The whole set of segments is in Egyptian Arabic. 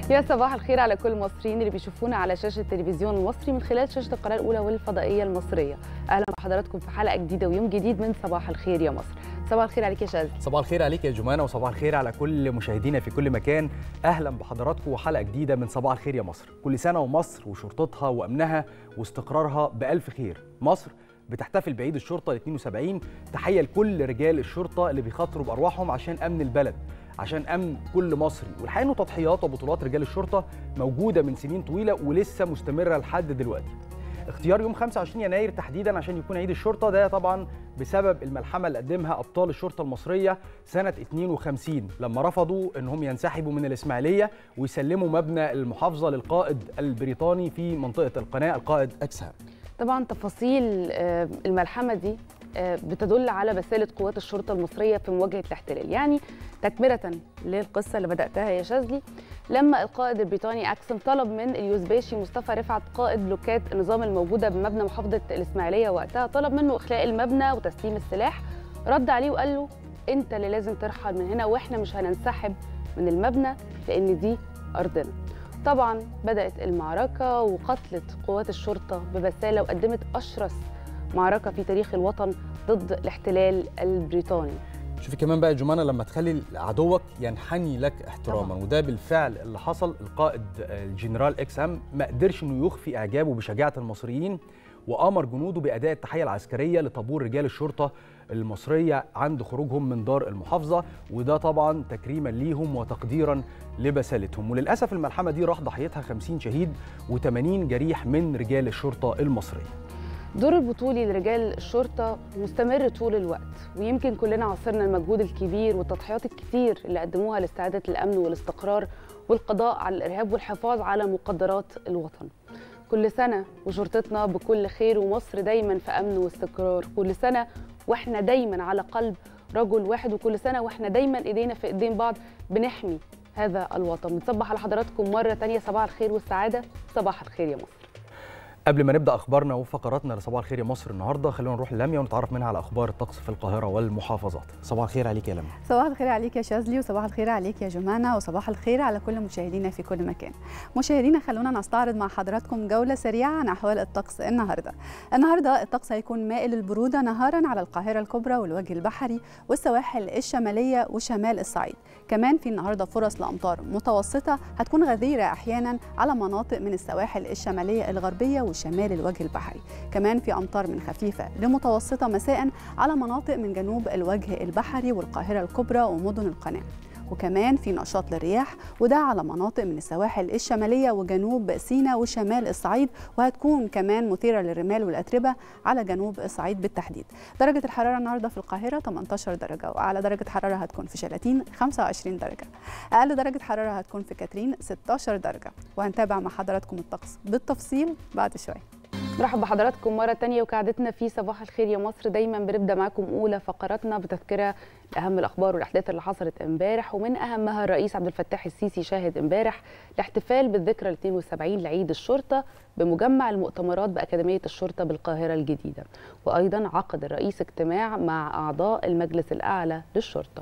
يا صباح الخير على كل المصريين اللي بيشوفونا على شاشه التلفزيون المصري من خلال شاشه القناه الاولى والفضائيه المصريه اهلا بحضراتكم في حلقه جديده ويوم جديد من صباح الخير يا مصر صباح الخير عليك يا شاذلي صباح الخير عليك يا جمانه وصباح الخير على كل مشاهدينا في كل مكان اهلا بحضراتكم وحلقه جديده من صباح الخير يا مصر كل سنه ومصر وشرطتها وامنها واستقرارها بالف خير مصر بتحتفل بعيد الشرطه ال 72 تحيه لكل رجال الشرطه اللي بيخاطروا بارواحهم عشان امن البلد عشان امن كل مصري والحقيقه انه تضحيات وبطولات رجال الشرطه موجوده من سنين طويله ولسه مستمره لحد دلوقتي اختيار يوم 25 يناير تحديدا عشان يكون عيد الشرطه ده طبعا بسبب الملحمه اللي قدمها ابطال الشرطه المصريه سنه 52 لما رفضوا انهم ينسحبوا من الاسماعيليه ويسلموا مبنى المحافظه للقائد البريطاني في منطقه القناه القائد اكسهام طبعا تفاصيل آه، الملحمه دي آه، بتدل على بساله قوات الشرطه المصريه في مواجهه الاحتلال يعني تكمله للقصه اللي بداتها يا شاذلي لما القائد البريطاني اكسن طلب من اليوزباشي مصطفى رفعت قائد بلوكات النظام الموجوده بمبنى محافظه الاسماعيليه وقتها طلب منه اخلاء المبنى وتسليم السلاح رد عليه وقال له انت اللي لازم ترحل من هنا واحنا مش هننسحب من المبنى لان دي ارضنا طبعا بدات المعركه وقتلت قوات الشرطه ببساله وقدمت اشرس معركه في تاريخ الوطن ضد الاحتلال البريطاني شوفي كمان بقى يا جمانه لما تخلي عدوك ينحني لك احتراما طبعاً. وده بالفعل اللي حصل القائد الجنرال اكس ام ما قدرش انه يخفي اعجابه بشجاعه المصريين وامر جنوده باداء التحيه العسكريه لطابور رجال الشرطه المصريه عند خروجهم من دار المحافظه وده طبعا تكريما ليهم وتقديرا لبسالتهم وللاسف الملحمه دي راح ضحيتها 50 شهيد و80 جريح من رجال الشرطه المصريه دور البطولي لرجال الشرطة مستمر طول الوقت ويمكن كلنا عاصرنا المجهود الكبير والتضحيات الكتير اللي قدموها لاستعادة الأمن والاستقرار والقضاء على الإرهاب والحفاظ على مقدرات الوطن كل سنة وشرطتنا بكل خير ومصر دايما في أمن واستقرار كل سنة وإحنا دايما على قلب رجل واحد وكل سنة وإحنا دايما إيدينا في إيدين بعض بنحمي هذا الوطن بنصبح على حضراتكم مرة تانية صباح الخير والسعادة صباح الخير يا مصر قبل ما نبدا اخبارنا وفقراتنا لصباح الخير يا مصر النهارده خلونا نروح للميا ونتعرف منها على اخبار الطقس في القاهره والمحافظات صباح الخير عليك يا لميا صباح الخير عليك يا شاذلي وصباح الخير عليك يا جمانة وصباح الخير على كل مشاهدينا في كل مكان مشاهدينا خلونا نستعرض مع حضراتكم جولة سريعة عن أحوال الطقس النهاردة النهاردة الطقس هيكون مائل البرودة نهارا على القاهرة الكبرى والوجه البحري والسواحل الشمالية وشمال الصعيد كمان في النهاردة فرص لأمطار متوسطة هتكون غزيرة أحيانا على مناطق من السواحل الشمالية الغربية وشمال الوجه البحري كمان في أمطار من خفيفة لمتوسطة مساء على مناطق من جنوب الوجه البحري والقاهرة الكبرى ومدن القناة وكمان في نشاط للرياح وده على مناطق من السواحل الشمالية وجنوب سيناء وشمال الصعيد وهتكون كمان مثيرة للرمال والأتربة على جنوب الصعيد بالتحديد درجة الحرارة النهاردة في القاهرة 18 درجة وأعلى درجة حرارة هتكون في شلاتين 25 درجة أقل درجة حرارة هتكون في كاترين 16 درجة وهنتابع مع حضراتكم الطقس بالتفصيل بعد شوية مرحبا بحضراتكم مرة تانية وكعادتنا في صباح الخير يا مصر دايما بنبدأ معاكم أولى فقراتنا بتذكرة لأهم الأخبار والأحداث اللي حصلت امبارح ومن أهمها الرئيس عبد الفتاح السيسي شاهد امبارح الاحتفال بالذكرى ال 72 لعيد الشرطة بمجمع المؤتمرات بأكاديمية الشرطة بالقاهرة الجديدة وأيضا عقد الرئيس اجتماع مع أعضاء المجلس الأعلى للشرطة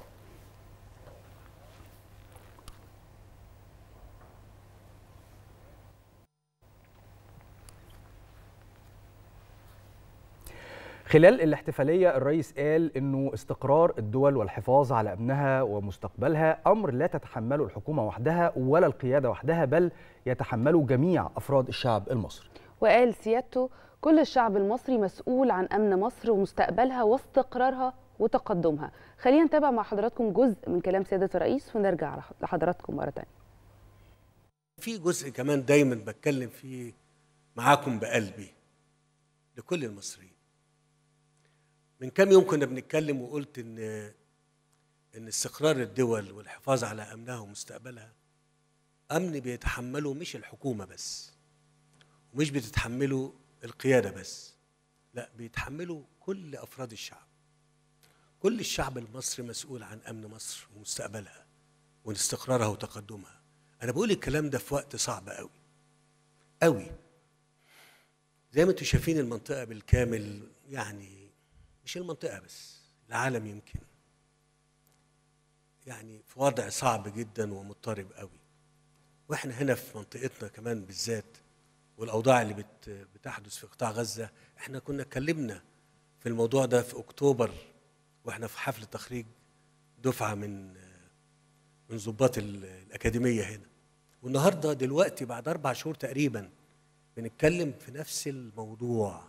خلال الاحتفاليه الرئيس قال انه استقرار الدول والحفاظ على امنها ومستقبلها امر لا تتحمله الحكومه وحدها ولا القياده وحدها بل يتحمله جميع افراد الشعب المصري وقال سيادته كل الشعب المصري مسؤول عن أمن مصر ومستقبلها واستقرارها وتقدمها خلينا نتابع مع حضراتكم جزء من كلام سيادة الرئيس ونرجع لحضراتكم مرة تانية في جزء كمان دايما بتكلم فيه معاكم بقلبي لكل المصريين من كام يوم كنا بنتكلم وقلت ان ان استقرار الدول والحفاظ على امنها ومستقبلها امن بيتحمله مش الحكومه بس ومش بتتحمله القياده بس لا بيتحمله كل افراد الشعب كل الشعب المصري مسؤول عن امن مصر ومستقبلها واستقرارها وتقدمها انا بقول الكلام ده في وقت صعب قوي قوي زي ما انتم شايفين المنطقه بالكامل يعني مش المنطقه بس العالم يمكن يعني في وضع صعب جدا ومضطرب قوي واحنا هنا في منطقتنا كمان بالذات والاوضاع اللي بت بتحدث في قطاع غزه احنا كنا اتكلمنا في الموضوع ده في اكتوبر واحنا في حفل تخريج دفعه من من ضباط ال- الاكاديميه هنا والنهارده دلوقتي بعد اربع شهور تقريبا بنتكلم في نفس الموضوع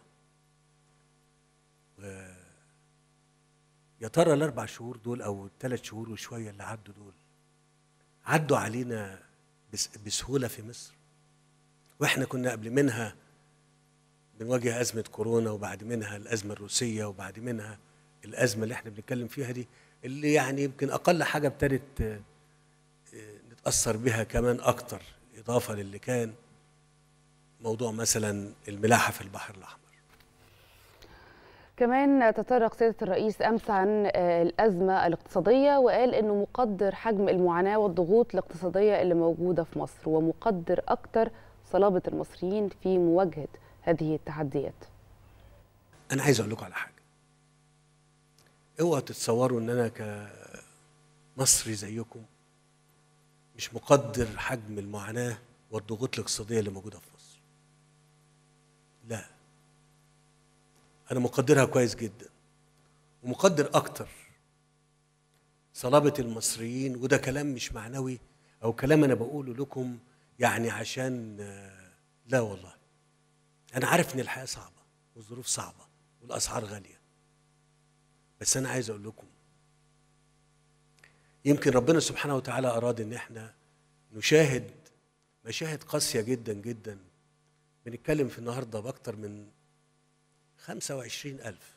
و- يا ترى الاربع شهور دول او الثلاث شهور وشويه اللي عدوا دول عدوا علينا بس بسهوله في مصر واحنا كنا قبل منها بنواجه ازمه كورونا وبعد منها الازمه الروسيه وبعد منها الازمه اللي احنا بنتكلم فيها دي اللي يعني يمكن اقل حاجه ابتدت آه، آه، نتاثر بها كمان اكتر اضافه للي كان موضوع مثلا الملاحه في البحر الاحمر كمان تطرق سيادة الرئيس أمس عن آه، الأزمة الاقتصادية وقال أنه مقدر حجم المعاناة والضغوط الاقتصادية اللي موجودة في مصر ومقدر أكتر صلابة المصريين في مواجهة هذه التحديات انا عايز اقول لكم على حاجه اوعوا تتصوروا ان انا كمصري زيكم مش مقدر حجم المعاناه والضغوط الاقتصاديه اللي موجوده في مصر لا انا مقدرها كويس جدا ومقدر اكتر صلابه المصريين وده كلام مش معنوي او كلام انا بقوله لكم يعني عشان آه، لا والله انا عارف ان الحياه صعبه والظروف صعبه والاسعار غاليه بس انا عايز اقول لكم يمكن ربنا سبحانه وتعالى اراد ان احنا نشاهد مشاهد قاسيه جدا جدا بنتكلم في النهارده باكتر من 25 ألف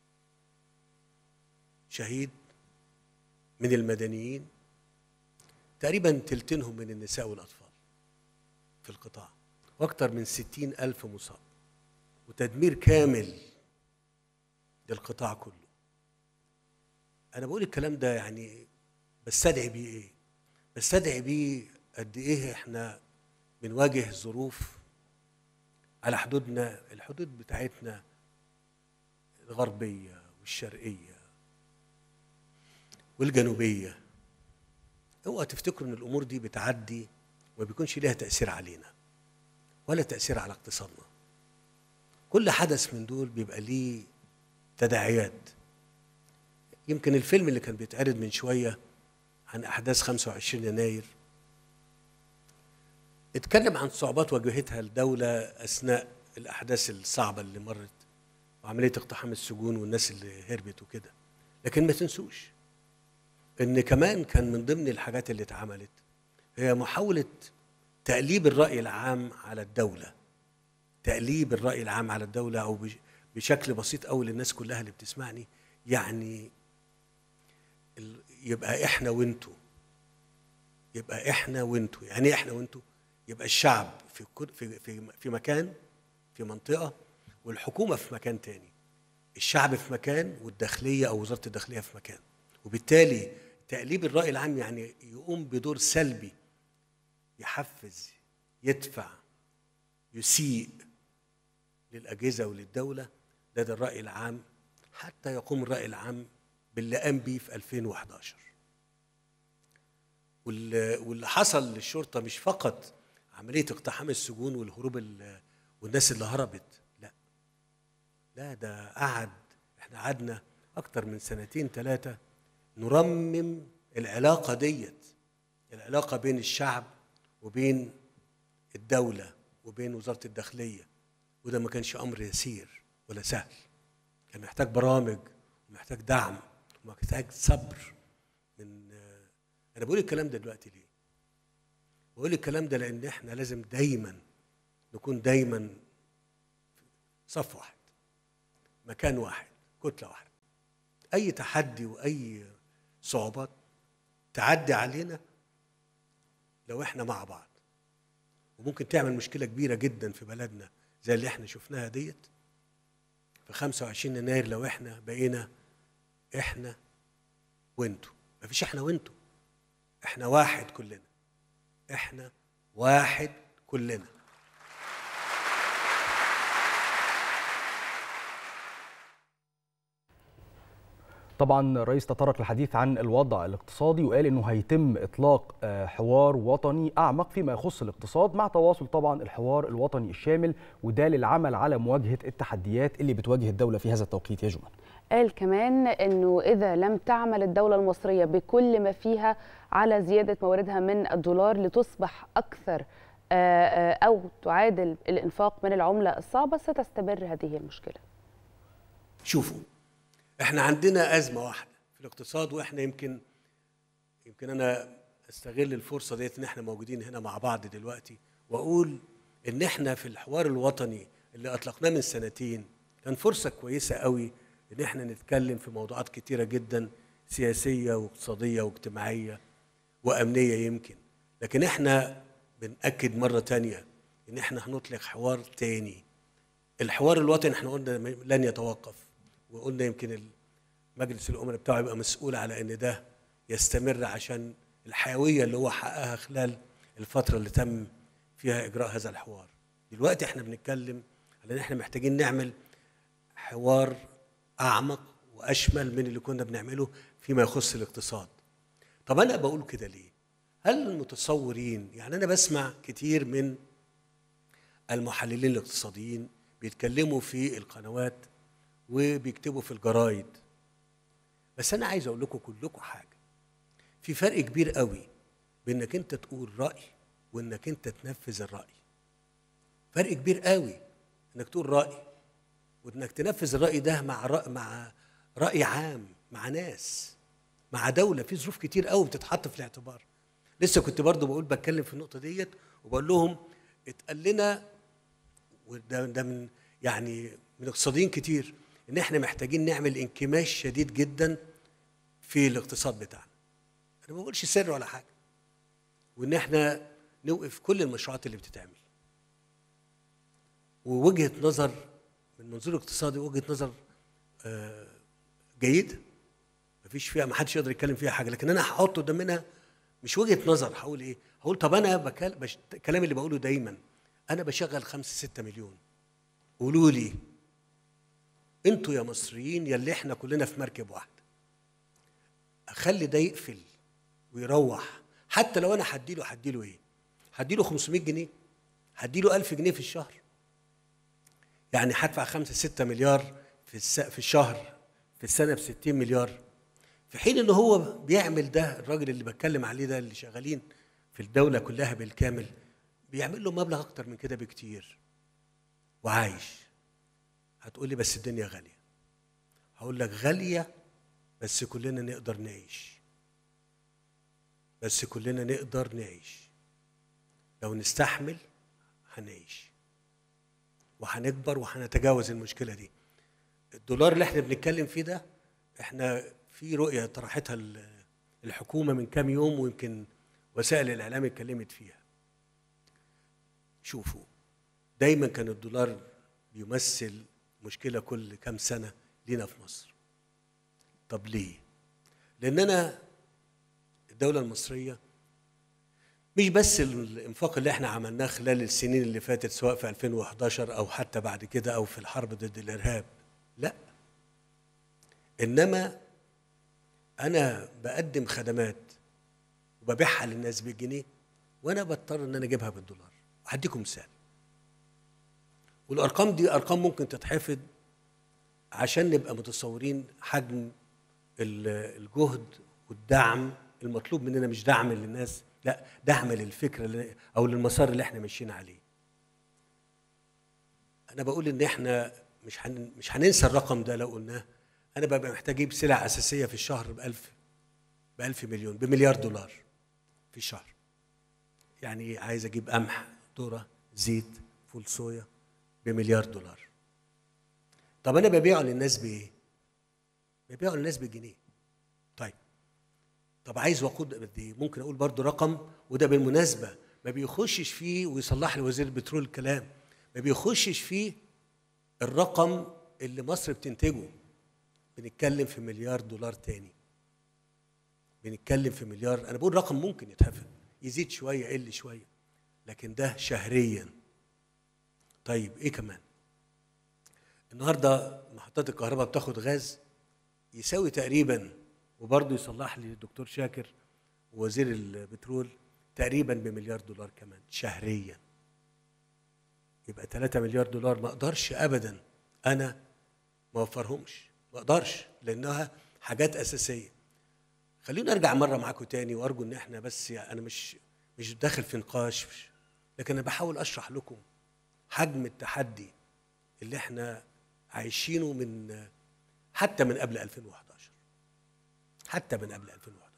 شهيد من المدنيين تقريبا تلتينهم من النساء والأطفال في القطاع واكتر من 60 ألف مصاب وتدمير كامل للقطاع كله انا بقول الكلام ده يعني بستدعي بيه ايه بستدعي بيه قد ايه احنا بنواجه ظروف على حدودنا الحدود بتاعتنا الغربيه والشرقيه والجنوبيه اوعى تفتكروا ان الامور دي بتعدي وما بيكونش ليها تاثير علينا ولا تاثير على اقتصادنا كل حدث من دول بيبقى ليه تداعيات يمكن الفيلم اللي كان بيتعرض من شوية عن أحداث 25 يناير اتكلم عن صعوبات واجهتها الدولة أثناء الأحداث الصعبة اللي مرت وعملية اقتحام السجون والناس اللي هربت وكده لكن ما تنسوش إن كمان كان من ضمن الحاجات اللي اتعملت هي محاولة تقليب الرأي العام على الدولة تقليب الرأي العام على الدولة أو بش- بشكل بسيط أوي للناس كلها اللي بتسمعني يعني ال- يبقى إحنا وأنتوا يبقى إحنا وأنتوا يعني إيه إحنا وأنتوا يبقى الشعب في كل- في في في مكان في منطقة والحكومة في مكان تاني الشعب في مكان والداخلية أو وزارة الداخلية في مكان وبالتالي تقليب الرأي العام يعني يقوم بدور سلبي يحفز يدفع يسيء للأجهزة وللدولة ده ده الرأي العام حتى يقوم الرأي العام باللي قام بيه في 2011 واللي واللي حصل للشرطة مش فقط عملية اقتحام السجون والهروب ال- والناس اللي هربت لا لا ده قعد احنا قعدنا أكتر من سنتين ثلاثة نرمم العلاقة ديت العلاقة بين الشعب وبين الدولة وبين وزارة الداخلية وده ما كانش أمر يسير ولا سهل كان محتاج برامج ومحتاج دعم ومحتاج صبر من أنا بقول الكلام ده دلوقتي ليه؟ بقول الكلام ده لأن إحنا لازم دايما نكون دايما صف واحد مكان واحد كتلة واحدة أي تحدي وأي صعوبات تعدي علينا لو إحنا مع بعض وممكن تعمل مشكله كبيره جدا في بلدنا زي اللي احنا شفناها ديت في 25 يناير لو احنا بقينا احنا وانتوا مفيش احنا وانتوا احنا واحد كلنا احنا واحد كلنا طبعا الرئيس تطرق للحديث عن الوضع الاقتصادي وقال انه هيتم اطلاق آه، حوار وطني اعمق فيما يخص الاقتصاد مع تواصل طبعا الحوار الوطني الشامل وده للعمل على مواجهه التحديات اللي بتواجه الدوله في هذا التوقيت يا جمال قال كمان انه اذا لم تعمل الدوله المصريه بكل ما فيها على زياده مواردها من الدولار لتصبح اكثر آه، آه، او تعادل الانفاق من العمله الصعبه ستستمر هذه المشكله شوفوا احنا عندنا ازمه واحده في الاقتصاد واحنا يمكن يمكن انا استغل الفرصه ديت ان احنا موجودين هنا مع بعض دلوقتي واقول ان احنا في الحوار الوطني اللي اطلقناه من سنتين كان فرصه كويسه قوي ان احنا نتكلم في موضوعات كتيره جدا سياسيه واقتصاديه واجتماعيه وامنيه يمكن لكن احنا بنأكد مره تانية ان احنا هنطلق حوار تاني الحوار الوطني احنا قلنا لن يتوقف وقلنا يمكن مجلس الامراء بتاعه يبقى مسؤول على ان ده يستمر عشان الحيويه اللي هو حققها خلال الفتره اللي تم فيها اجراء هذا الحوار دلوقتي احنا بنتكلم على ان احنا محتاجين نعمل حوار اعمق واشمل من اللي كنا بنعمله فيما يخص الاقتصاد طب انا بقول كده ليه هل المتصورين يعني انا بسمع كتير من المحللين الاقتصاديين بيتكلموا في القنوات وبيكتبوا في الجرايد بس انا عايز اقول لكم كلكم حاجه في فرق كبير قوي بانك انت تقول راي وانك انت تنفذ الراي فرق كبير قوي انك تقول راي وانك تنفذ الراي ده مع رأي مع راي عام مع ناس مع دوله في ظروف كتير قوي بتتحط في الاعتبار لسه كنت برضو بقول بتكلم في النقطه ديت وبقول لهم اتقال لنا وده ده من يعني من اقتصاديين كتير ان احنا محتاجين نعمل انكماش شديد جدا في الاقتصاد بتاعنا انا ما بقولش سر ولا حاجه وان احنا نوقف كل المشروعات اللي بتتعمل ووجهه نظر من منظور اقتصادي وجهه نظر آه، جيده مفيش فيها ما حدش يقدر يتكلم فيها حاجه لكن انا هحط قدامنا مش وجهه نظر هقول ايه هقول طب انا بكل... بش... الكلام اللي بقوله دايما انا بشغل خمسة ستة مليون قولوا لي انتوا يا مصريين يلي احنا كلنا في مركب واحده اخلي ده يقفل ويروح حتى لو انا هديله هديله ايه هديله 500 جنيه هديله 1000 جنيه في الشهر يعني هدفع 5 6 مليار في الس... في الشهر في السنه ب 60 مليار في حين ان هو بيعمل ده الراجل اللي بتكلم عليه ده اللي شغالين في الدوله كلها بالكامل بيعمل له مبلغ اكتر من كده بكتير وعايش هتقول لي بس الدنيا غاليه هقول لك غاليه بس كلنا نقدر نعيش بس كلنا نقدر نعيش لو نستحمل هنعيش وهنكبر وهنتجاوز المشكله دي الدولار اللي احنا بنتكلم فيه ده احنا في رؤيه طرحتها ال- الحكومه من كام يوم ويمكن وسائل الاعلام اتكلمت فيها شوفوا دايما كان الدولار بيمثل مشكله كل كام سنه لينا في مصر طب ليه لان انا الدوله المصريه مش بس الانفاق اللي احنا عملناه خلال السنين اللي فاتت سواء في 2011 او حتى بعد كده او في الحرب ضد الارهاب لا انما انا بقدم خدمات وببيعها للناس بالجنيه وانا بضطر ان انا اجيبها بالدولار هديكم مثال والارقام دي ارقام ممكن تتحفظ عشان نبقى متصورين حجم ال- الجهد والدعم المطلوب مننا مش دعم للناس لا دعم للفكره اللي او للمسار اللي احنا ماشيين عليه انا بقول ان احنا مش هن مش هننسى الرقم ده لو قلناه انا ببقى محتاج اجيب سلع اساسيه في الشهر ب 1000 ب 1000 مليون بمليار دولار في الشهر يعني عايز اجيب قمح ذره زيت فول صويا بمليار دولار طب انا ببيعه للناس بايه ببيعه للناس بجنيه طيب طب عايز وقود قد ايه ممكن اقول برضو رقم وده بالمناسبه ما بيخشش فيه ويصلح لي وزير البترول الكلام ما بيخشش فيه الرقم اللي مصر بتنتجه بنتكلم في مليار دولار تاني بنتكلم في مليار انا بقول رقم ممكن يتحفظ يزيد شويه يقل شويه لكن ده شهريا طيب ايه كمان النهارده محطات الكهرباء بتاخد غاز يساوي تقريبا وبرضه يصلح لي الدكتور شاكر وزير البترول تقريبا بمليار دولار كمان شهريا يبقى 3 مليار دولار ما اقدرش ابدا انا ما اوفرهمش ما اقدرش لانها حاجات اساسيه خلينا ارجع مره معاكم تاني وارجو ان احنا بس يعني انا مش مش داخل في نقاش لكن انا بحاول اشرح لكم حجم التحدي اللي احنا عايشينه من حتى من قبل 2011 حتى من قبل 2011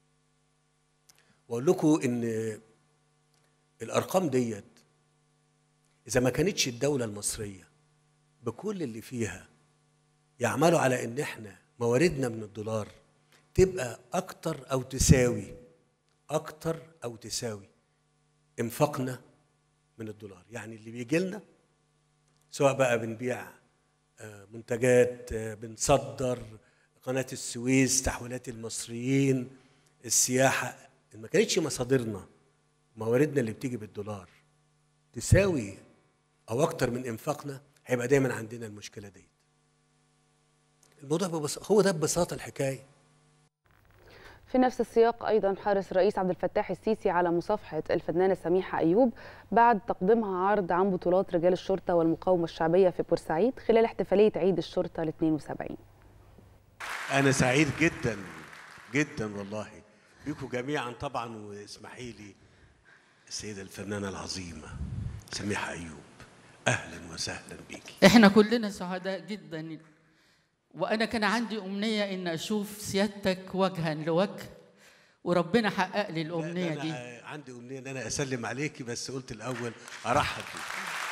واقول لكم ان الارقام ديت اذا ما كانتش الدوله المصريه بكل اللي فيها يعملوا على ان احنا مواردنا من الدولار تبقى اكتر او تساوي اكتر او تساوي انفاقنا من الدولار يعني اللي بيجي لنا سواء بقى بنبيع آه، منتجات آه، بنصدر قناة السويس تحويلات المصريين السياحة ما كانتش مصادرنا مواردنا اللي بتيجي بالدولار تساوي أو أكتر من إنفاقنا هيبقى دايما عندنا المشكلة دي الموضوع ببس... هو ده ببساطة الحكاية في نفس السياق ايضا حرص الرئيس عبد الفتاح السيسي على مصافحه الفنانه سميحه ايوب بعد تقديمها عرض عن بطولات رجال الشرطه والمقاومه الشعبيه في بورسعيد خلال احتفاليه عيد الشرطه ال 72 أنا سعيد جدا جدا والله بيكم جميعا طبعا واسمحي لي السيدة الفنانة العظيمة سميحة أيوب أهلا وسهلا بيكي احنا كلنا سعداء جدا وانا كان عندي امنيه ان اشوف سيادتك وجها لوجه وربنا حقق لي الامنيه أنا دي عندي أمنية إن أنا أسلم عليكي بس قلت الأول أرحب بيك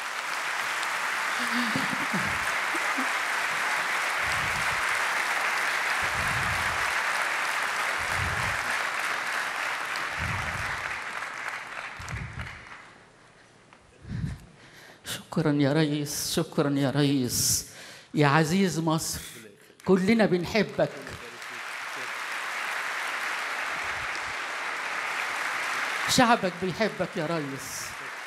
شكرا يا ريس شكرا يا ريس يا عزيز مصر كلنا بنحبك شعبك بيحبك يا ريس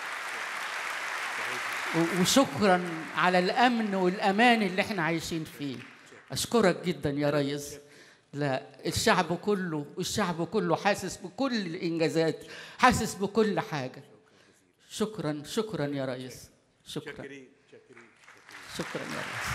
و- وشكرا على الامن والامان اللي احنا عايشين فيه اشكرك جدا يا ريس لا الشعب كله الشعب كله حاسس بكل الانجازات حاسس بكل حاجه شكرا شكرا يا ريس شكرا شكرا يا ريس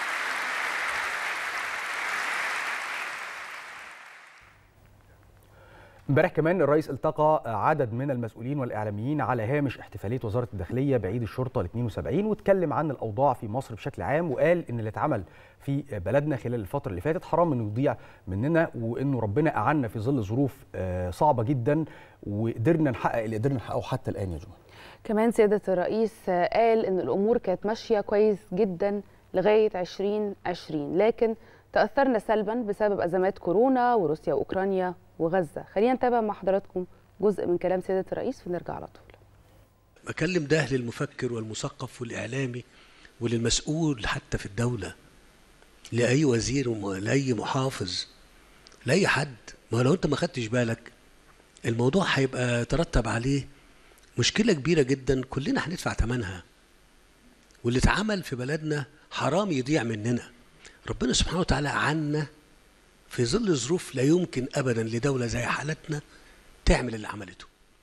امبارح كمان الرئيس التقى عدد من المسؤولين والاعلاميين على هامش احتفاليه وزاره الداخليه بعيد الشرطه ال 72 واتكلم عن الاوضاع في مصر بشكل عام وقال ان اللي اتعمل في بلدنا خلال الفتره اللي فاتت حرام انه يضيع مننا وانه ربنا اعنا في ظل ظروف آه، صعبه جدا وقدرنا نحقق اللي قدرنا نحققه حتى الان يا جماعه كمان سيادة الرئيس قال إن الأمور كانت ماشية كويس جدا لغاية 2020 لكن تأثرنا سلبا بسبب أزمات كورونا وروسيا وأوكرانيا وغزة خلينا نتابع مع حضراتكم جزء من كلام سيادة الرئيس ونرجع على طول بكلم ده للمفكر والمثقف والإعلامي وللمسؤول حتى في الدولة لأي وزير ولأي محافظ لأي حد ما لو أنت ما خدتش بالك الموضوع هيبقى ترتب عليه مشكلة كبيرة جدا كلنا هندفع ثمنها واللي اتعمل في بلدنا حرام يضيع مننا ربنا سبحانه وتعالى عنا في ظل ظروف لا يمكن أبدا لدولة زي حالتنا تعمل اللي عملته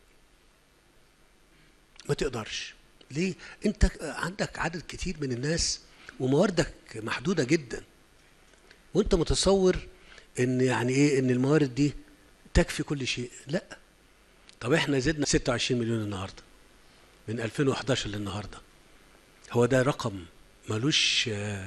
ما تقدرش ليه انت عندك عدد كتير من الناس ومواردك محدوده جدا وانت متصور ان يعني ايه ان الموارد دي تكفي كل شيء لا طب احنا زدنا 26 مليون النهارده من 2011 للنهارده هو ده رقم ملوش آه،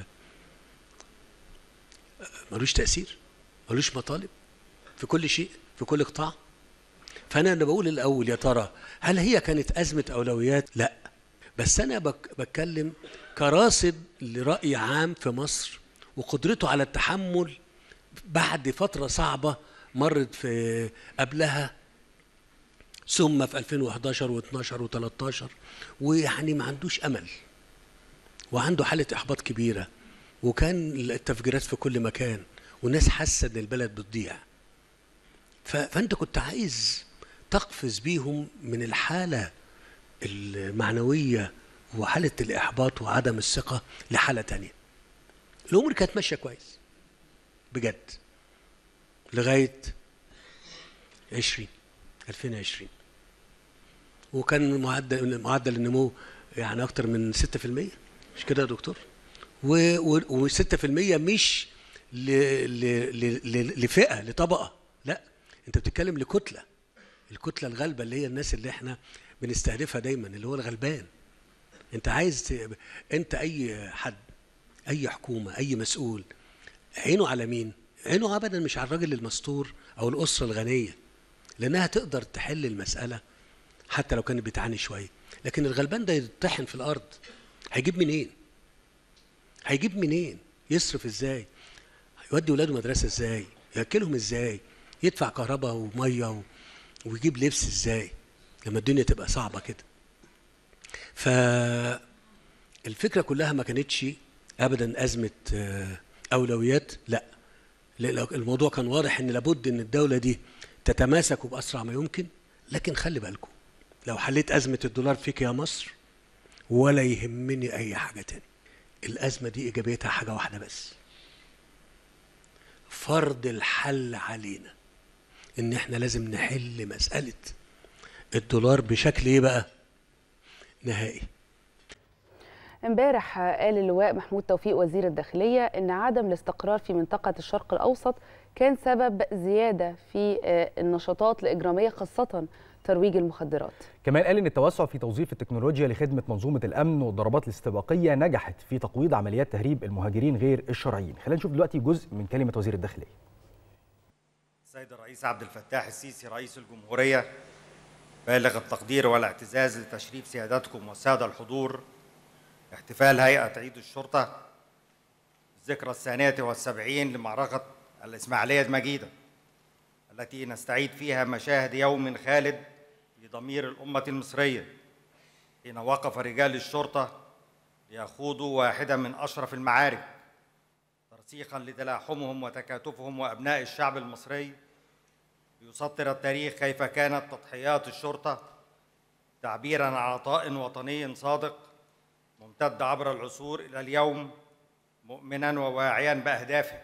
ملوش تاثير ملوش مطالب في كل شيء في كل قطاع فانا انا بقول الاول يا ترى هل هي كانت ازمه اولويات لا بس انا بك بتكلم كراصد لراي عام في مصر وقدرته على التحمل بعد فتره صعبه مرت في قبلها ثم في 2011 و12 و13 ويعني ما عندوش امل وعنده حاله احباط كبيره وكان التفجيرات في كل مكان والناس حاسه ان البلد بتضيع ف- فانت كنت عايز تقفز بيهم من الحاله المعنويه وحاله الاحباط وعدم الثقه لحاله تانية الامور كانت ماشيه كويس بجد لغايه 20 2020 وكان معدل معدل النمو يعني اكتر من 6% مش كده يا دكتور؟ و 6% مش ل... ل... ل... لفئه لطبقه لا انت بتتكلم لكتله الكتله الغالبه اللي هي الناس اللي احنا بنستهدفها دايما اللي هو الغلبان انت عايز ت... انت اي حد اي حكومه اي مسؤول عينه على مين عينه ابدا مش على الراجل المستور او الاسره الغنيه لانها تقدر تحل المساله حتى لو كانت بتعاني شويه لكن الغلبان ده يطحن في الارض هيجيب منين هيجيب منين يصرف ازاي يودي ولاده مدرسه ازاي ياكلهم ازاي يدفع كهرباء وميه و... ويجيب لبس ازاي لما الدنيا تبقى صعبه كده فالفكره كلها ما كانتش ابدا ازمه اولويات لا الموضوع كان واضح ان لابد ان الدوله دي تتماسك باسرع ما يمكن لكن خلي بالكم لو حليت ازمه الدولار فيك يا مصر ولا يهمني اي حاجه تاني الازمه دي ايجابيتها حاجه واحده بس فرض الحل علينا ان احنا لازم نحل مساله الدولار بشكل ايه بقى نهائي امبارح قال اللواء محمود توفيق وزير الداخليه ان عدم الاستقرار في منطقه الشرق الاوسط كان سبب زياده في النشاطات الاجراميه خاصه ترويج المخدرات كمان قال ان التوسع في توظيف التكنولوجيا لخدمه منظومه الامن والضربات الاستباقيه نجحت في تقويض عمليات تهريب المهاجرين غير الشرعيين خلينا نشوف دلوقتي جزء من كلمه وزير الداخليه السيد الرئيس عبد الفتاح السيسي رئيس الجمهوريه بالغ التقدير والاعتزاز لتشريف سيادتكم والساده الحضور احتفال هيئه عيد الشرطه الذكرى الثانيه والسبعين لمعركه الاسماعيليه المجيده التي نستعيد فيها مشاهد يوم خالد في ضمير الأمة المصرية حين وقف رجال الشرطة ليخوضوا واحدة من أشرف المعارك ترسيخا لتلاحمهم وتكاتفهم وأبناء الشعب المصري ليسطر التاريخ كيف كانت تضحيات الشرطة تعبيرا عن عطاء وطني صادق ممتد عبر العصور إلى اليوم مؤمنا وواعيا بأهدافه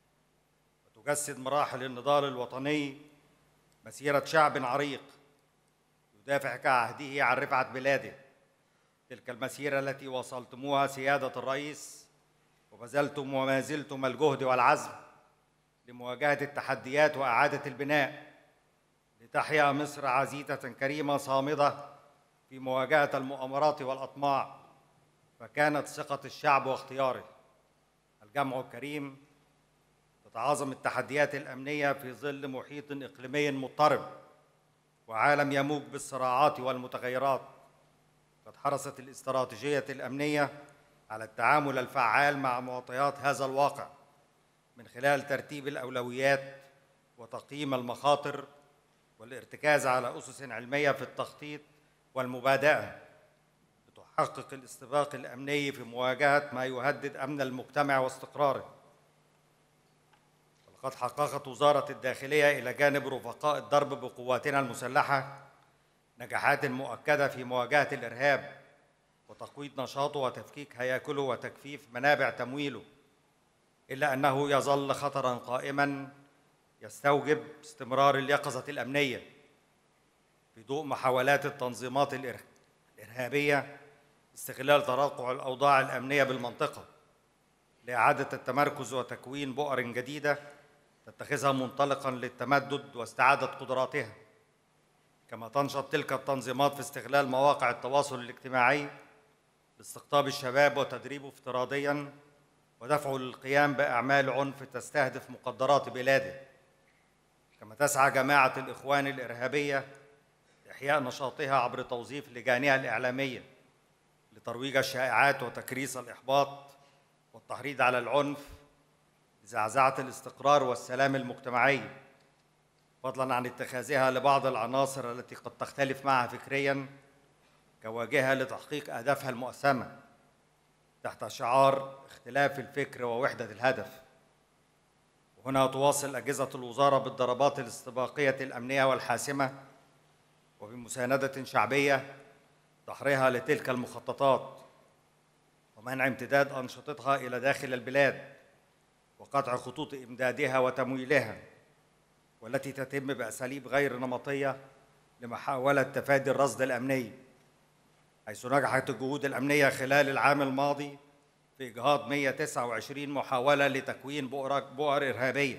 تجسد مراحل النضال الوطني مسيرة شعب عريق يدافع كعهده عن رفعة بلاده تلك المسيرة التي وصلتموها سيادة الرئيس وبذلتم وما زلتم الجهد والعزم لمواجهة التحديات وإعادة البناء لتحيا مصر عزيزة كريمة صامدة في مواجهة المؤامرات والأطماع فكانت ثقة الشعب واختياره الجمع الكريم تتعاظم التحديات الامنيه في ظل محيط اقليمي مضطرب وعالم يموج بالصراعات والمتغيرات قد حرصت الاستراتيجيه الامنيه على التعامل الفعال مع معطيات هذا الواقع من خلال ترتيب الاولويات وتقييم المخاطر والارتكاز على اسس علميه في التخطيط والمبادئه لتحقق الاستباق الامني في مواجهه ما يهدد امن المجتمع واستقراره قد حققت وزارة الداخلية إلى جانب رفقاء الضرب بقواتنا المسلحة نجاحات مؤكدة في مواجهة الإرهاب وتقويض نشاطه وتفكيك هياكله وتكفيف منابع تمويله إلا أنه يظل خطرا قائما يستوجب استمرار اليقظة الأمنية في ضوء محاولات التنظيمات الإرهابية استغلال تراقع الأوضاع الأمنية بالمنطقة لإعادة التمركز وتكوين بؤر جديدة تتخذها منطلقا للتمدد واستعادة قدراتها كما تنشط تلك التنظيمات في استغلال مواقع التواصل الاجتماعي لاستقطاب الشباب وتدريبه افتراضيا ودفعه للقيام بأعمال عنف تستهدف مقدرات بلاده كما تسعى جماعة الإخوان الإرهابية لإحياء نشاطها عبر توظيف لجانها الإعلامية لترويج الشائعات وتكريس الإحباط والتحريض على العنف لزعزعة الاستقرار والسلام المجتمعي فضلا عن اتخاذها لبعض العناصر التي قد تختلف معها فكريا كواجهة لتحقيق أهدافها المؤسمة تحت شعار اختلاف الفكر ووحدة الهدف وهنا تواصل أجهزة الوزارة بالضربات الاستباقية الأمنية والحاسمة وبمساندة شعبية تحريها لتلك المخططات ومنع امتداد أنشطتها إلى داخل البلاد وقطع خطوط إمدادها وتمويلها والتي تتم بأساليب غير نمطية لمحاولة تفادي الرصد الأمني حيث نجحت الجهود الأمنية خلال العام الماضي في إجهاض 129 محاولة لتكوين بؤر بؤر إرهابية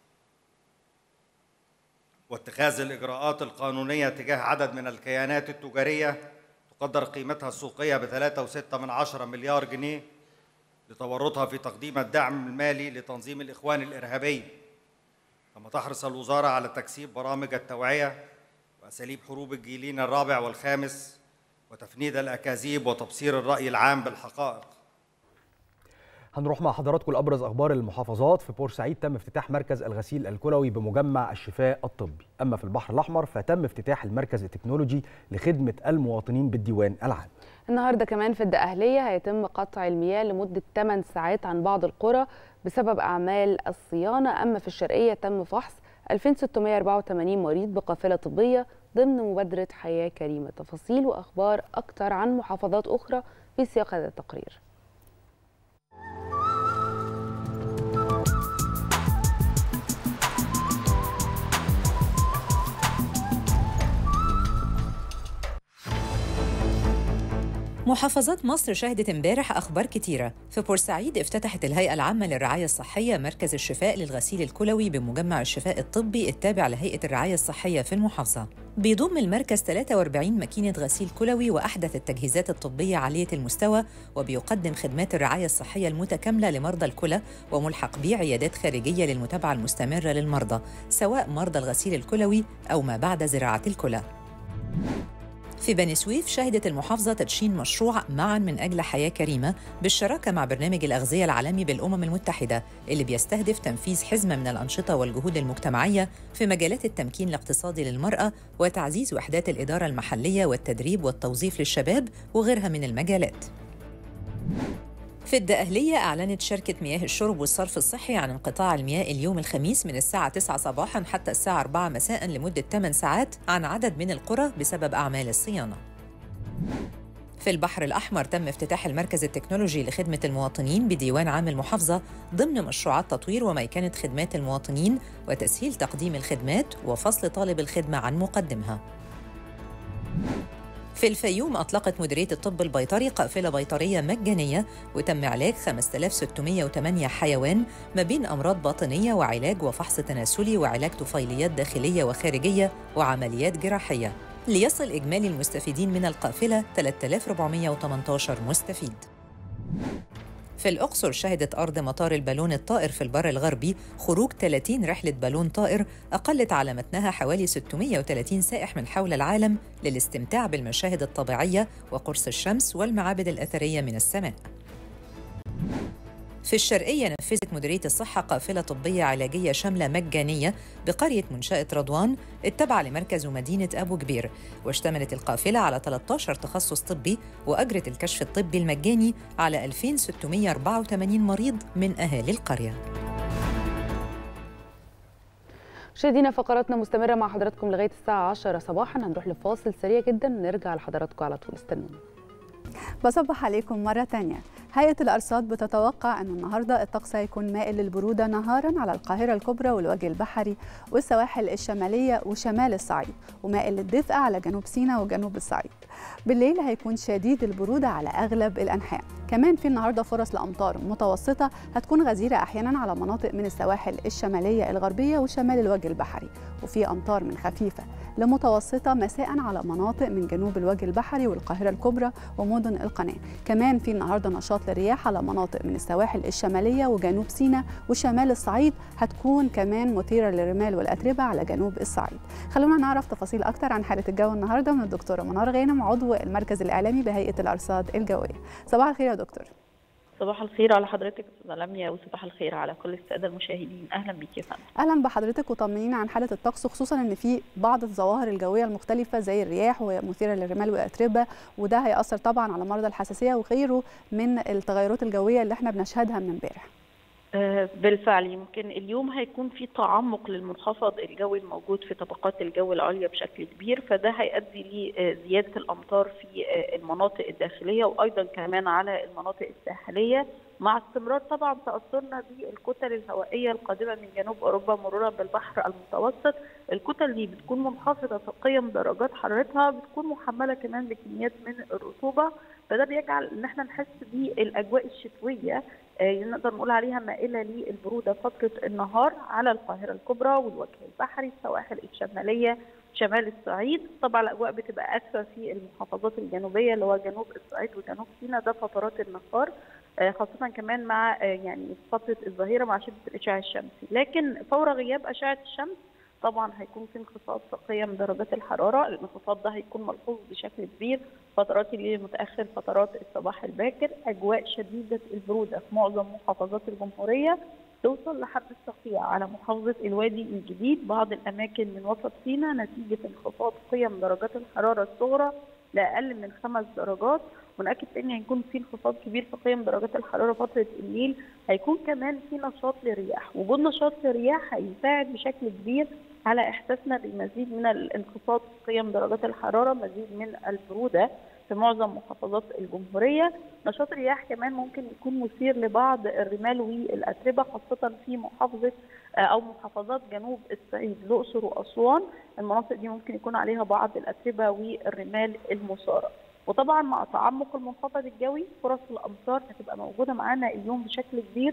واتخاذ الإجراءات القانونية تجاه عدد من الكيانات التجارية تقدر قيمتها السوقية ب 3.6 من عشرة مليار جنيه لتورطها في تقديم الدعم المالي لتنظيم الإخوان الإرهابي كما تحرص الوزارة على تكثيف برامج التوعية وأساليب حروب الجيلين الرابع والخامس وتفنيد الأكاذيب وتبصير الرأي العام بالحقائق هنروح مع حضراتكم لابرز اخبار المحافظات في بورسعيد تم افتتاح مركز الغسيل الكلوي بمجمع الشفاء الطبي اما في البحر الاحمر فتم افتتاح المركز التكنولوجي لخدمه المواطنين بالديوان العام النهارده كمان في الدقهليه هيتم قطع المياه لمده 8 ساعات عن بعض القرى بسبب اعمال الصيانه اما في الشرقيه تم فحص 2684 مريض بقافله طبيه ضمن مبادره حياه كريمه تفاصيل واخبار اكتر عن محافظات اخرى في سياق هذا التقرير محافظات مصر شهدت امبارح اخبار كتيره في بورسعيد افتتحت الهيئه العامه للرعايه الصحيه مركز الشفاء للغسيل الكلوي بمجمع الشفاء الطبي التابع لهيئه الرعايه الصحيه في المحافظه بيضم المركز 43 ماكينه غسيل كلوي واحدث التجهيزات الطبيه عاليه المستوى وبيقدم خدمات الرعايه الصحيه المتكامله لمرضى الكلى وملحق بيه عيادات خارجيه للمتابعه المستمره للمرضى سواء مرضى الغسيل الكلوي او ما بعد زراعه الكلى في بني سويف شهدت المحافظة تدشين مشروع معا من أجل حياة كريمة بالشراكة مع برنامج الأغذية العالمي بالأمم المتحدة اللي بيستهدف تنفيذ حزمة من الأنشطة والجهود المجتمعية في مجالات التمكين الاقتصادي للمرأة وتعزيز وحدات الإدارة المحلية والتدريب والتوظيف للشباب وغيرها من المجالات. في الدقهلية أعلنت شركة مياه الشرب والصرف الصحي عن انقطاع المياه اليوم الخميس من الساعة 9 صباحا حتى الساعة 4 مساء لمدة 8 ساعات عن عدد من القرى بسبب أعمال الصيانة. في البحر الأحمر تم افتتاح المركز التكنولوجي لخدمة المواطنين بديوان عام المحافظة ضمن مشروعات تطوير وميكنة خدمات المواطنين وتسهيل تقديم الخدمات وفصل طالب الخدمة عن مقدمها. في الفيوم أطلقت مديرية الطب البيطري قافلة بيطرية مجانية وتم علاج 5608 حيوان ما بين أمراض باطنية وعلاج وفحص تناسلي وعلاج طفيليات داخلية وخارجية وعمليات جراحية ليصل إجمالي المستفيدين من القافلة 3418 مستفيد في الأقصر شهدت أرض مطار البالون الطائر في البر الغربي خروج 30 رحلة بالون طائر أقلت على متنها حوالي 630 سائح من حول العالم للاستمتاع بالمشاهد الطبيعية وقرص الشمس والمعابد الأثرية من السماء. في الشرقية نفذت مديرية الصحة قافلة طبية علاجية شاملة مجانية بقرية منشأة رضوان التابعة لمركز مدينة أبو كبير واشتملت القافلة على 13 تخصص طبي وأجرت الكشف الطبي المجاني على 2684 مريض من أهالي القرية مشاهدينا فقراتنا مستمرة مع حضراتكم لغاية الساعة 10 صباحا هنروح لفاصل سريع جدا نرجع لحضراتكم على طول استنونا بصبح عليكم مرة تانية هيئة الأرصاد بتتوقع أن النهاردة الطقس هيكون مائل للبرودة نهارا على القاهرة الكبرى والوجه البحري والسواحل الشمالية وشمال الصعيد ومائل للدفء على جنوب سيناء وجنوب الصعيد بالليل هيكون شديد البرودة على أغلب الأنحاء كمان في النهارده فرص لامطار متوسطه هتكون غزيره احيانا على مناطق من السواحل الشماليه الغربيه وشمال الوجه البحري وفي امطار من خفيفه لمتوسطه مساء على مناطق من جنوب الوجه البحري والقاهره الكبرى ومدن القناه كمان في النهارده نشاط للرياح على مناطق من السواحل الشماليه وجنوب سيناء وشمال الصعيد هتكون كمان مثيره للرمال والاتربه على جنوب الصعيد خلونا نعرف تفاصيل اكتر عن حاله الجو النهارده من الدكتوره منار غانم عضو المركز الاعلامي بهيئه الارصاد الجويه صباح الخير يا دكتور صباح الخير على حضرتك استاذه لميا وصباح الخير على كل الساده المشاهدين اهلا بيك يا فندم اهلا بحضرتك وطمنينا عن حاله الطقس خصوصا ان في بعض الظواهر الجويه المختلفه زي الرياح ومثيره للرمال والاتربه وده هياثر طبعا على مرضى الحساسيه وغيره من التغيرات الجويه اللي احنا بنشهدها من امبارح بالفعل يمكن اليوم هيكون في تعمق للمنخفض الجوي الموجود في طبقات الجو العليا بشكل كبير فده هيؤدي لزياده الامطار في المناطق الداخليه وايضا كمان على المناطق الساحليه مع استمرار طبعا تاثرنا بالكتل الهوائيه القادمه من جنوب اوروبا مرورا بالبحر المتوسط الكتل دي بتكون منخفضه في قيم درجات حرارتها بتكون محمله كمان بكميات من الرطوبه فده بيجعل ان احنا نحس بالاجواء الشتويه آه، نقدر نقول عليها مائله للبروده فتره النهار على القاهره الكبرى والوجه البحري السواحل الشماليه شمال الصعيد طبعا الاجواء بتبقى اكثر في المحافظات الجنوبيه اللي هو جنوب الصعيد وجنوب سيناء ده فترات النهار آه، خاصة كمان مع آه، يعني فترة الظهيرة مع شدة الإشعاع الشمسي، لكن فور غياب أشعة الشمس طبعا هيكون في انخفاض في قيم درجات الحرارة، الانخفاض ده هيكون ملحوظ بشكل كبير فترات الليل المتأخر فترات الصباح الباكر، أجواء شديدة البرودة في معظم محافظات الجمهورية توصل لحد الصقيع على محافظة الوادي الجديد بعض الأماكن من وسط سيناء نتيجة انخفاض قيم درجات الحرارة الصغرى لأقل من خمس درجات ونأكد تاني هيكون في انخفاض كبير في قيم درجات الحرارة فترة الليل هيكون كمان في نشاط للرياح وجود نشاط للرياح هيساعد بشكل كبير على إحساسنا بمزيد من الانخفاض في قيم درجات الحرارة مزيد من البرودة في معظم محافظات الجمهورية نشاط الرياح كمان ممكن يكون مثير لبعض الرمال والأتربة خاصة في محافظة أو محافظات جنوب الصعيد الأقصر وأسوان المناطق دي ممكن يكون عليها بعض الأتربة والرمال المثارة وطبعا مع تعمق المنخفض الجوي فرص الامطار هتبقى موجوده معانا اليوم بشكل كبير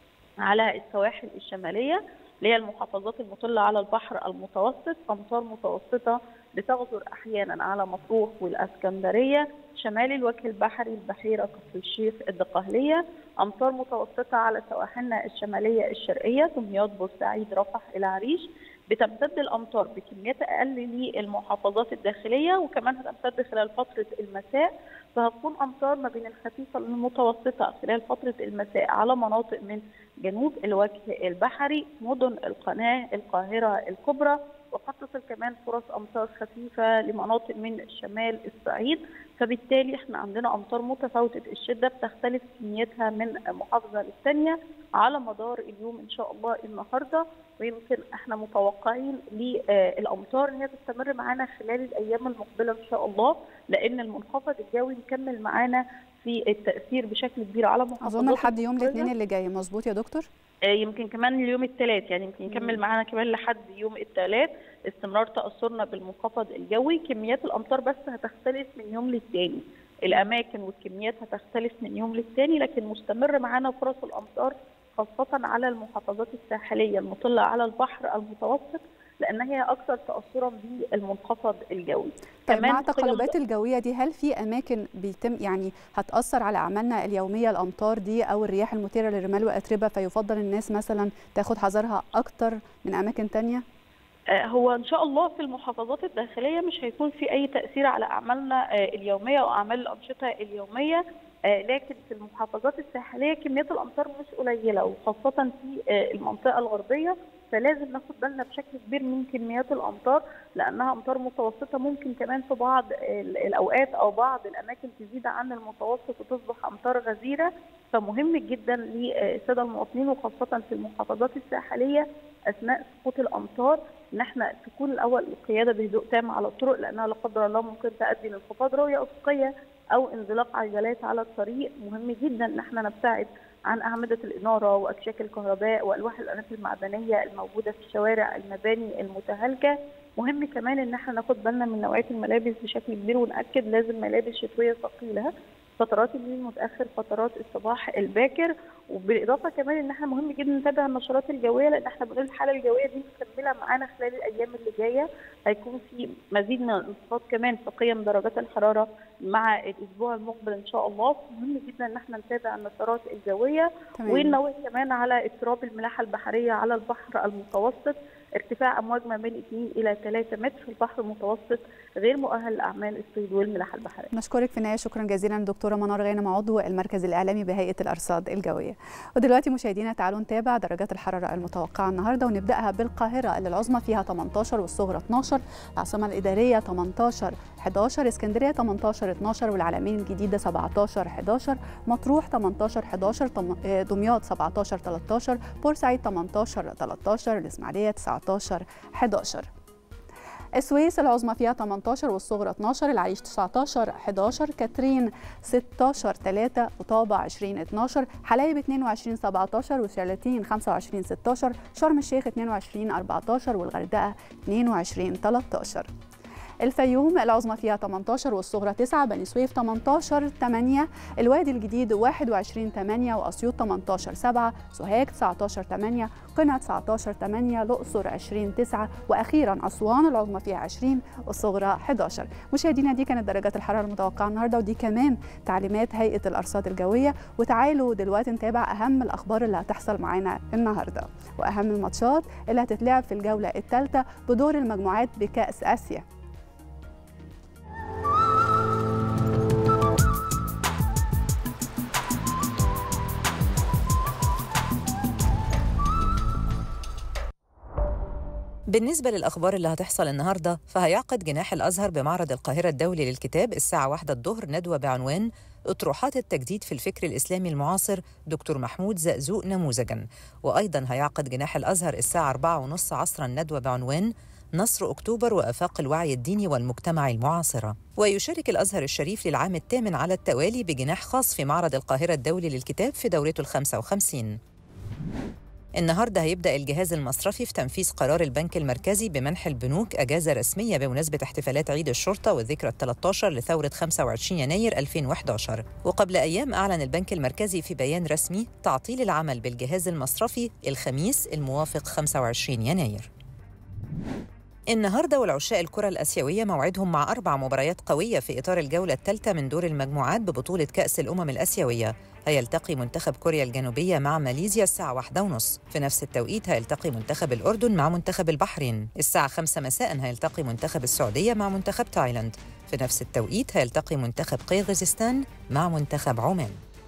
على السواحل الشماليه اللي هي المحافظات المطله على البحر المتوسط امطار متوسطه بتغزر احيانا على مطروح والاسكندريه شمال الوجه البحري البحيره كفر الشيخ الدقهليه امطار متوسطه على سواحلنا الشماليه الشرقيه دمياط بورسعيد رفح العريش بتمتد الامطار بكميات اقل للمحافظات الداخليه وكمان هتمتد خلال فتره المساء فهتكون امطار ما بين الخفيفه للمتوسطه خلال فتره المساء على مناطق من جنوب الوجه البحري مدن القناه القاهره الكبرى وقد تصل كمان فرص امطار خفيفه لمناطق من شمال الصعيد فبالتالي احنا عندنا امطار متفاوته الشده بتختلف كميتها من محافظه للثانيه على مدار اليوم ان شاء الله النهارده ويمكن احنا متوقعين للامطار ان هي تستمر معانا خلال الايام المقبله ان شاء الله لان المنخفض الجوي مكمل معانا في التاثير بشكل كبير على محافظات اظن لحد يوم الاثنين اللي جاي مظبوط يا دكتور يمكن كمان اليوم الثلاث يعني يمكن يكمل معانا كمان لحد يوم الثلاث استمرار تاثرنا بالمنخفض الجوي كميات الامطار بس هتختلف من يوم للتاني الاماكن والكميات هتختلف من يوم للتاني لكن مستمر معانا فرص الامطار خاصه على المحافظات الساحليه المطله على البحر المتوسط لان هي اكثر تاثرا بالمنخفض الجوي طيب مع التقلبات الجويه دي هل في اماكن بيتم يعني هتاثر على اعمالنا اليوميه الامطار دي او الرياح المثيره للرمال والاتربه فيفضل الناس مثلا تاخد حذرها اكتر من اماكن تانية هو ان شاء الله في المحافظات الداخليه مش هيكون في اي تاثير على اعمالنا اليوميه واعمال الانشطه اليوميه لكن في المحافظات الساحليه كميات الامطار مش قليله وخاصه في المنطقه الغربيه فلازم ناخد بالنا بشكل كبير من كميات الامطار لانها امطار متوسطه ممكن كمان في بعض الاوقات او بعض الاماكن تزيد عن المتوسط وتصبح امطار غزيره فمهم جدا للساده المواطنين وخاصه في المحافظات الساحليه اثناء سقوط الامطار ان احنا تكون الاول القياده بهدوء تام على الطرق لانها لا قدر الله ممكن تؤدي لانخفاض رؤيه افقيه او انزلاق عجلات على الطريق مهم جدا ان احنا نبتعد عن أعمدة الإنارة وأكشاك الكهرباء وألواح الأنابيب المعدنية الموجودة في الشوارع المباني المتهالكة مهم كمان إن احنا ناخد بالنا من نوعية الملابس بشكل كبير ونأكد لازم ملابس شتوية ثقيلة فترات الليل المتاخر فترات الصباح الباكر وبالاضافه كمان ان احنا مهم جدا نتابع النشرات الجويه لان احنا بنقول الحاله الجويه دي مكمله معانا خلال الايام اللي جايه هيكون في مزيد من الانخفاض كمان في قيم درجات الحراره مع الاسبوع المقبل ان شاء الله مهم جدا ان احنا نتابع النشرات الجويه وننوه كمان على اضطراب الملاحه البحريه على البحر المتوسط ارتفاع امواج ما بين 2 الى 3 متر في البحر المتوسط غير مؤهل لاعمال الصيد والملاحه البحريه. نشكرك في النهايه شكرا جزيلا دكتوره منار غانم عضو المركز الاعلامي بهيئه الارصاد الجويه. ودلوقتي مشاهدينا تعالوا نتابع درجات الحراره المتوقعه النهارده ونبداها بالقاهره اللي العظمى فيها 18 والصغرى 12 العاصمه الاداريه 18 11 اسكندريه 18 12 والعلمين الجديده 17 11 مطروح 18 11 دمياط 17 13 بورسعيد 18 13 الاسماعيليه 19 11 السويس العظمى فيها 18 والصغرى 12 العريش 19 11 كاترين 16 3 وطابة 20 12 حلايب 22 17 وشلاتين 25 16 شرم الشيخ 22 14 والغردقة 22 13 الفيوم العظمى فيها 18 والصغرى 9 بني سويف 18 8 الوادي الجديد 21 8 واسيوط 18 7 سوهاج 19 8 قنا 19 8 الاقصر 20 9 واخيرا اسوان العظمى فيها 20 والصغرى 11 مشاهدينا دي كانت درجات الحراره المتوقعه النهارده ودي كمان تعليمات هيئه الارصاد الجويه وتعالوا دلوقتي نتابع اهم الاخبار اللي هتحصل معانا النهارده واهم الماتشات اللي هتتلعب في الجوله الثالثه بدور المجموعات بكاس اسيا بالنسبة للأخبار اللي هتحصل النهاردة فهيعقد جناح الأزهر بمعرض القاهرة الدولي للكتاب الساعة واحدة الظهر ندوة بعنوان أطروحات التجديد في الفكر الإسلامي المعاصر دكتور محمود زقزوق نموذجا وأيضا هيعقد جناح الأزهر الساعة أربعة ونص عصرا ندوة بعنوان نصر أكتوبر وآفاق الوعي الديني والمجتمعي المعاصرة ويشارك الأزهر الشريف للعام الثامن على التوالي بجناح خاص في معرض القاهرة الدولي للكتاب في دورته الخمسة وخمسين النهارده هيبدا الجهاز المصرفي في تنفيذ قرار البنك المركزي بمنح البنوك اجازه رسميه بمناسبه احتفالات عيد الشرطه والذكرى ال 13 لثوره 25 يناير 2011 وقبل ايام اعلن البنك المركزي في بيان رسمي تعطيل العمل بالجهاز المصرفي الخميس الموافق 25 يناير النهارده والعشاء الكرة الآسيوية موعدهم مع أربع مباريات قوية في إطار الجولة الثالثة من دور المجموعات ببطولة كأس الأمم الآسيوية هيلتقي منتخب كوريا الجنوبية مع ماليزيا الساعة واحدة ونص في نفس التوقيت هيلتقي منتخب الأردن مع منتخب البحرين الساعة خمسة مساء هيلتقي منتخب السعودية مع منتخب تايلاند في نفس التوقيت هيلتقي منتخب قيرغيزستان مع منتخب عمان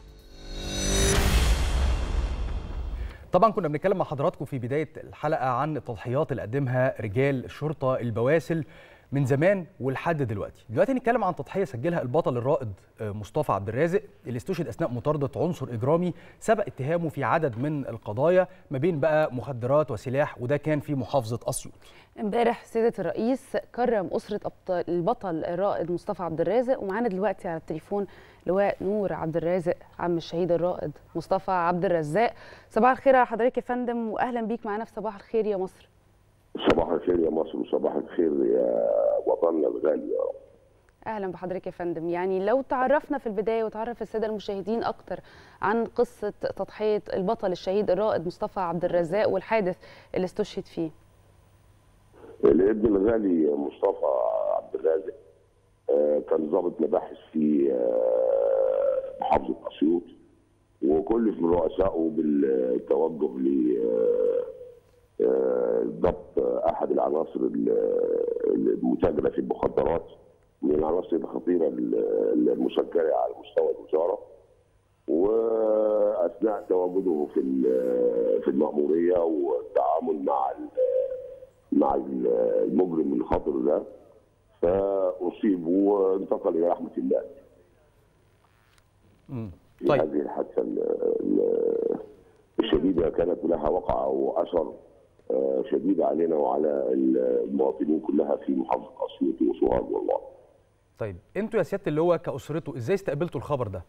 طبعا كنا بنتكلم مع حضراتكم في بدايه الحلقه عن التضحيات اللي قدمها رجال الشرطه البواسل من زمان ولحد دلوقتي دلوقتي نتكلم عن تضحيه سجلها البطل الرائد مصطفى عبد الرازق اللي استشهد اثناء مطارده عنصر اجرامي سبق اتهامه في عدد من القضايا ما بين بقى مخدرات وسلاح وده كان في محافظه اسيوط امبارح سيدة الرئيس كرم أسرة أبطال البطل الرائد مصطفى عبد الرازق ومعانا دلوقتي على التليفون لواء نور عبد الرازق عم الشهيد الرائد مصطفى عبد الرزاق صباح الخير على حضرتك يا فندم وأهلا بيك معانا في صباح الخير يا مصر صباح الخير يا مصر وصباح الخير يا وطننا الغالي يا رب اهلا بحضرتك يا فندم يعني لو تعرفنا في البدايه وتعرف الساده المشاهدين اكتر عن قصه تضحيه البطل الشهيد الرائد مصطفى عبد الرزاق والحادث اللي استشهد فيه الابن الغالي مصطفى عبد الرازق كان ضابط مباحث في محافظه اسيوط وكلف من رؤسائه بالتوجه ل ضبط احد العناصر المتاجره في المخدرات من العناصر الخطيره المسجله على مستوى الوزاره واثناء تواجده في في المأموريه والتعامل مع مع المجرم الخطر ده فاصيب وانتقل الى رحمه الله. في طيب. هذه الحادثه الشديده كانت لها وقع واثر شديده علينا وعلى المواطنين كلها في محافظه اسيوط وسوهاج والله. طيب انتوا يا سياده اللواء كاسرته ازاي استقبلتوا الخبر ده؟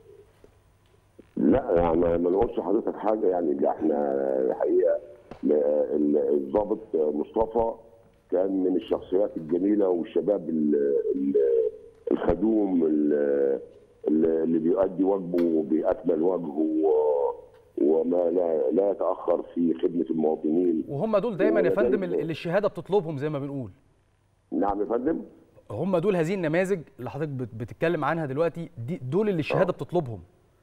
لا يعني ما نقولش لحضرتك حاجه يعني اللي احنا الحقيقه الضابط مصطفى كان من الشخصيات الجميله والشباب الخدوم اللي بيؤدي واجبه باكمل وجه وما لا, لا يتاخر في خدمه المواطنين وهم دول دايما يا فندم اللي الشهاده بتطلبهم زي ما بنقول نعم يا فندم هم دول هذه النماذج اللي حضرتك بتتكلم عنها دلوقتي دي دول اللي الشهاده بتطلبهم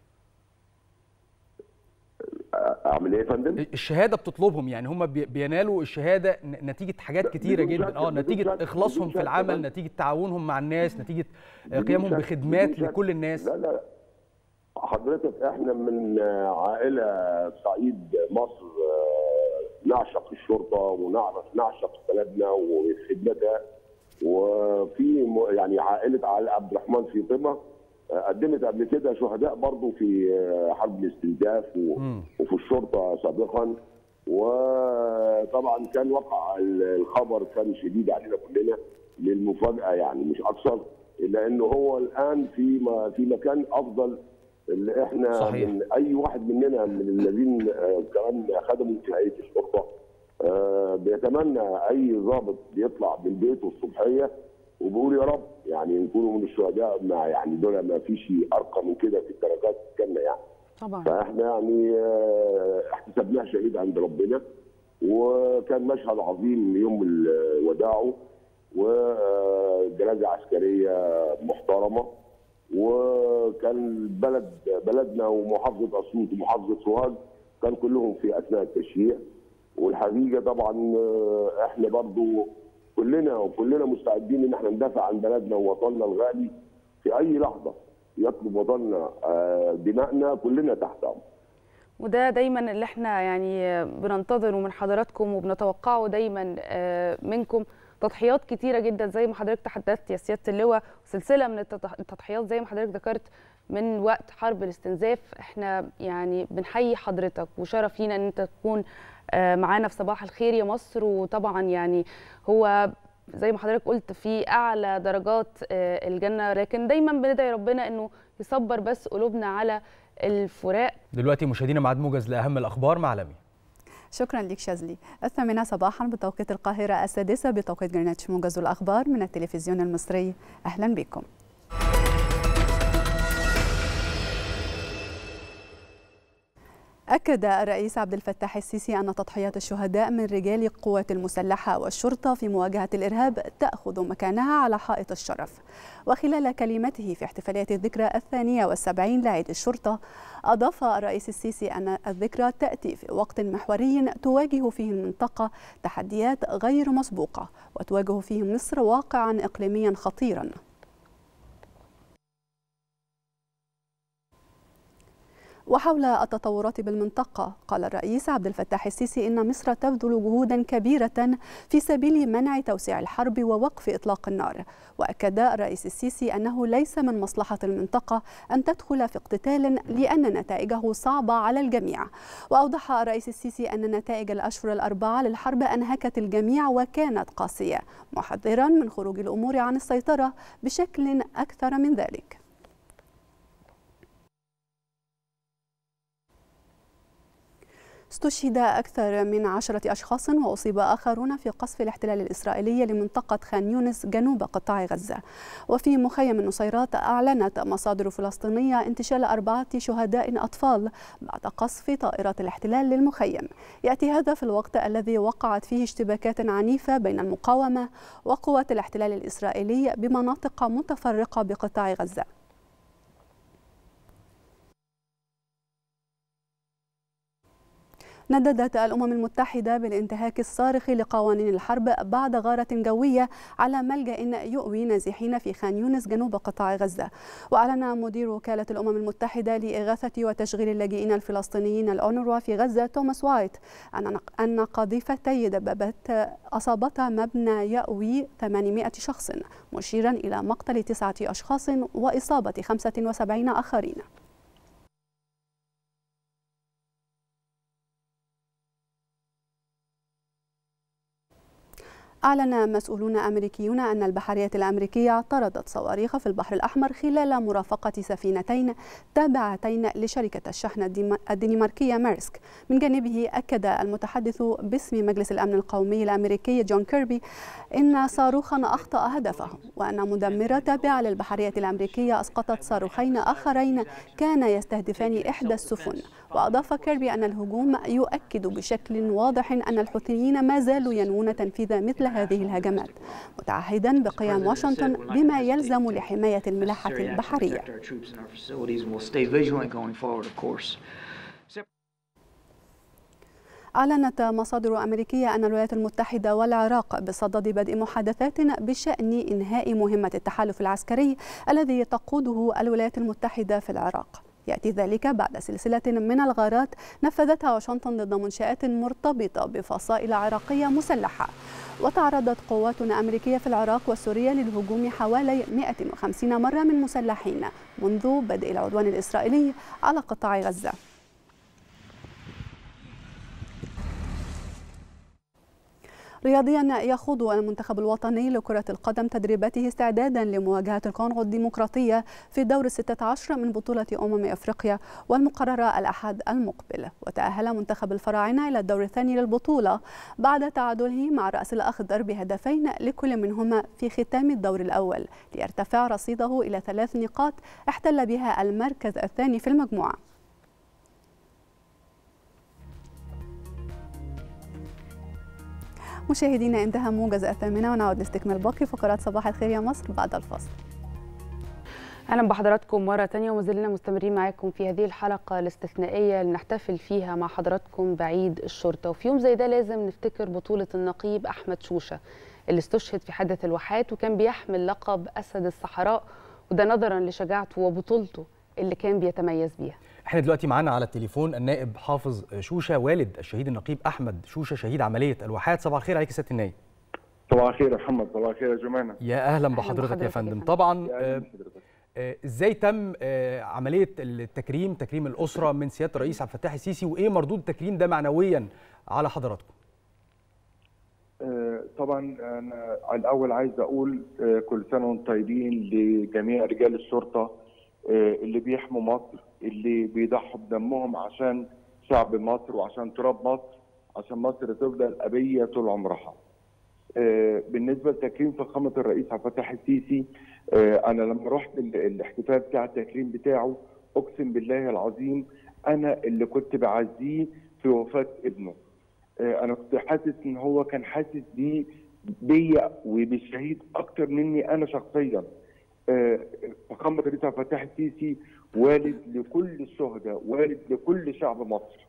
اعمل ايه يا فندم؟ الشهاده بتطلبهم يعني هم بينالوا الشهاده نتيجه حاجات كتيره جدا اه نتيجه اخلاصهم في العمل نتيجه تعاونهم مع الناس نتيجه قيامهم بخدمات لكل الناس لا لا حضرتك احنا من عائله صعيد مصر نعشق الشرطه ونعرف نعشق بلدنا وخدمتها وفي يعني عائله عبد الرحمن في طمه قدمت قبل كده شهداء برضه في حرب الاستنزاف وفي الشرطه سابقا وطبعا كان وقع الخبر كان شديد علينا كلنا للمفاجاه يعني مش اكثر الا انه هو الان في ما في مكان افضل اللي احنا صحيح. من اي واحد مننا من الذين آه، كمان خدموا في هيئه الشرطه آه، بيتمنى اي ضابط بيطلع من بيته الصبحيه وبيقول يا رب يعني نكونوا من الشهداء ما يعني دول ما فيش ارقى من كده في الدرجات الجنه يعني طبعا فاحنا يعني آه، احتسبناه شهيد عند ربنا وكان مشهد عظيم يوم ال- وداعه وجنازه عسكريه محترمه وكان بلد بلدنا ومحافظه اسيوط ومحافظه سوهاج كان كلهم في اثناء التشييع والحقيقه طبعا آه، احنا برضو كلنا وكلنا مستعدين ان احنا ندافع عن بلدنا ووطننا الغالي في اي لحظه يطلب وطننا آه، دماءنا كلنا تحت امر وده دايما اللي احنا يعني بننتظره من حضراتكم وبنتوقعه دايما آه، منكم تضحيات كتيره جدا زي ما حضرتك تحدثت يا سياده اللواء وسلسله من التضح- التضحيات زي ما حضرتك ذكرت من وقت حرب الاستنزاف احنا يعني بنحيي حضرتك وشرف لينا ان انت تكون آه، معانا في صباح الخير يا مصر وطبعا يعني هو زي ما حضرتك قلت في اعلى درجات آه، الجنه لكن دايما بندعي ربنا انه يصبر بس قلوبنا على الفراق دلوقتي مشاهدينا ميعاد موجز لاهم الاخبار مع لمي شكرا لك شاذلي الثامنة صباحا بتوقيت القاهرة السادسة بتوقيت جرينتش موجز الأخبار من التلفزيون المصري أهلا بكم أكد الرئيس عبد الفتاح السيسي أن تضحيات الشهداء من رجال القوات المسلحة والشرطة في مواجهة الإرهاب تأخذ مكانها على حائط الشرف وخلال كلمته في احتفالية الذكرى الثانية والسبعين لعيد الشرطة أضاف الرئيس السيسي أن الذكرى تأتي في وقت محوري تواجه فيه المنطقة تحديات غير مسبوقة وتواجه فيه مصر واقعا إقليميا خطيرا وحول التطورات بالمنطقة قال الرئيس عبد الفتاح السيسي إن مصر تبذل جهودا كبيرة في سبيل منع توسيع الحرب ووقف إطلاق النار وأكد الرئيس السيسي أنه ليس من مصلحة المنطقة أن تدخل في اقتتال لأن نتائجه صعبة على الجميع وأوضح الرئيس السيسي أن نتائج الأشهر الأربعة للحرب أنهكت الجميع وكانت قاسية محذرا من خروج الأمور عن السيطرة بشكل أكثر من ذلك استشهد أكثر من عشرة أشخاص وأصيب آخرون في قصف الاحتلال الإسرائيلي لمنطقة خان يونس جنوب قطاع غزة وفي مخيم النصيرات أعلنت مصادر فلسطينية انتشال أربعة شهداء أطفال بعد قصف طائرات الاحتلال للمخيم يأتي هذا في الوقت الذي وقعت فيه اشتباكات عنيفة بين المقاومة وقوات الاحتلال الإسرائيلي بمناطق متفرقة بقطاع غزة نددت الأمم المتحدة بالانتهاك الصارخ لقوانين الحرب بعد غارة جوية على ملجأ يؤوي نازحين في خان يونس جنوب قطاع غزة وأعلن مدير وكالة الأمم المتحدة لإغاثة وتشغيل اللاجئين الفلسطينيين الأونروا في غزة توماس وايت أن أن قذيفتي دبابات أصابتا مبنى يأوي 800 شخص مشيرا إلى مقتل تسعة أشخاص وإصابة 75 آخرين أعلن مسؤولون أمريكيون أن البحرية الأمريكية اعترضت صواريخ في البحر الأحمر خلال مرافقة سفينتين تابعتين لشركة الشحن الديما- الدنماركية ميرسك من جانبه أكد المتحدث باسم مجلس الأمن القومي الأمريكي جون كيربي إن صاروخا أخطأ هدفه وأن مدمرة تابعة للبحرية الأمريكية أسقطت صاروخين آخرين كان يستهدفان إحدى السفن وأضاف كيربي أن الهجوم يؤكد بشكل واضح أن الحوثيين ما زالوا ينوون تنفيذ مثل هذه الهجمات متعهدا بقيام واشنطن بما يلزم لحماية الملاحة البحرية أعلنت مصادر أمريكية أن الولايات المتحدة والعراق بصدد بدء محادثات بشأن إنهاء مهمة التحالف العسكري الذي تقوده الولايات المتحدة في العراق يأتي ذلك بعد سلسلة من الغارات نفذتها واشنطن ضد منشآت مرتبطة بفصائل عراقية مسلحة وتعرضت قواتنا أمريكية في العراق وسوريا للهجوم حوالي 150 مرة من مسلحين منذ بدء العدوان الإسرائيلي على قطاع غزة رياضيا يخوض المنتخب الوطني لكرة القدم تدريباته استعدادا لمواجهة الكونغو الديمقراطية في الدور الستة عشر من بطولة أمم أفريقيا والمقررة الأحد المقبل وتأهل منتخب الفراعنة إلى الدور الثاني للبطولة بعد تعادله مع الرأس الأخضر بهدفين لكل منهما في ختام الدور الأول ليرتفع رصيده إلى ثلاث نقاط احتل بها المركز الثاني في المجموعة مشاهدينا انتهى موجز الثامنة ونعود لاستكمال باقي فقرات صباح الخير يا مصر بعد الفاصل اهلا بحضراتكم مره تانية وما زلنا مستمرين معاكم في هذه الحلقه الاستثنائيه اللي نحتفل فيها مع حضراتكم بعيد الشرطه وفي يوم زي ده لازم نفتكر بطوله النقيب احمد شوشه اللي استشهد في حادث الواحات وكان بيحمل لقب اسد الصحراء وده نظرا لشجاعته وبطولته اللي كان بيتميز بيها احنا دلوقتي معانا على التليفون النائب حافظ شوشه والد الشهيد النقيب احمد شوشه شهيد عمليه الواحات صباح الخير عليك يا سياده النائب صباح الخير يا محمد صباح الخير يا جمانه يا اهلا بحضرتك يا فندم طبعا آه، آه، ازاي تم آه، عمليه التكريم تكريم الاسره من سياده الرئيس عبد الفتاح السيسي وايه مردود التكريم ده معنويا على حضراتكم آه، طبعا انا الاول عايز اقول آه، كل سنه وانتم طيبين لجميع رجال الشرطه آه، اللي بيحموا مصر اللي بيضحوا بدمهم عشان شعب مصر وعشان تراب مصر عشان مصر تفضل ابيه طول عمرها. آه، بالنسبه لتكريم فخامه الرئيس عبد الفتاح السيسي آه، انا لما رحت ال- الاحتفال بتاع التكريم بتاعه اقسم بالله العظيم انا اللي كنت بعزيه في وفاه ابنه. آه، انا كنت حاسس ان هو كان حاسس بيه بيا وبالشهيد اكتر مني انا شخصيا. آه، فخامه الرئيس عبد الفتاح السيسي والد لكل الشهداء، والد لكل شعب مصر.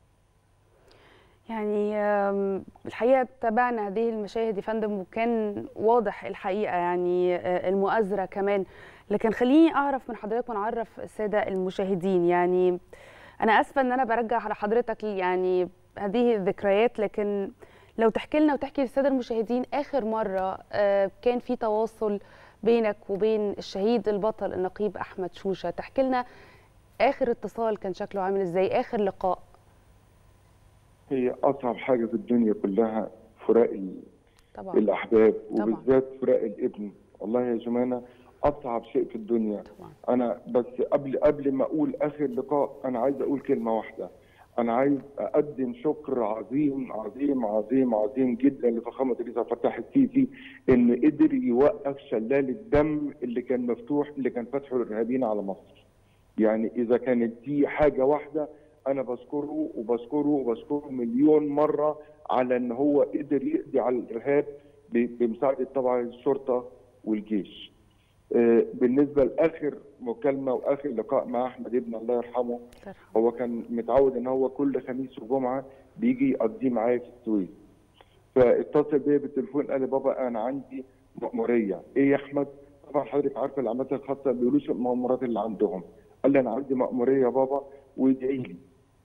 يعني آم، الحقيقه تابعنا هذه المشاهد يا فندم وكان واضح الحقيقه يعني آه، المؤازره كمان لكن خليني اعرف من حضرتك ونعرف الساده المشاهدين يعني انا اسفه ان انا برجع على حضرتك يعني هذه الذكريات لكن لو تحكي لنا وتحكي للساده المشاهدين اخر مره آه، كان في تواصل بينك وبين الشهيد البطل النقيب احمد شوشه تحكي لنا اخر اتصال كان شكله عامل ازاي اخر لقاء هي اصعب حاجه في الدنيا كلها فراق ال- طبعا الاحباب طبعا. وبالذات فراق الابن والله يا جمانه اصعب شيء في الدنيا طبعا انا بس قبل قبل ما اقول اخر لقاء انا عايز اقول كلمه واحده انا عايز اقدم شكر عظيم عظيم عظيم عظيم جدا لفخامه الرئيس عبد الفتاح السيسي ان قدر يوقف شلال الدم اللي كان مفتوح اللي كان فاتحه الارهابيين على مصر يعني اذا كانت دي حاجه واحده انا بشكره وبشكره وبشكره مليون مره على ان هو قدر يقضي على الارهاب ب- بمساعده طبعا الشرطه والجيش. آه، بالنسبه لاخر مكالمه واخر لقاء مع احمد ابن الله يرحمه هو كان متعود ان هو كل خميس وجمعه بيجي يقضيه معايا في السويس. فاتصل بيا بالتليفون قال لي بابا انا عندي مأموريه، ايه يا احمد؟ طبعا حضرتك عارفه العمليات الخاصه ما بيقولوش المأمورات اللي عندهم. قال لي انا عندي مأموريه يا بابا وادعي لي.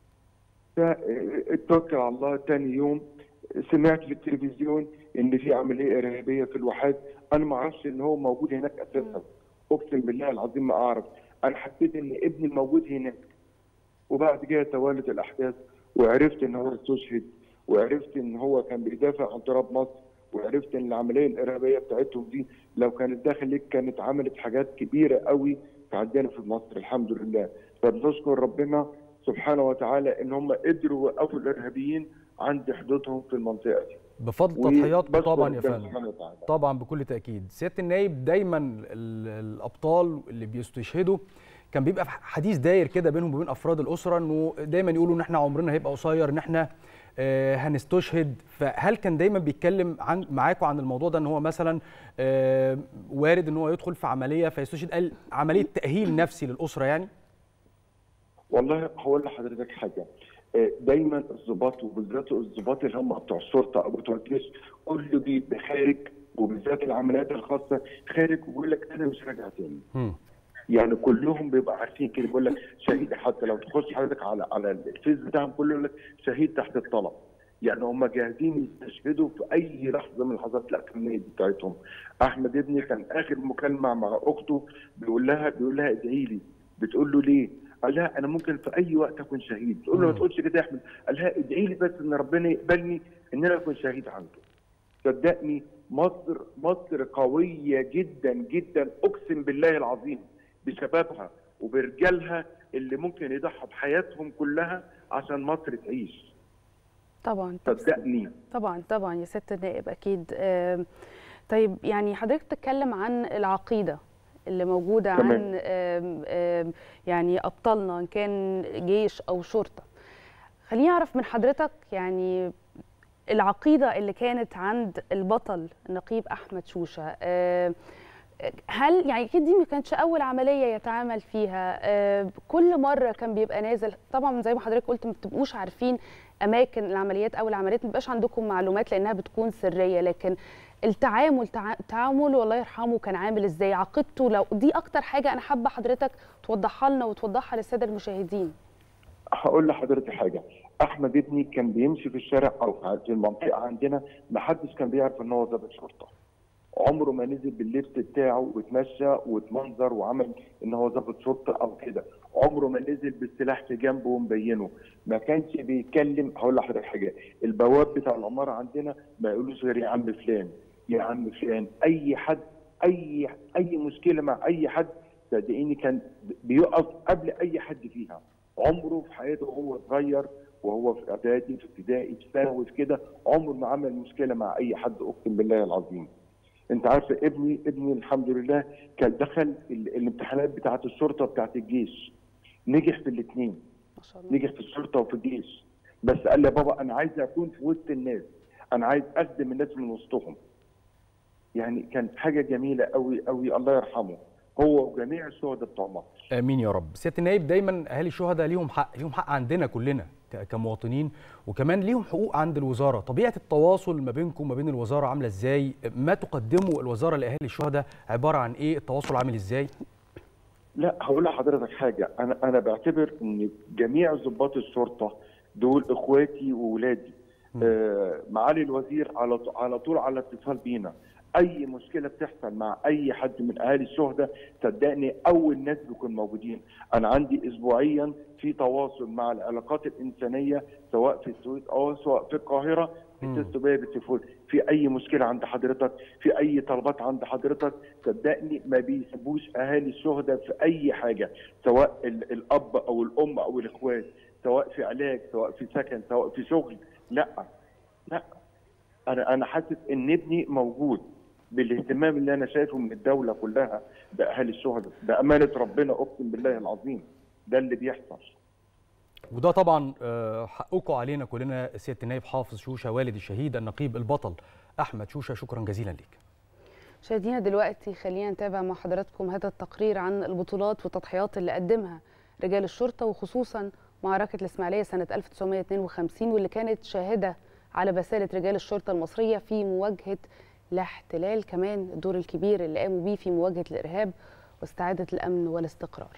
فاتوكل على الله تاني يوم سمعت في التلفزيون ان في عمليه ارهابيه في الواحات انا ما اعرفش ان هو موجود هناك اساسا اقسم بالله العظيم ما اعرف انا حسيت ان ابني موجود هناك وبعد كده توالت الاحداث وعرفت ان هو استشهد وعرفت ان هو كان بيدافع عن تراب مصر وعرفت ان العمليه الارهابيه بتاعتهم دي لو كانت داخل ليك كانت عملت حاجات كبيره قوي عندنا في مصر الحمد لله فبنشكر ربنا سبحانه وتعالى ان هم قدروا يوقفوا الارهابيين عند حدودهم في المنطقه دي بفضل و- تضحياتكم بشكر طبعا يا ربنا فندم سبحانه وتعالى. طبعا بكل تاكيد سياده النايب دايما ال- الابطال اللي بيستشهدوا كان بيبقى في حديث داير كده بينهم وبين افراد الاسره انه دايما يقولوا ان احنا عمرنا هيبقى قصير ان احنا آه، هنستشهد فهل كان دايما بيتكلم عن معاكم عن الموضوع ده ان هو مثلا آه، وارد ان هو يدخل في عمليه فيستشهد قال عمليه تاهيل نفسي للاسره يعني والله هقول لحضرتك حاجه آه، دايما الضباط وبالذات الضباط اللي هم بتوع الشرطه او بتوع الجيش كله بيبقى خارج وبالذات العمليات الخاصه خارج ويقول لك انا مش راجع تاني مم. يعني كلهم بيبقى عارفين كده بيقول لك شهيد حتى لو تخش حضرتك على على الفيس بتاعهم كله يقول لك شهيد تحت الطلب يعني هم جاهزين يستشهدوا في اي لحظه من لحظات الاكاديميه بتاعتهم احمد ابني كان اخر مكالمه مع اخته بيقول لها بيقول لها ادعي لي بتقول له ليه؟ قال لها انا ممكن في اي وقت اكون شهيد تقول له ما تقولش كده يا احمد قال لها ادعي لي بس ان ربنا يقبلني ان انا اكون شهيد عنده صدقني مصر مصر قويه جدا جدا اقسم بالله العظيم بشبابها وبرجالها اللي ممكن يضحوا بحياتهم كلها عشان مصر تعيش طبعا صدقني طبعا طبعا يا ست النائب اكيد آم، طيب يعني حضرتك تتكلم عن العقيده اللي موجوده تمام. عن آم، آم، يعني ابطالنا ان كان جيش او شرطه خليني اعرف من حضرتك يعني العقيده اللي كانت عند البطل النقيب احمد شوشه آم، هل يعني اكيد دي ما كانتش اول عمليه يتعامل فيها آه، كل مره كان بيبقى نازل طبعا زي ما حضرتك قلت ما بتبقوش عارفين اماكن العمليات او العمليات ما بيبقاش عندكم معلومات لانها بتكون سريه لكن التعامل تع- تعامله والله يرحمه كان عامل ازاي عقيدته لو دي اكتر حاجه انا حابه حضرتك توضحها لنا وتوضحها للساده المشاهدين هقول لحضرتك حاجه احمد ابني كان بيمشي في الشارع او في المنطقه عندنا ما حدش كان بيعرف ان هو ضابط شرطه عمره ما نزل باللبس بتاعه واتمشى واتمنظر وعمل ان هو ضابط شرطه او كده عمره ما نزل بالسلاح في جنبه ومبينه ما كانش بيتكلم هقول لحضرتك حاجه البواب بتاع العماره عندنا ما يقولوش غير يا عم فلان يا عم فلان اي حد اي اي مشكله مع اي حد صدقيني كان بيقف قبل اي حد فيها عمره في حياته وهو صغير وهو في اعدادي في ابتدائي في ثانوي في كده عمره ما عمل مشكله مع اي حد اقسم بالله العظيم انت عارفه ابني ابني الحمد لله كان دخل ال- الامتحانات بتاعه الشرطه بتاعه الجيش نجح في الاثنين ما شاء الله نجح في الشرطه وفي الجيش بس قال لي يا بابا انا عايز اكون في وسط الناس انا عايز اخدم الناس من وسطهم يعني كانت حاجه جميله قوي قوي الله يرحمه هو وجميع الشهداء بتوع مصر امين يا رب سياده النائب دايما اهالي الشهداء ليهم حق ليهم حق عندنا كلنا ك- كمواطنين وكمان ليهم حقوق عند الوزاره طبيعه التواصل ما بينكم وما بين الوزاره عامله ازاي ما تقدمه الوزاره لاهالي الشهداء عباره عن ايه التواصل عامل ازاي لا هقول لحضرتك حاجه انا انا بعتبر ان جميع ضباط الشرطه دول اخواتي واولادي آه معالي الوزير على ط- على طول على اتصال بينا اي مشكله بتحصل مع اي حد من اهالي الشهداء صدقني اول ناس بيكون موجودين انا عندي اسبوعيا في تواصل مع العلاقات الانسانيه سواء في السويس او سواء في القاهره بيتصلوا بيا بالتليفون في اي مشكله عند حضرتك في اي طلبات عند حضرتك صدقني ما بيسيبوش اهالي الشهداء في اي حاجه سواء ال- الاب او الام او الاخوات سواء في علاج سواء في سكن سواء في شغل لا لا انا انا حاسس ان ابني موجود بالاهتمام اللي انا شايفه من الدوله كلها باهالي الشهداء بامانه ربنا اقسم بالله العظيم ده اللي بيحصل وده طبعا آه، حقكم علينا كلنا سياده النائب حافظ شوشه والد الشهيد النقيب البطل احمد شوشه شكرا جزيلا ليك مشاهدينا دلوقتي خلينا نتابع مع حضراتكم هذا التقرير عن البطولات والتضحيات اللي قدمها رجال الشرطة وخصوصا معركة الإسماعيلية سنة 1952 واللي كانت شاهدة على بسالة رجال الشرطة المصرية في مواجهة الاحتلال كمان الدور الكبير اللي قاموا بيه في مواجهة الإرهاب واستعادة الأمن والاستقرار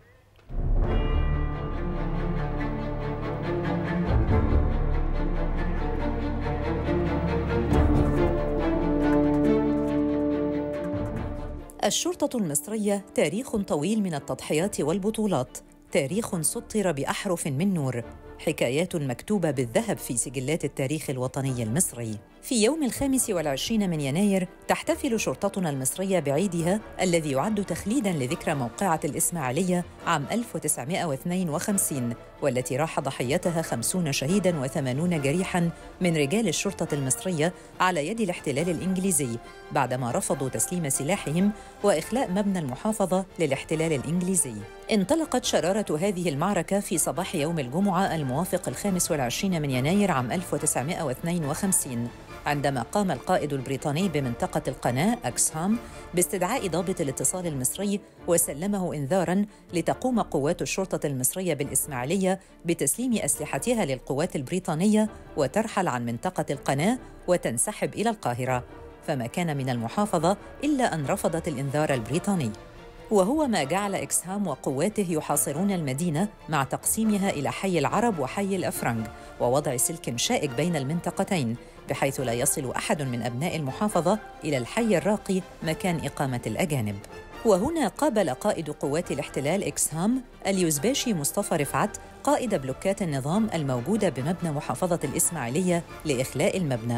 الشرطة المصرية تاريخ طويل من التضحيات والبطولات تاريخ سطر بأحرف من نور حكايات مكتوبة بالذهب في سجلات التاريخ الوطني المصري في يوم الخامس والعشرين من يناير تحتفل شرطتنا المصرية بعيدها الذي يعد تخليداً لذكرى موقعة الإسماعيلية عام 1952 والتي راح ضحيتها خمسون شهيداً وثمانون جريحاً من رجال الشرطة المصرية على يد الاحتلال الإنجليزي بعدما رفضوا تسليم سلاحهم وإخلاء مبنى المحافظة للاحتلال الإنجليزي انطلقت شرارة هذه المعركة في صباح يوم الجمعة الموافق الخامس والعشرين من يناير عام 1952 عندما قام القائد البريطاني بمنطقة القناة أكسهام باستدعاء ضابط الاتصال المصري وسلمه إنذاراً لتقوم قوات الشرطة المصرية بالإسماعيلية بتسليم أسلحتها للقوات البريطانية وترحل عن منطقة القناة وتنسحب إلى القاهرة فما كان من المحافظة إلا أن رفضت الإنذار البريطاني وهو ما جعل إكسهام وقواته يحاصرون المدينة مع تقسيمها إلى حي العرب وحي الأفرنج ووضع سلك شائك بين المنطقتين بحيث لا يصل أحد من أبناء المحافظة إلى الحي الراقي مكان إقامة الأجانب وهنا قابل قائد قوات الاحتلال إكسهام اليوزباشي مصطفى رفعت قائد بلوكات النظام الموجودة بمبنى محافظة الإسماعيلية لإخلاء المبنى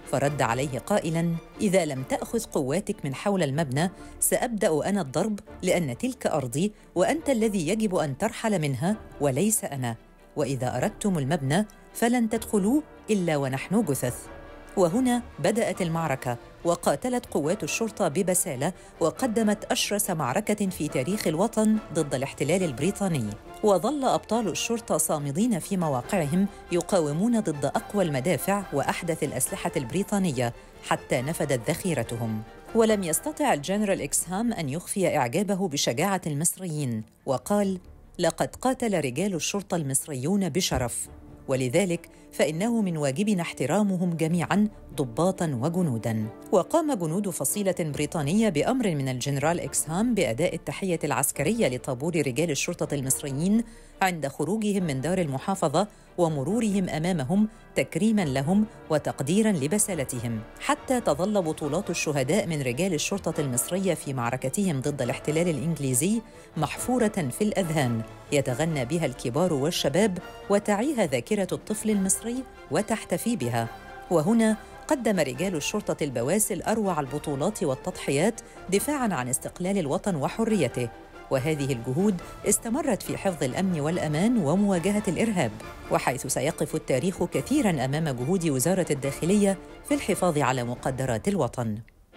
فرد عليه قائلا اذا لم تاخذ قواتك من حول المبنى سابدا انا الضرب لان تلك ارضي وانت الذي يجب ان ترحل منها وليس انا واذا اردتم المبنى فلن تدخلوه الا ونحن جثث وهنا بدات المعركه وقاتلت قوات الشرطه ببساله وقدمت اشرس معركه في تاريخ الوطن ضد الاحتلال البريطاني وظل ابطال الشرطه صامدين في مواقعهم يقاومون ضد اقوى المدافع واحدث الاسلحه البريطانيه حتى نفدت ذخيرتهم ولم يستطع الجنرال اكسهام ان يخفي اعجابه بشجاعه المصريين وقال لقد قاتل رجال الشرطه المصريون بشرف ولذلك فانه من واجبنا احترامهم جميعا ضباطا وجنودا وقام جنود فصيله بريطانيه بامر من الجنرال اكسهام باداء التحيه العسكريه لطابور رجال الشرطه المصريين عند خروجهم من دار المحافظه ومرورهم امامهم تكريما لهم وتقديرا لبسالتهم حتى تظل بطولات الشهداء من رجال الشرطه المصريه في معركتهم ضد الاحتلال الانجليزي محفوره في الاذهان يتغنى بها الكبار والشباب وتعيها ذاكره الطفل المصري وتحتفي بها وهنا قدم رجال الشرطه البواسل اروع البطولات والتضحيات دفاعا عن استقلال الوطن وحريته وهذه الجهود استمرت في حفظ الامن والامان ومواجهه الارهاب وحيث سيقف التاريخ كثيرا امام جهود وزاره الداخليه في الحفاظ على مقدرات الوطن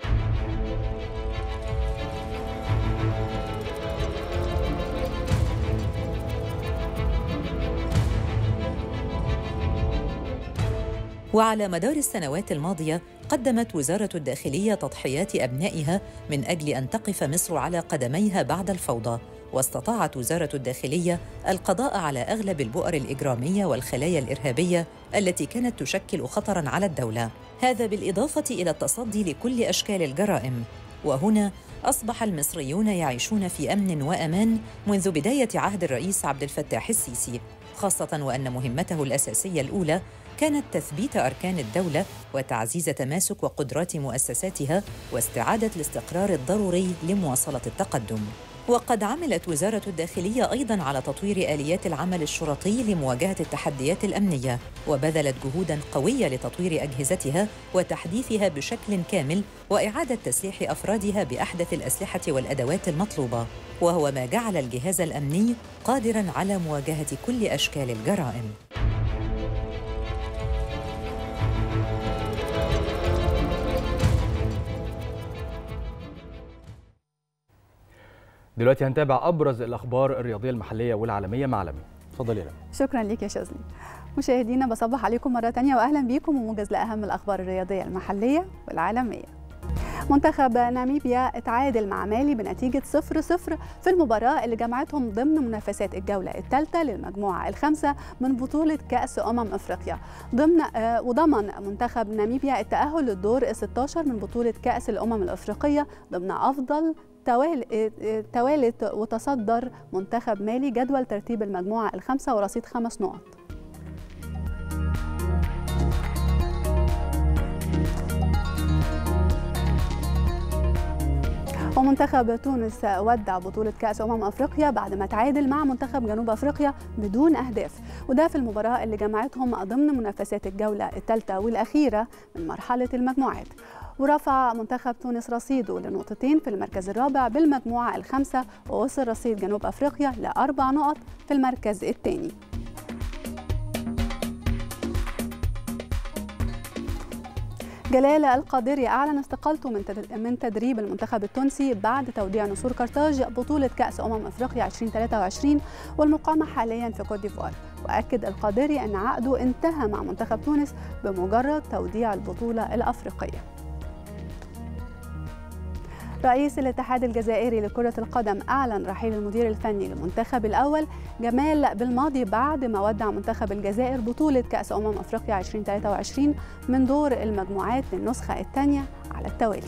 وعلى مدار السنوات الماضيه قدمت وزاره الداخليه تضحيات ابنائها من اجل ان تقف مصر على قدميها بعد الفوضى واستطاعت وزاره الداخليه القضاء على اغلب البؤر الاجراميه والخلايا الارهابيه التي كانت تشكل خطرا على الدوله هذا بالاضافه الى التصدي لكل اشكال الجرائم وهنا اصبح المصريون يعيشون في امن وامان منذ بدايه عهد الرئيس عبد الفتاح السيسي خاصه وان مهمته الاساسيه الاولى كانت تثبيت اركان الدوله وتعزيز تماسك وقدرات مؤسساتها واستعاده الاستقرار الضروري لمواصله التقدم وقد عملت وزاره الداخليه ايضا على تطوير اليات العمل الشرطي لمواجهه التحديات الامنيه وبذلت جهودا قويه لتطوير اجهزتها وتحديثها بشكل كامل واعاده تسليح افرادها باحدث الاسلحه والادوات المطلوبه وهو ما جعل الجهاز الامني قادرا على مواجهه كل اشكال الجرائم دلوقتي هنتابع ابرز الاخبار الرياضيه المحليه والعالميه مع لمي اتفضلي يا لمي شكرا ليك يا شاذلي مشاهدينا بصبح عليكم مرة تانية وأهلا بيكم وموجز لأهم الأخبار الرياضية المحلية والعالمية منتخب ناميبيا اتعادل مع مالي بنتيجة 0-0 في المباراة اللي جمعتهم ضمن منافسات الجولة الثالثة للمجموعة الخامسة من بطولة كأس أمم أفريقيا ضمن آه وضمن منتخب ناميبيا التأهل للدور ال 16 من بطولة كأس الأمم الأفريقية ضمن أفضل توالت وتصدر منتخب مالي جدول ترتيب المجموعة الخامسة ورصيد خمس نقط ومنتخب تونس ودع بطولة كأس أمم أفريقيا بعد ما تعادل مع منتخب جنوب أفريقيا بدون أهداف وده في المباراة اللي جمعتهم ضمن منافسات الجولة الثالثة والأخيرة من مرحلة المجموعات ورفع منتخب تونس رصيده لنقطتين في المركز الرابع بالمجموعة الخامسة ووصل رصيد جنوب أفريقيا لأربع نقط في المركز الثاني جلال القادري أعلن استقالته من تدريب المنتخب التونسي بعد توديع نسور قرطاج بطولة كأس أمم أفريقيا 2023 والمقامة حاليا في كوت ديفوار وأكد القادري أن عقده انتهى مع منتخب تونس بمجرد توديع البطولة الأفريقية رئيس الاتحاد الجزائري لكرة القدم أعلن رحيل المدير الفني للمنتخب الأول جمال بالماضي بعد ما ودع منتخب الجزائر بطولة كأس أمم أفريقيا 2023 من دور المجموعات للنسخة الثانية على التوالي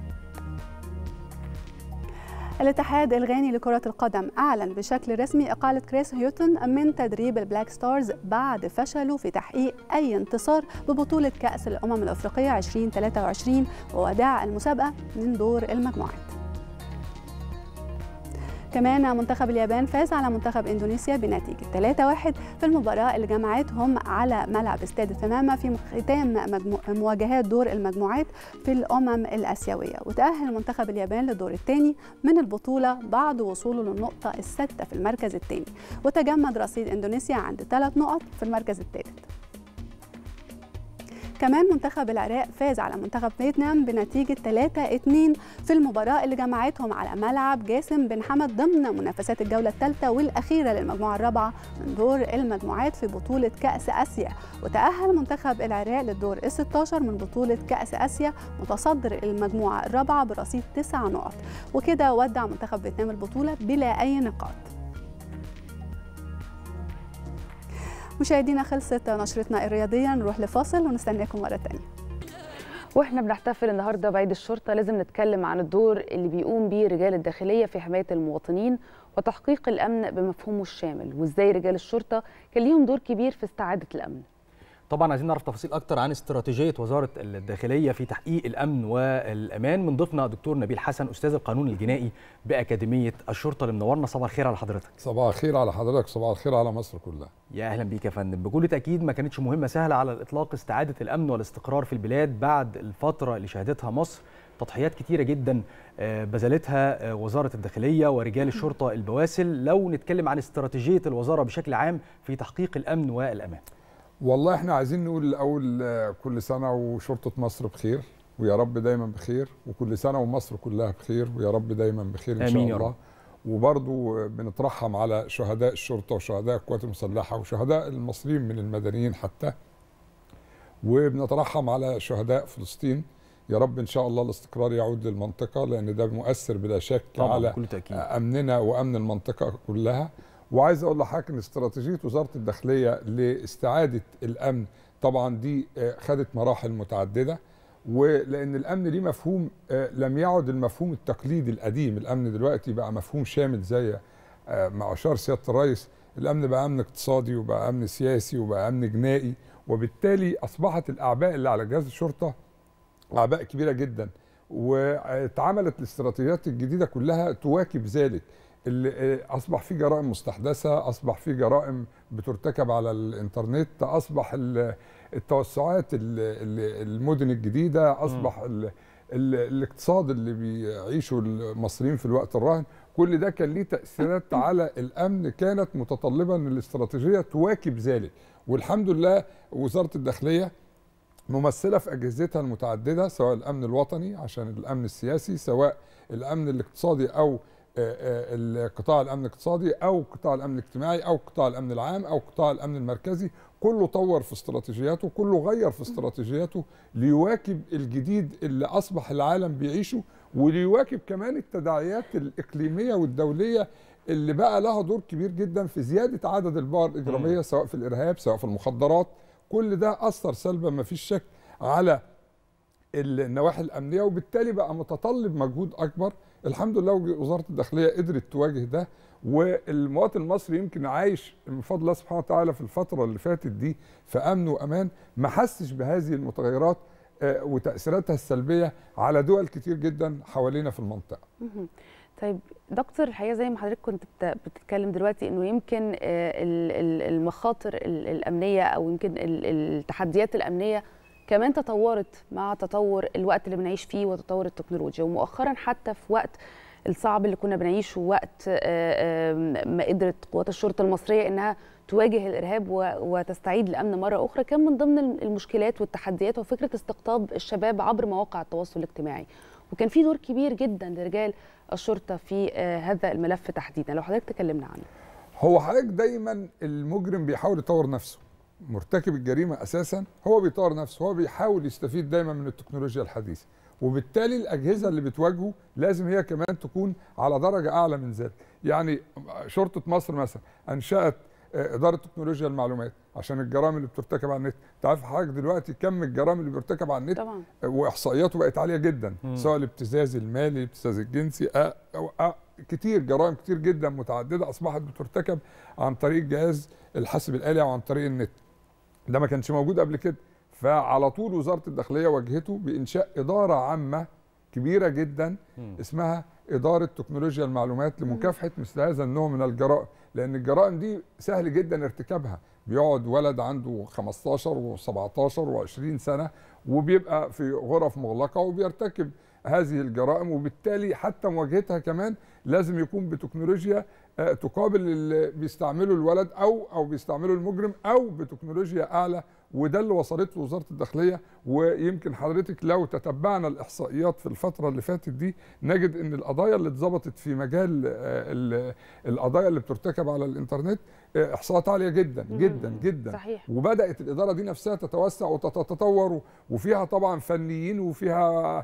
الاتحاد الغاني لكرة القدم أعلن بشكل رسمي إقالة كريس هيوتن من تدريب البلاك ستارز بعد فشله في تحقيق أي انتصار ببطولة كأس الأمم الأفريقية 2023 ووداع المسابقة من دور المجموعات كمان منتخب اليابان فاز على منتخب اندونيسيا بنتيجه 3-1 في المباراه اللي جمعتهم على ملعب استاد الثمامه في ختام مجمو... مواجهات دور المجموعات في الامم الاسيويه وتاهل منتخب اليابان للدور الثاني من البطوله بعد وصوله للنقطه السادسه في المركز الثاني وتجمد رصيد اندونيسيا عند ثلاث نقط في المركز الثالث كمان منتخب العراق فاز على منتخب فيتنام بنتيجة 3-2 في المباراة اللي جمعتهم على ملعب جاسم بن حمد ضمن منافسات الجولة الثالثة والأخيرة للمجموعة الرابعة من دور المجموعات في بطولة كأس آسيا وتأهل منتخب العراق للدور ال 16 من بطولة كأس آسيا متصدر المجموعة الرابعة برصيد 9 نقط وكده ودع منتخب فيتنام البطولة بلا أي نقاط مشاهدينا خلصت نشرتنا الرياضية نروح لفاصل ونستناكم مرة تانية واحنا بنحتفل النهارده بعيد الشرطه لازم نتكلم عن الدور اللي بيقوم بيه رجال الداخليه في حمايه المواطنين وتحقيق الامن بمفهومه الشامل وازاي رجال الشرطه كان ليهم دور كبير في استعاده الامن طبعا عايزين نعرف تفاصيل اكتر عن استراتيجيه وزاره الداخليه في تحقيق الامن والامان من ضيفنا دكتور نبيل حسن استاذ القانون الجنائي باكاديميه الشرطه اللي منورنا صباح الخير على حضرتك صباح الخير على حضرتك صباح الخير على مصر كلها يا اهلا بيك يا فندم بكل تاكيد ما كانتش مهمه سهله على الاطلاق استعاده الامن والاستقرار في البلاد بعد الفتره اللي شهدتها مصر تضحيات كتيره جدا بذلتها وزاره الداخليه ورجال الشرطه البواسل لو نتكلم عن استراتيجيه الوزاره بشكل عام في تحقيق الامن والامان والله احنا عايزين نقول الاول كل سنه وشرطه مصر بخير ويا رب دايما بخير وكل سنه ومصر كلها بخير ويا رب دايما بخير ان شاء الله وبرضو بنترحم على شهداء الشرطه وشهداء القوات المسلحه وشهداء المصريين من المدنيين حتى وبنترحم على شهداء فلسطين يا رب ان شاء الله الاستقرار يعود للمنطقه لان ده مؤثر بلا شك طبعا على بكل تأكيد. امننا وامن المنطقه كلها وعايز اقول لحضرتك ان استراتيجيه وزاره الداخليه لاستعاده الامن طبعا دي خدت مراحل متعدده ولان الامن ليه مفهوم لم يعد المفهوم التقليدي القديم الامن دلوقتي بقى مفهوم شامل زي ما اشار سياده الرئيس الامن بقى امن اقتصادي وبقى امن سياسي وبقى امن جنائي وبالتالي اصبحت الاعباء اللي على جهاز الشرطه اعباء كبيره جدا واتعملت الاستراتيجيات الجديده كلها تواكب ذلك اللي اصبح في جرائم مستحدثه اصبح في جرائم بترتكب على الانترنت اصبح التوسعات المدن الجديده اصبح ال ال الاقتصاد اللي بيعيشه المصريين في الوقت الراهن كل ده كان ليه تاثيرات على الامن كانت متطلبه ان الاستراتيجيه تواكب ذلك والحمد لله وزاره الداخليه ممثله في اجهزتها المتعدده سواء الامن الوطني عشان الامن السياسي سواء الامن الاقتصادي او قطاع الامن الاقتصادي او قطاع الامن الاجتماعي او قطاع الامن العام او قطاع الامن المركزي كله طور في استراتيجياته كله غير في استراتيجياته ليواكب الجديد اللي اصبح العالم بيعيشه وليواكب كمان التداعيات الاقليميه والدوليه اللي بقى لها دور كبير جدا في زياده عدد البؤر الاجراميه سواء في الارهاب سواء في المخدرات كل ده اثر سلبا ما فيش شك على النواحي الامنيه وبالتالي بقى متطلب مجهود اكبر الحمد لله وزاره الداخليه قدرت تواجه ده والمواطن المصري يمكن عايش من فضل الله سبحانه وتعالى في الفتره اللي فاتت دي في امن وامان ما حسش بهذه المتغيرات وتاثيراتها السلبيه على دول كتير جدا حوالينا في المنطقه. طيب دكتور الحقيقه زي ما حضرتك كنت بتتكلم دلوقتي انه يمكن المخاطر الامنيه او يمكن التحديات الامنيه كمان تطورت مع تطور الوقت اللي بنعيش فيه وتطور التكنولوجيا ومؤخرا حتى في وقت الصعب اللي كنا بنعيشه وقت ما قدرت قوات الشرطه المصريه انها تواجه الارهاب وتستعيد الامن مره اخرى كان من ضمن المشكلات والتحديات وفكره استقطاب الشباب عبر مواقع التواصل الاجتماعي وكان في دور كبير جدا لرجال الشرطه في هذا الملف تحديدا لو حضرتك تكلمنا عنه هو حضرتك دايما المجرم بيحاول يطور نفسه مرتكب الجريمه اساسا هو بيطور نفسه هو بيحاول يستفيد دايما من التكنولوجيا الحديثه وبالتالي الاجهزه اللي بتواجهه لازم هي كمان تكون على درجه اعلى من ذلك يعني شرطه مصر مثلا انشات اداره تكنولوجيا المعلومات عشان الجرائم اللي بترتكب على النت انت عارف حضرتك دلوقتي كم الجرائم اللي بيرتكب على النت طبعا واحصائياته بقت عاليه جدا مم. سواء الابتزاز المالي الابتزاز الجنسي أ أو أ كتير جرائم كتير جدا متعدده اصبحت بترتكب عن طريق جهاز الحاسب الالي او عن طريق النت ده ما كانش موجود قبل كده فعلى طول وزاره الداخليه واجهته بانشاء اداره عامه كبيره جدا مم. اسمها اداره تكنولوجيا المعلومات لمكافحه مثل هذا النوع من الجرائم لان الجرائم دي سهل جدا ارتكابها بيقعد ولد عنده 15 و17 و20 سنه وبيبقى في غرف مغلقه وبيرتكب هذه الجرائم وبالتالي حتى مواجهتها كمان لازم يكون بتكنولوجيا آه، تقابل اللي بيستعمله الولد او او بيستعمله المجرم او بتكنولوجيا اعلى وده اللي وصلت له وزاره الداخليه ويمكن حضرتك لو تتبعنا الاحصائيات في الفتره اللي فاتت دي نجد ان القضايا اللي اتظبطت في مجال آه، ال- القضايا اللي بترتكب على الانترنت آه، احصاءات عاليه جدا جدا جدا صحيح. وبدات الاداره دي نفسها تتوسع وتتطور وفيها طبعا فنيين وفيها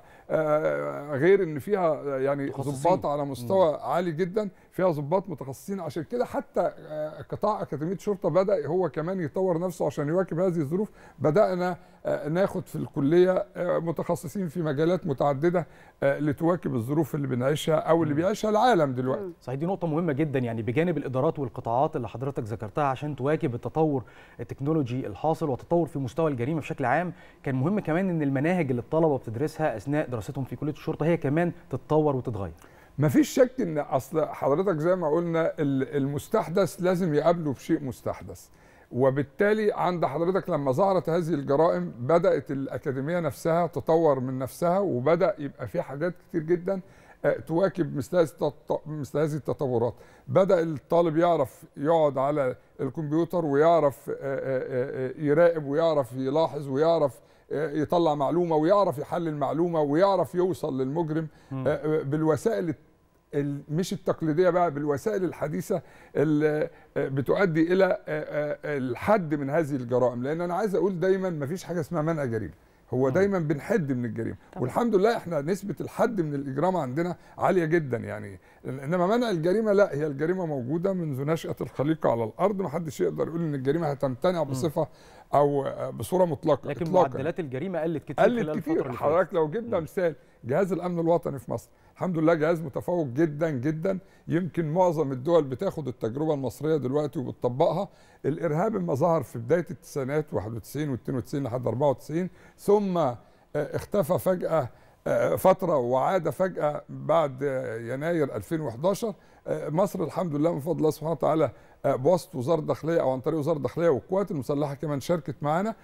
آه، غير ان فيها آه، يعني متخصصين. ضباط على مستوى عالي جدا فيها ضباط متخصصين عشان كده حتى آه، قطاع اكاديميه شرطه بدا هو كمان يطور نفسه عشان يواكب هذه الظروف بدانا آه، ناخد في الكليه آه، متخصصين في مجالات متعدده آه، لتواكب الظروف اللي بنعيشها او اللي بيعيشها العالم دلوقتي صحيح دي نقطة مهمة جدا يعني بجانب الإدارات والقطاعات اللي حضرتك ذكرتها عشان تواكب التطور التكنولوجي الحاصل والتطور في مستوى الجريمة بشكل عام كان مهم كمان إن المناهج اللي الطلبة بتدرسها أثناء دراستهم في كلية الشرطة هي كمان تتطور وتتغير مفيش شك ان اصل حضرتك زي ما قلنا ال- المستحدث لازم يقابله بشيء مستحدث وبالتالي عند حضرتك لما ظهرت هذه الجرائم بدات الاكاديميه نفسها تطور من نفسها وبدا يبقى في حاجات كتير جدا آه، تواكب مثل هذه التط- مثل هذه التطورات بدا الطالب يعرف يقعد على الكمبيوتر ويعرف آه، آه، آه، يراقب ويعرف يلاحظ ويعرف آه، يطلع معلومه ويعرف يحلل معلومه ويعرف يوصل للمجرم آه، آه، بالوسائل ال- مش التقليديه بقى بالوسائل الحديثه اللي آه، بتؤدي الى آه، آه، الحد من هذه الجرائم لان انا عايز اقول دايما مفيش حاجه اسمها منع جريمه هو دايما بنحد من الجريمه طبعا. والحمد لله احنا نسبه الحد من الاجرام عندنا عاليه جدا يعني انما منع الجريمه لا هي الجريمه موجوده منذ نشاه الخليقه على الارض ما حدش يقدر يقول ان الجريمه هتمتنع بصفه او آه، بصوره مطلقه لكن إطلاقاً. معدلات الجريمة قلت كتير خلال قلت الفترة كتير اللي فاتت. حضرتك لو جبنا مثال جهاز الامن الوطني في مصر الحمد لله جهاز متفوق جدا جدا يمكن معظم الدول بتاخد التجربه المصريه دلوقتي وبتطبقها الارهاب اما ظهر في بدايه التسعينات 91 و92 لحد 94 ثم آه، اختفى فجاه آه، فتره وعاد فجاه بعد آه، يناير 2011 آه، مصر الحمد لله من فضل الله سبحانه وتعالى آه، بواسطه وزاره الداخليه او عن طريق وزاره الداخليه والقوات المسلحه كمان شاركت معانا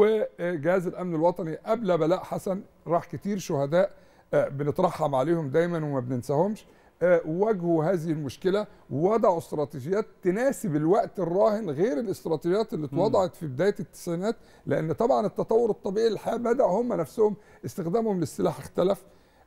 وجهاز الامن الوطني قبل بلاء حسن راح كتير شهداء آه، بنترحم عليهم دايما وما بننساهمش آه، واجهوا هذه المشكله ووضعوا استراتيجيات تناسب الوقت الراهن غير الاستراتيجيات اللي اتوضعت في بدايه التسعينات لان طبعا التطور الطبيعي للحياه بدا هم نفسهم استخدامهم للسلاح اختلف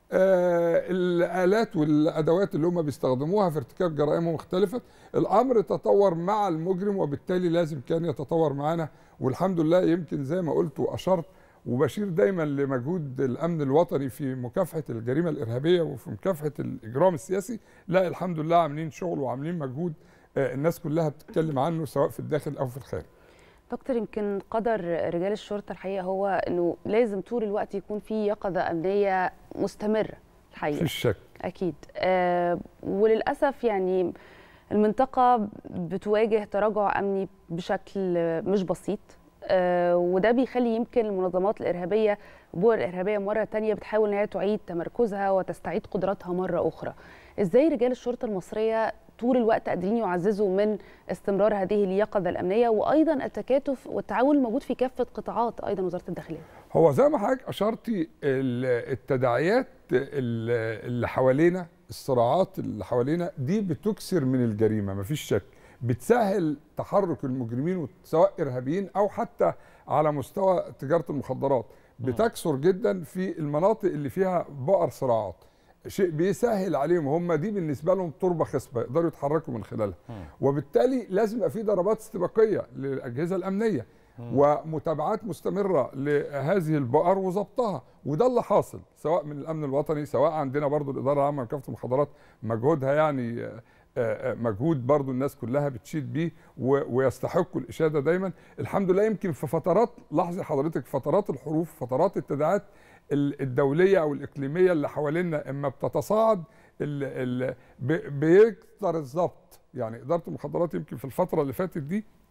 آه، الالات والادوات اللي هم بيستخدموها في ارتكاب جرائمهم اختلفت الامر تطور مع المجرم وبالتالي لازم كان يتطور معانا والحمد لله يمكن زي ما قلت واشرت وبشير دايما لمجهود الامن الوطني في مكافحه الجريمه الارهابيه وفي مكافحه الاجرام السياسي لا الحمد لله عاملين شغل وعاملين مجهود آه، الناس كلها بتتكلم عنه سواء في الداخل او في الخارج دكتور يمكن قدر رجال الشرطه الحقيقه هو انه لازم طول الوقت يكون في يقظه امنيه مستمره الحقيقه مفيش شك اكيد آه وللاسف يعني المنطقه بتواجه تراجع امني بشكل مش بسيط آه وده بيخلي يمكن المنظمات الارهابيه البؤر الارهابيه مره تانية بتحاول ان هي تعيد تمركزها وتستعيد قدراتها مره اخرى ازاي رجال الشرطه المصريه طول الوقت قادرين يعززوا من استمرار هذه اليقظه الامنيه وايضا التكاتف والتعاون الموجود في كافه قطاعات ايضا وزاره الداخليه هو زي ما حضرتك اشرتي ال- التداعيات ال- اللي حوالينا الصراعات اللي حوالينا دي بتكسر من الجريمه مفيش شك بتسهل تحرك المجرمين سواء ارهابيين او حتى على مستوى تجاره المخدرات بتكسر جدا في المناطق اللي فيها بؤر صراعات شيء بيسهل عليهم هم دي بالنسبه لهم تربه خصبه يقدروا يتحركوا من خلالها وبالتالي لازم يبقى في ضربات استباقيه للاجهزه الامنيه ومتابعات مستمره لهذه البؤر وضبطها وده اللي حاصل سواء من الامن الوطني سواء عندنا برضو الاداره العامه لمكافحه المخدرات مجهودها يعني آه، آه، مجهود برضو الناس كلها بتشيد بيه و- ويستحقوا الاشاده دايما الحمد لله يمكن في فترات لاحظي حضرتك فترات الحروف فترات التداعيات ال- الدوليه او الاقليميه اللي حوالينا اما بتتصاعد ال- ال- ب- بيكتر الضبط يعني اداره المخدرات يمكن في الفتره اللي فاتت دي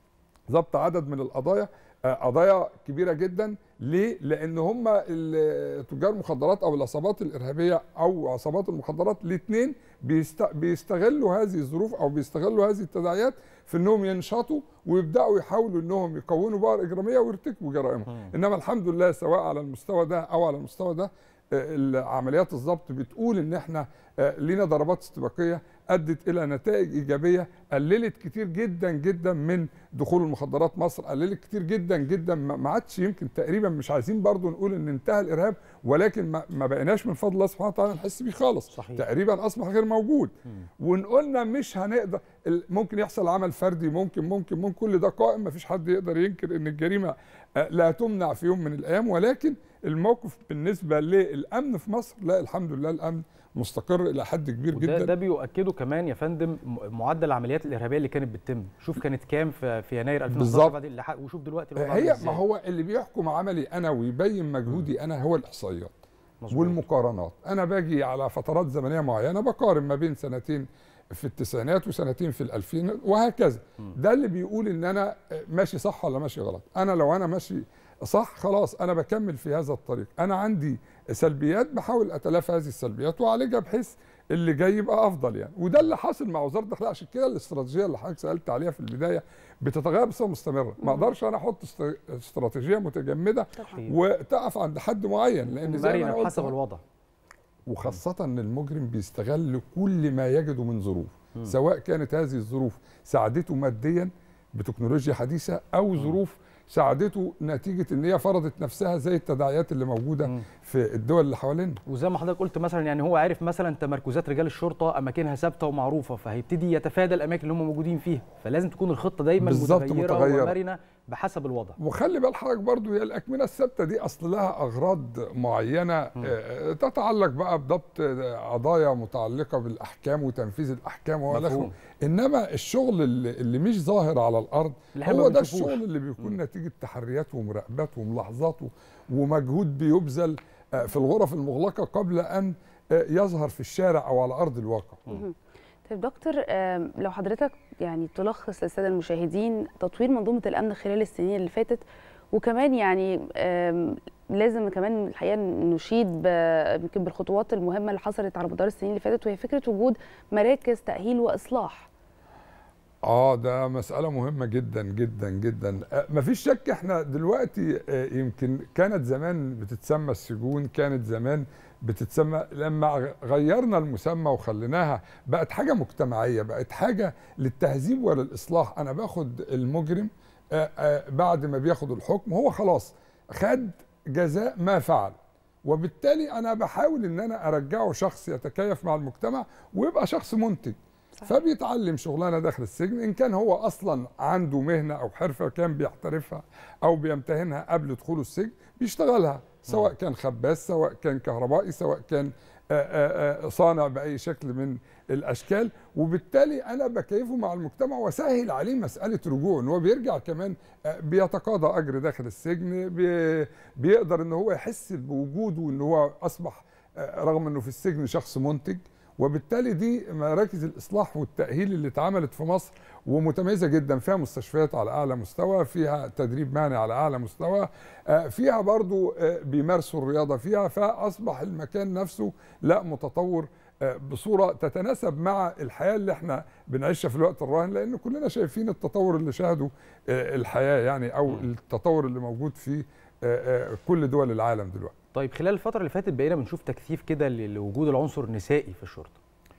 ضبط عدد من القضايا آه، قضايا كبيره جدا ليه؟ لان هم ال- تجار المخدرات او العصابات الارهابيه او عصابات المخدرات الاثنين بيستغلوا هذه الظروف او بيستغلوا هذه التداعيات في انهم ينشطوا ويبداوا يحاولوا انهم يكونوا بؤر اجراميه ويرتكبوا جرائمهم انما الحمد لله سواء على المستوى ده او على المستوى ده آه، عمليات الضبط بتقول ان احنا آه، لينا ضربات استباقيه ادت الى نتائج ايجابيه قللت كتير جدا جدا من دخول المخدرات مصر قللت كتير جدا جدا ما ما عادش يمكن تقريبا مش عايزين برضو نقول ان انتهى الارهاب ولكن ما, ما بقيناش من فضل الله سبحانه وتعالى نحس بيه خالص صحيح. تقريبا اصبح غير موجود وان قلنا مش هنقدر ال- ممكن يحصل عمل فردي ممكن ممكن ممكن كل ده قائم ما فيش حد يقدر ينكر ان الجريمه آه، لا تمنع في يوم من الايام ولكن الموقف بالنسبه للامن في مصر لا الحمد لله الامن مستقر الى حد كبير وده جدا ده بيؤكده كمان يا فندم م- معدل العمليات الارهابيه اللي كانت بتتم شوف كانت كام في, في يناير 2019 بالظبط. بعدين لحق- وشوف دلوقتي الوضع عامل هي إزاي. ما هو اللي بيحكم عملي انا ويبين مجهودي انا هو الاحصائيات مظبوط. والمقارنات انا باجي على فترات زمنيه معينه بقارن ما بين سنتين في التسعينات وسنتين في الألفين وهكذا ده اللي بيقول ان انا ماشي صح ولا ماشي غلط انا لو انا ماشي صح خلاص انا بكمل في هذا الطريق انا عندي سلبيات بحاول اتلافى هذه السلبيات واعالجها بحيث اللي جاي يبقى افضل يعني وده اللي حاصل مع وزاره الداخليه عشان كده الاستراتيجيه اللي حضرتك سالت عليها في البدايه بتتغير بصفه مستمره ما اقدرش انا احط است- استراتيجيه متجمده وتقف عند حد معين لان زي ما أنا مرنه قلت بحسب الوضع وخاصة أن المجرم بيستغل كل ما يجده من ظروف سواء كانت هذه الظروف ساعدته ماديا بتكنولوجيا حديثة أو ظروف ساعدته نتيجة أن هي فرضت نفسها زي التداعيات اللي موجودة في الدول اللي حوالينا وزي ما حضرتك قلت مثلا يعني هو عارف مثلا تمركزات رجال الشرطه اماكنها ثابته ومعروفه فهيبتدي يتفادى الاماكن اللي هم موجودين فيها فلازم تكون الخطه دايما بالظبط متغيره متغيرة. ومرنه بحسب الوضع وخلي بال حضرتك برضو هي الأكمنة الثابتة دي أصل لها أغراض معينة آه، تتعلق بقى بضبط آه، قضايا متعلقة بالأحكام وتنفيذ الأحكام وإلى آخره مفهوم. إنما الشغل اللي, اللي مش ظاهر على الأرض اللي إحنا ما هو ده بنشوفوش. الشغل اللي بيكون نتيجة تحريات ومراقبات وملاحظات و- ومجهود بيبذل آه، في الغرف المغلقة قبل أن آه، يظهر في الشارع أو على أرض الواقع طيب دكتور آم، لو حضرتك يعني تلخص للساده المشاهدين تطوير منظومه الامن خلال السنين اللي فاتت وكمان يعني آم، لازم كمان الحقيقه نشيد ب- يمكن بالخطوات المهمه اللي حصلت على مدار السنين اللي فاتت وهي فكره وجود مراكز تاهيل واصلاح اه ده مسألة مهمة جدا جدا جدا آه، مفيش شك احنا دلوقتي آه، يمكن كانت زمان بتتسمى السجون كانت زمان بتتسمى لما غيرنا المسمى وخليناها بقت حاجة مجتمعية بقت حاجة للتهذيب وللإصلاح أنا باخد المجرم آه، آه، بعد ما بياخد الحكم هو خلاص خد جزاء ما فعل وبالتالي أنا بحاول إن أنا أرجعه شخص يتكيف مع المجتمع ويبقى شخص منتج فبيتعلم شغلانه داخل السجن ان كان هو اصلا عنده مهنه او حرفه كان بيحترفها او بيمتهنها قبل دخوله السجن بيشتغلها سواء كان خباز سواء كان كهربائي سواء كان آه، آه، آه، صانع باي شكل من الاشكال وبالتالي انا بكيفه مع المجتمع وسهل عليه مساله رجوع ان هو بيرجع كمان آه، بيتقاضى اجر داخل السجن بي- بيقدر ان هو يحس بوجوده ان هو اصبح آه، رغم انه في السجن شخص منتج وبالتالي دي مراكز الاصلاح والتاهيل اللي اتعملت في مصر ومتميزه جدا فيها مستشفيات على اعلى مستوى فيها تدريب مهني على اعلى مستوى آه، فيها برضو آه، بيمارسوا الرياضه فيها فاصبح المكان نفسه لا متطور آه، بصوره تتناسب مع الحياه اللي احنا بنعيشها في الوقت الراهن لان كلنا شايفين التطور اللي شهده آه، الحياه يعني او التطور اللي موجود في آه، آه، كل دول العالم دلوقتي طيب خلال الفتره اللي فاتت بقينا بنشوف تكثيف كده ل- لوجود العنصر النسائي في الشرطه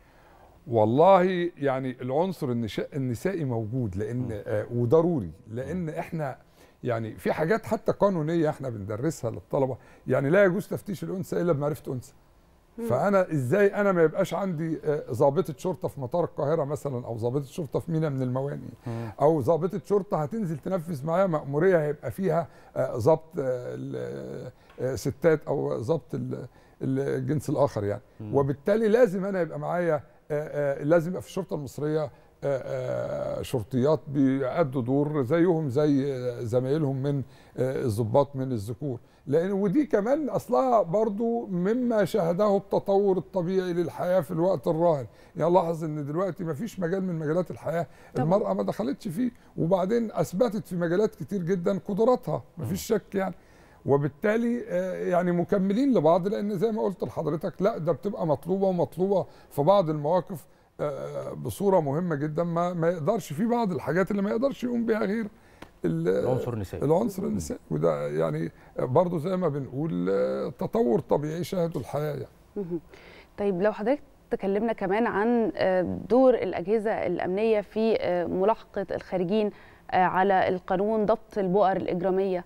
والله يعني العنصر النشا- النسائي موجود لان آه وضروري لان احنا يعني في حاجات حتى قانونيه احنا بندرسها للطلبه يعني لا يجوز تفتيش الانثى الا بمعرفه انثى فانا ازاي انا ما يبقاش عندي آه، ضابطه شرطه في مطار القاهره مثلا او ضابطه شرطه في ميناء من المواني او ضابطه شرطه هتنزل تنفذ معايا مأموريه هيبقى فيها آه، ضبط آه، ال- آه، ستات او ضبط ال- الجنس الاخر يعني وبالتالي لازم انا يبقى معايا آه، آه، لازم يبقى في الشرطه المصريه آه، آه، شرطيات بيأدوا دور زيهم زي آه، زمايلهم من آه، الضباط من الذكور لان ودي كمان اصلها برضو مما شهده التطور الطبيعي للحياه في الوقت الراهن يعني لاحظ ان دلوقتي ما فيش مجال من مجالات الحياه طبعاً. المراه ما دخلتش فيه وبعدين اثبتت في مجالات كتير جدا قدراتها ما فيش شك يعني وبالتالي آه، يعني مكملين لبعض لان زي ما قلت لحضرتك لا ده بتبقى مطلوبه ومطلوبه في بعض المواقف آه، بصوره مهمه جدا ما ما يقدرش في بعض الحاجات اللي ما يقدرش يقوم بها غير ال- العنصر النسائي العنصر النسائي وده يعني برضه زي ما بنقول آه، تطور طبيعي شهده الحياه يعني مهم. طيب لو حضرتك تكلمنا كمان عن آه، دور الأجهزة الأمنية في آه، ملاحقة الخارجين آه، على القانون ضبط البؤر الإجرامية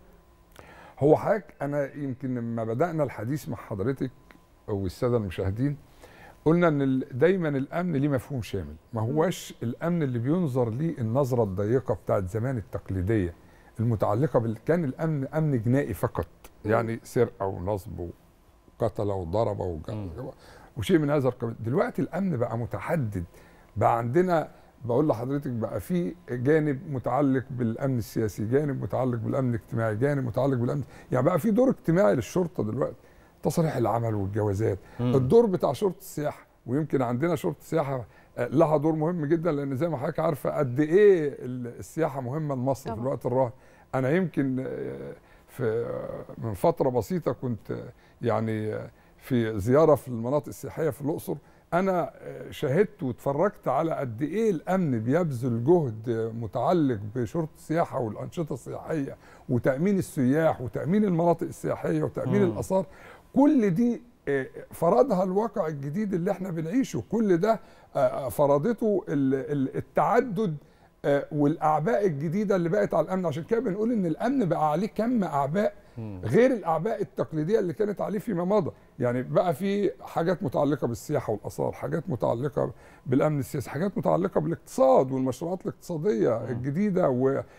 هو حضرتك انا يمكن لما بدانا الحديث مع حضرتك والساده المشاهدين قلنا ان ال- دايما الامن ليه مفهوم شامل ما هواش الامن اللي بينظر ليه النظره الضيقه بتاعت زمان التقليديه المتعلقه بال كان الامن امن جنائي فقط يعني سرقه ونصب وقتل وضرب وج- وشيء من هذا القبيل دلوقتي الامن بقى متحدد بقى عندنا بقول لحضرتك بقى في جانب متعلق بالامن السياسي جانب متعلق بالامن الاجتماعي جانب متعلق بالامن يعني بقى في دور اجتماعي للشرطه دلوقتي تصريح العمل والجوازات مم. الدور بتاع شرطه السياحه ويمكن عندنا شرطه السياحه آه، لها دور مهم جدا لان زي ما حضرتك عارفه قد ايه ال- السياحه مهمه لمصر في طبعاً. الوقت الراهن انا يمكن آه، في آه، من فتره بسيطه كنت آه، يعني آه، في زياره في المناطق السياحيه في الاقصر انا آه، شاهدت واتفرجت على قد ايه الامن بيبذل جهد آه، متعلق بشرطه السياحه والانشطه السياحيه وتامين السياح وتامين المناطق السياحيه وتامين مم. الاثار كل دي آه، فرضها الواقع الجديد اللي احنا بنعيشه كل ده آه، فرضته ال- ال- التعدد آه، والاعباء الجديده اللي بقت على الامن عشان كده بنقول ان الامن بقى عليه كم اعباء غير الاعباء التقليديه اللي كانت عليه فيما مضى يعني بقى في حاجات متعلقه بالسياحه والاثار حاجات متعلقه بالامن السياسي حاجات متعلقه بالاقتصاد والمشروعات الاقتصاديه الجديده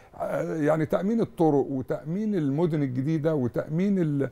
ويعني تامين الطرق وتامين المدن الجديده وتامين ال-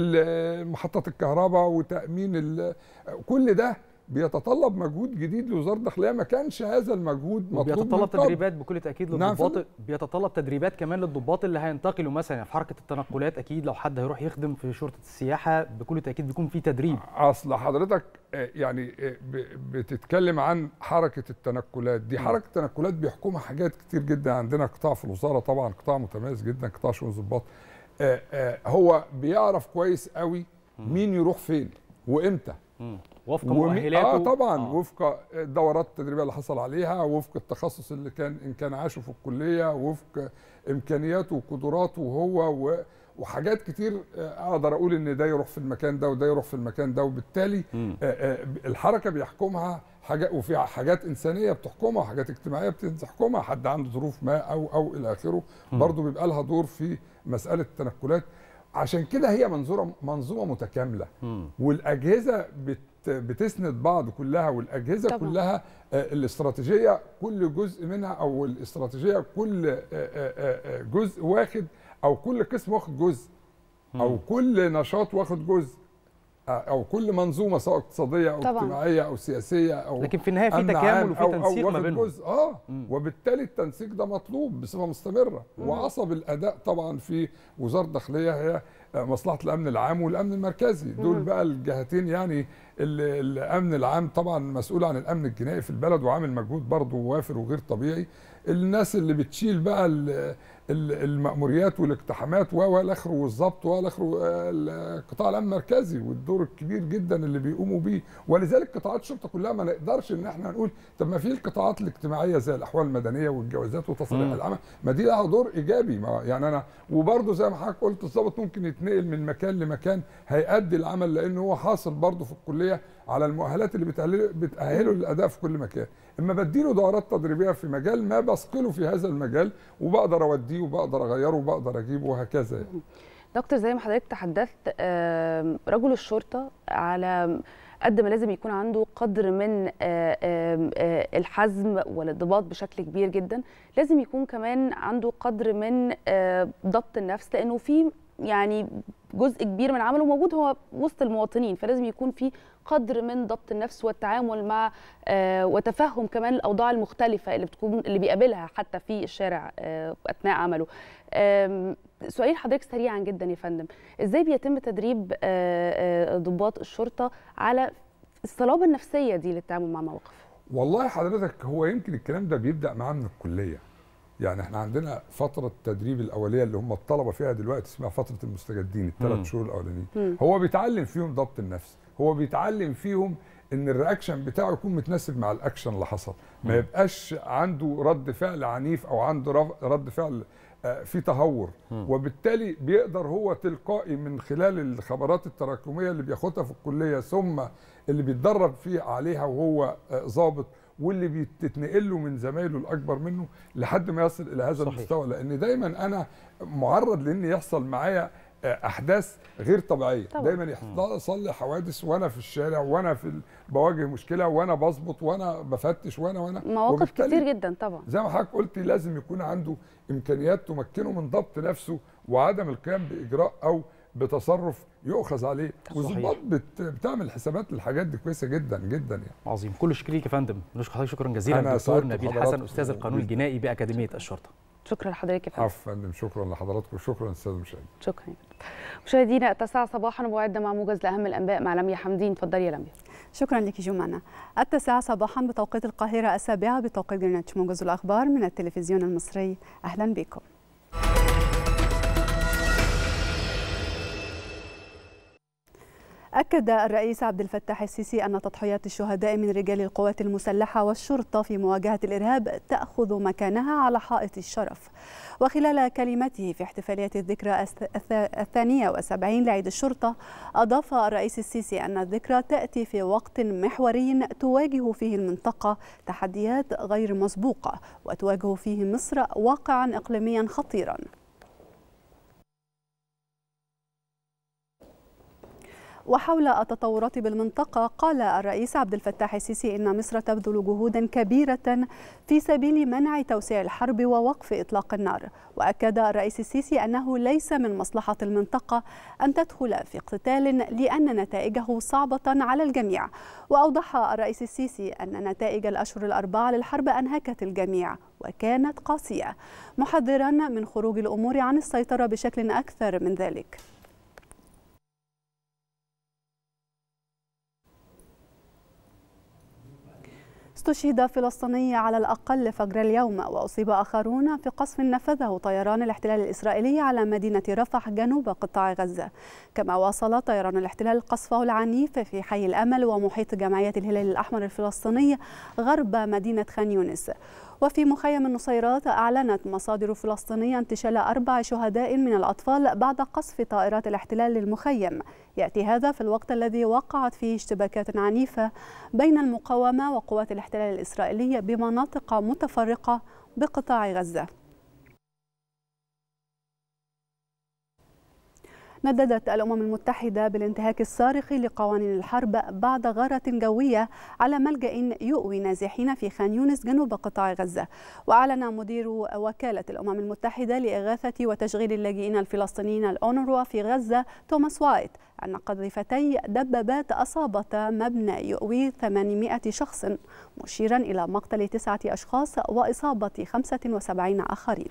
ال- محطات الكهرباء وتامين ال- كل ده بيتطلب مجهود جديد لوزاره الداخليه ما كانش هذا المجهود مطلوب من وبيتطلب قبل. تدريبات بكل تاكيد نعم للضباط فندم. بيتطلب تدريبات كمان للضباط اللي هينتقلوا مثلا يعني في حركه التنقلات اكيد لو حد هيروح يخدم في شرطه السياحه بكل تاكيد بيكون في تدريب اصل حضرتك آه، يعني آه، ب- بتتكلم عن حركه التنقلات دي حركه التنقلات بيحكمها حاجات كتير جدا عندنا قطاع في الوزاره طبعا قطاع متميز جدا قطاع شؤون الضباط آه، آه، هو بيعرف كويس قوي مين يروح فين وامتى وفق ومي- مؤهلاته اه طبعا آه. وفق الدورات التدريبيه اللي حصل عليها وفق التخصص اللي كان ان كان عاشه في الكليه وفق امكانياته وقدراته هو و وحاجات كتير آه، اقدر اقول ان ده يروح في المكان ده وده يروح في المكان ده وبالتالي آه، آه، الحركه بيحكمها حاجات وفي حاجات انسانيه بتحكمها حاجات اجتماعيه بتحكمها حد عنده ظروف ما او او الى اخره مم. برضه بيبقى لها دور في مساله التنقلات عشان كده هي منظوره منظومه متكامله والاجهزه بت بتسند بعض كلها والاجهزه طبعاً. طبعا. كلها آه، الاستراتيجيه كل جزء منها او الاستراتيجيه كل آه، آه، آه، جزء واخد او كل قسم واخد جزء او كل نشاط واخد جزء آه، او كل منظومه سواء اقتصاديه او طبعاً. اجتماعيه او سياسيه او لكن في النهايه في أمن تكامل عام وفي أو- أو تنسيق ما واخد بينهم جزء اه مم. وبالتالي التنسيق ده مطلوب بصفه مستمره وعصب الاداء طبعا في وزاره الداخليه هي آه، مصلحه الامن العام والامن المركزي دول مم. بقى الجهتين يعني ال- الامن العام طبعا مسؤول عن الامن الجنائي في البلد وعامل مجهود برضه وافر وغير طبيعي الناس اللي بتشيل بقى ال- ال- المأموريات والاقتحامات و والى اخره والضبط والى اخره آه، القطاع الامن المركزي والدور الكبير جدا اللي بيقوموا بيه ولذلك قطاعات الشرطه كلها ما نقدرش ان احنا نقول طب ما في القطاعات الاجتماعيه زي الاحوال المدنيه والجوازات وتصريح مم. العمل ما دي لها دور ايجابي ما يعني انا وبرضه زي ما حضرتك قلت الضابط ممكن يتنقل من مكان لمكان هيأدي العمل لان هو حاصل برضه في الكليه على المؤهلات اللي بتأهله, بتأهله للاداء في كل مكان اما بديله دورات تدريبيه في مجال ما بثقله في هذا المجال وبقدر اوديه وبقدر اغيره وبقدر اجيبه وهكذا يعني. دكتور زي ما حضرتك تحدثت آم، رجل الشرطة على قد ما لازم يكون عنده قدر من آه، آم، آه، الحزم والانضباط بشكل كبير جدا لازم يكون كمان عنده قدر من آه، ضبط النفس لأنه في يعني جزء كبير من عمله موجود هو وسط المواطنين فلازم يكون في قدر من ضبط النفس والتعامل مع آه وتفهم كمان الاوضاع المختلفه اللي بتكون اللي بيقابلها حتى في الشارع آه اثناء عمله آم، سؤال حضرتك سريعا جدا يا فندم ازاي بيتم تدريب آه، آه، ضباط الشرطه على الصلابه النفسيه دي للتعامل مع مواقف والله حضرتك هو يمكن الكلام ده بيبدا معاه من الكليه يعني احنا عندنا فتره التدريب الاوليه اللي هم الطلبه فيها دلوقتي اسمها فتره المستجدين مم. الثلاث شهور الاولانيين مم. هو بيتعلم فيهم ضبط النفس هو بيتعلم فيهم ان الرياكشن بتاعه يكون متناسب مع الاكشن اللي حصل ما مم. يبقاش عنده رد فعل عنيف او عنده رف- رد فعل آه، في تهور مم. وبالتالي بيقدر هو تلقائي من خلال الخبرات التراكميه اللي بياخدها في الكليه ثم اللي بيتدرب فيه عليها وهو آه، ضابط واللي بتتنقل له من زمايله الاكبر منه لحد ما يصل الى هذا صحيح. المستوى لان دايما انا معرض لان يحصل معايا آه، احداث غير طبيعيه طبعاً. دايما يحصل لي حوادث وانا في الشارع وانا في ال- بواجه مشكله وانا بظبط وانا بفتش وانا وانا مواقف وبالتالي كتير جدا طبعا زي ما حضرتك قلتي لازم يكون عنده امكانيات تمكنه من ضبط نفسه وعدم القيام باجراء او بتصرف يؤخذ عليه والظباط بت- بتعمل حسابات للحاجات دي كويسه جدا جدا يعني عظيم كل شكر ليك يا فندم نشكر حضرتك شكرا جزيلا أنا دكتور سعدت نبيل بحضراتكم حسن استاذ القانون جداً. الجنائي باكاديميه الشرطه شكرا لحضرتك يا فندم عفوا فندم شكرا لحضراتكم وشكرا استاذ مشاهد شكرا مشاهدينا التاسعة صباحا وموعدنا مع موجز لأهم الأنباء مع لميا حمدين اتفضلي يا لميا شكرا لك جمانة التاسعة صباحا بتوقيت القاهرة السابعة بتوقيت جرينتش موجز الأخبار من التلفزيون المصري أهلا بكم أكد الرئيس عبد الفتاح السيسي أن تضحيات الشهداء من رجال القوات المسلحة والشرطة في مواجهة الإرهاب تأخذ مكانها على حائط الشرف وخلال كلمته في احتفالية الذكرى الث- الث- الثانية والسبعين لعيد الشرطة أضاف الرئيس السيسي أن الذكرى تأتي في وقت محوري تواجه فيه المنطقة تحديات غير مسبوقة وتواجه فيه مصر واقعا إقليميا خطيرا وحول التطورات بالمنطقة قال الرئيس عبد الفتاح السيسي إن مصر تبذل جهودا كبيرة في سبيل منع توسيع الحرب ووقف إطلاق النار وأكد الرئيس السيسي أنه ليس من مصلحة المنطقة أن تدخل في قتال لأن نتائجه صعبة على الجميع وأوضح الرئيس السيسي أن نتائج الأشهر الأربعة للحرب أنهكت الجميع وكانت قاسية محذرا من خروج الأمور عن السيطرة بشكل أكثر من ذلك استشهد فلسطيني على الأقل فجر اليوم وأصيب آخرون في قصف نفذه طيران الاحتلال الإسرائيلي على مدينة رفح جنوب قطاع غزة كما واصل طيران الاحتلال قصفه العنيف في حي الأمل ومحيط جمعية الهلال الأحمر الفلسطيني غرب مدينة خان يونس وفي مخيم النصيرات أعلنت مصادر فلسطينية انتشال أربع شهداء من الأطفال بعد قصف طائرات الاحتلال للمخيم يأتي هذا في الوقت الذي وقعت فيه اشتباكات عنيفة بين المقاومة وقوات الاحتلال الإسرائيلية بمناطق متفرقة بقطاع غزة نددت الأمم المتحدة بالانتهاك الصارخ لقوانين الحرب بعد غارة جوية على ملجأ يؤوي نازحين في خان يونس جنوب قطاع غزة وأعلن مدير وكالة الأمم المتحدة لإغاثة وتشغيل اللاجئين الفلسطينيين الأونروا في غزة توماس وايت أن قذيفتي دبابات أصابتا مبنى يؤوي 800 شخص مشيرا إلى مقتل تسعة أشخاص وإصابة 75 آخرين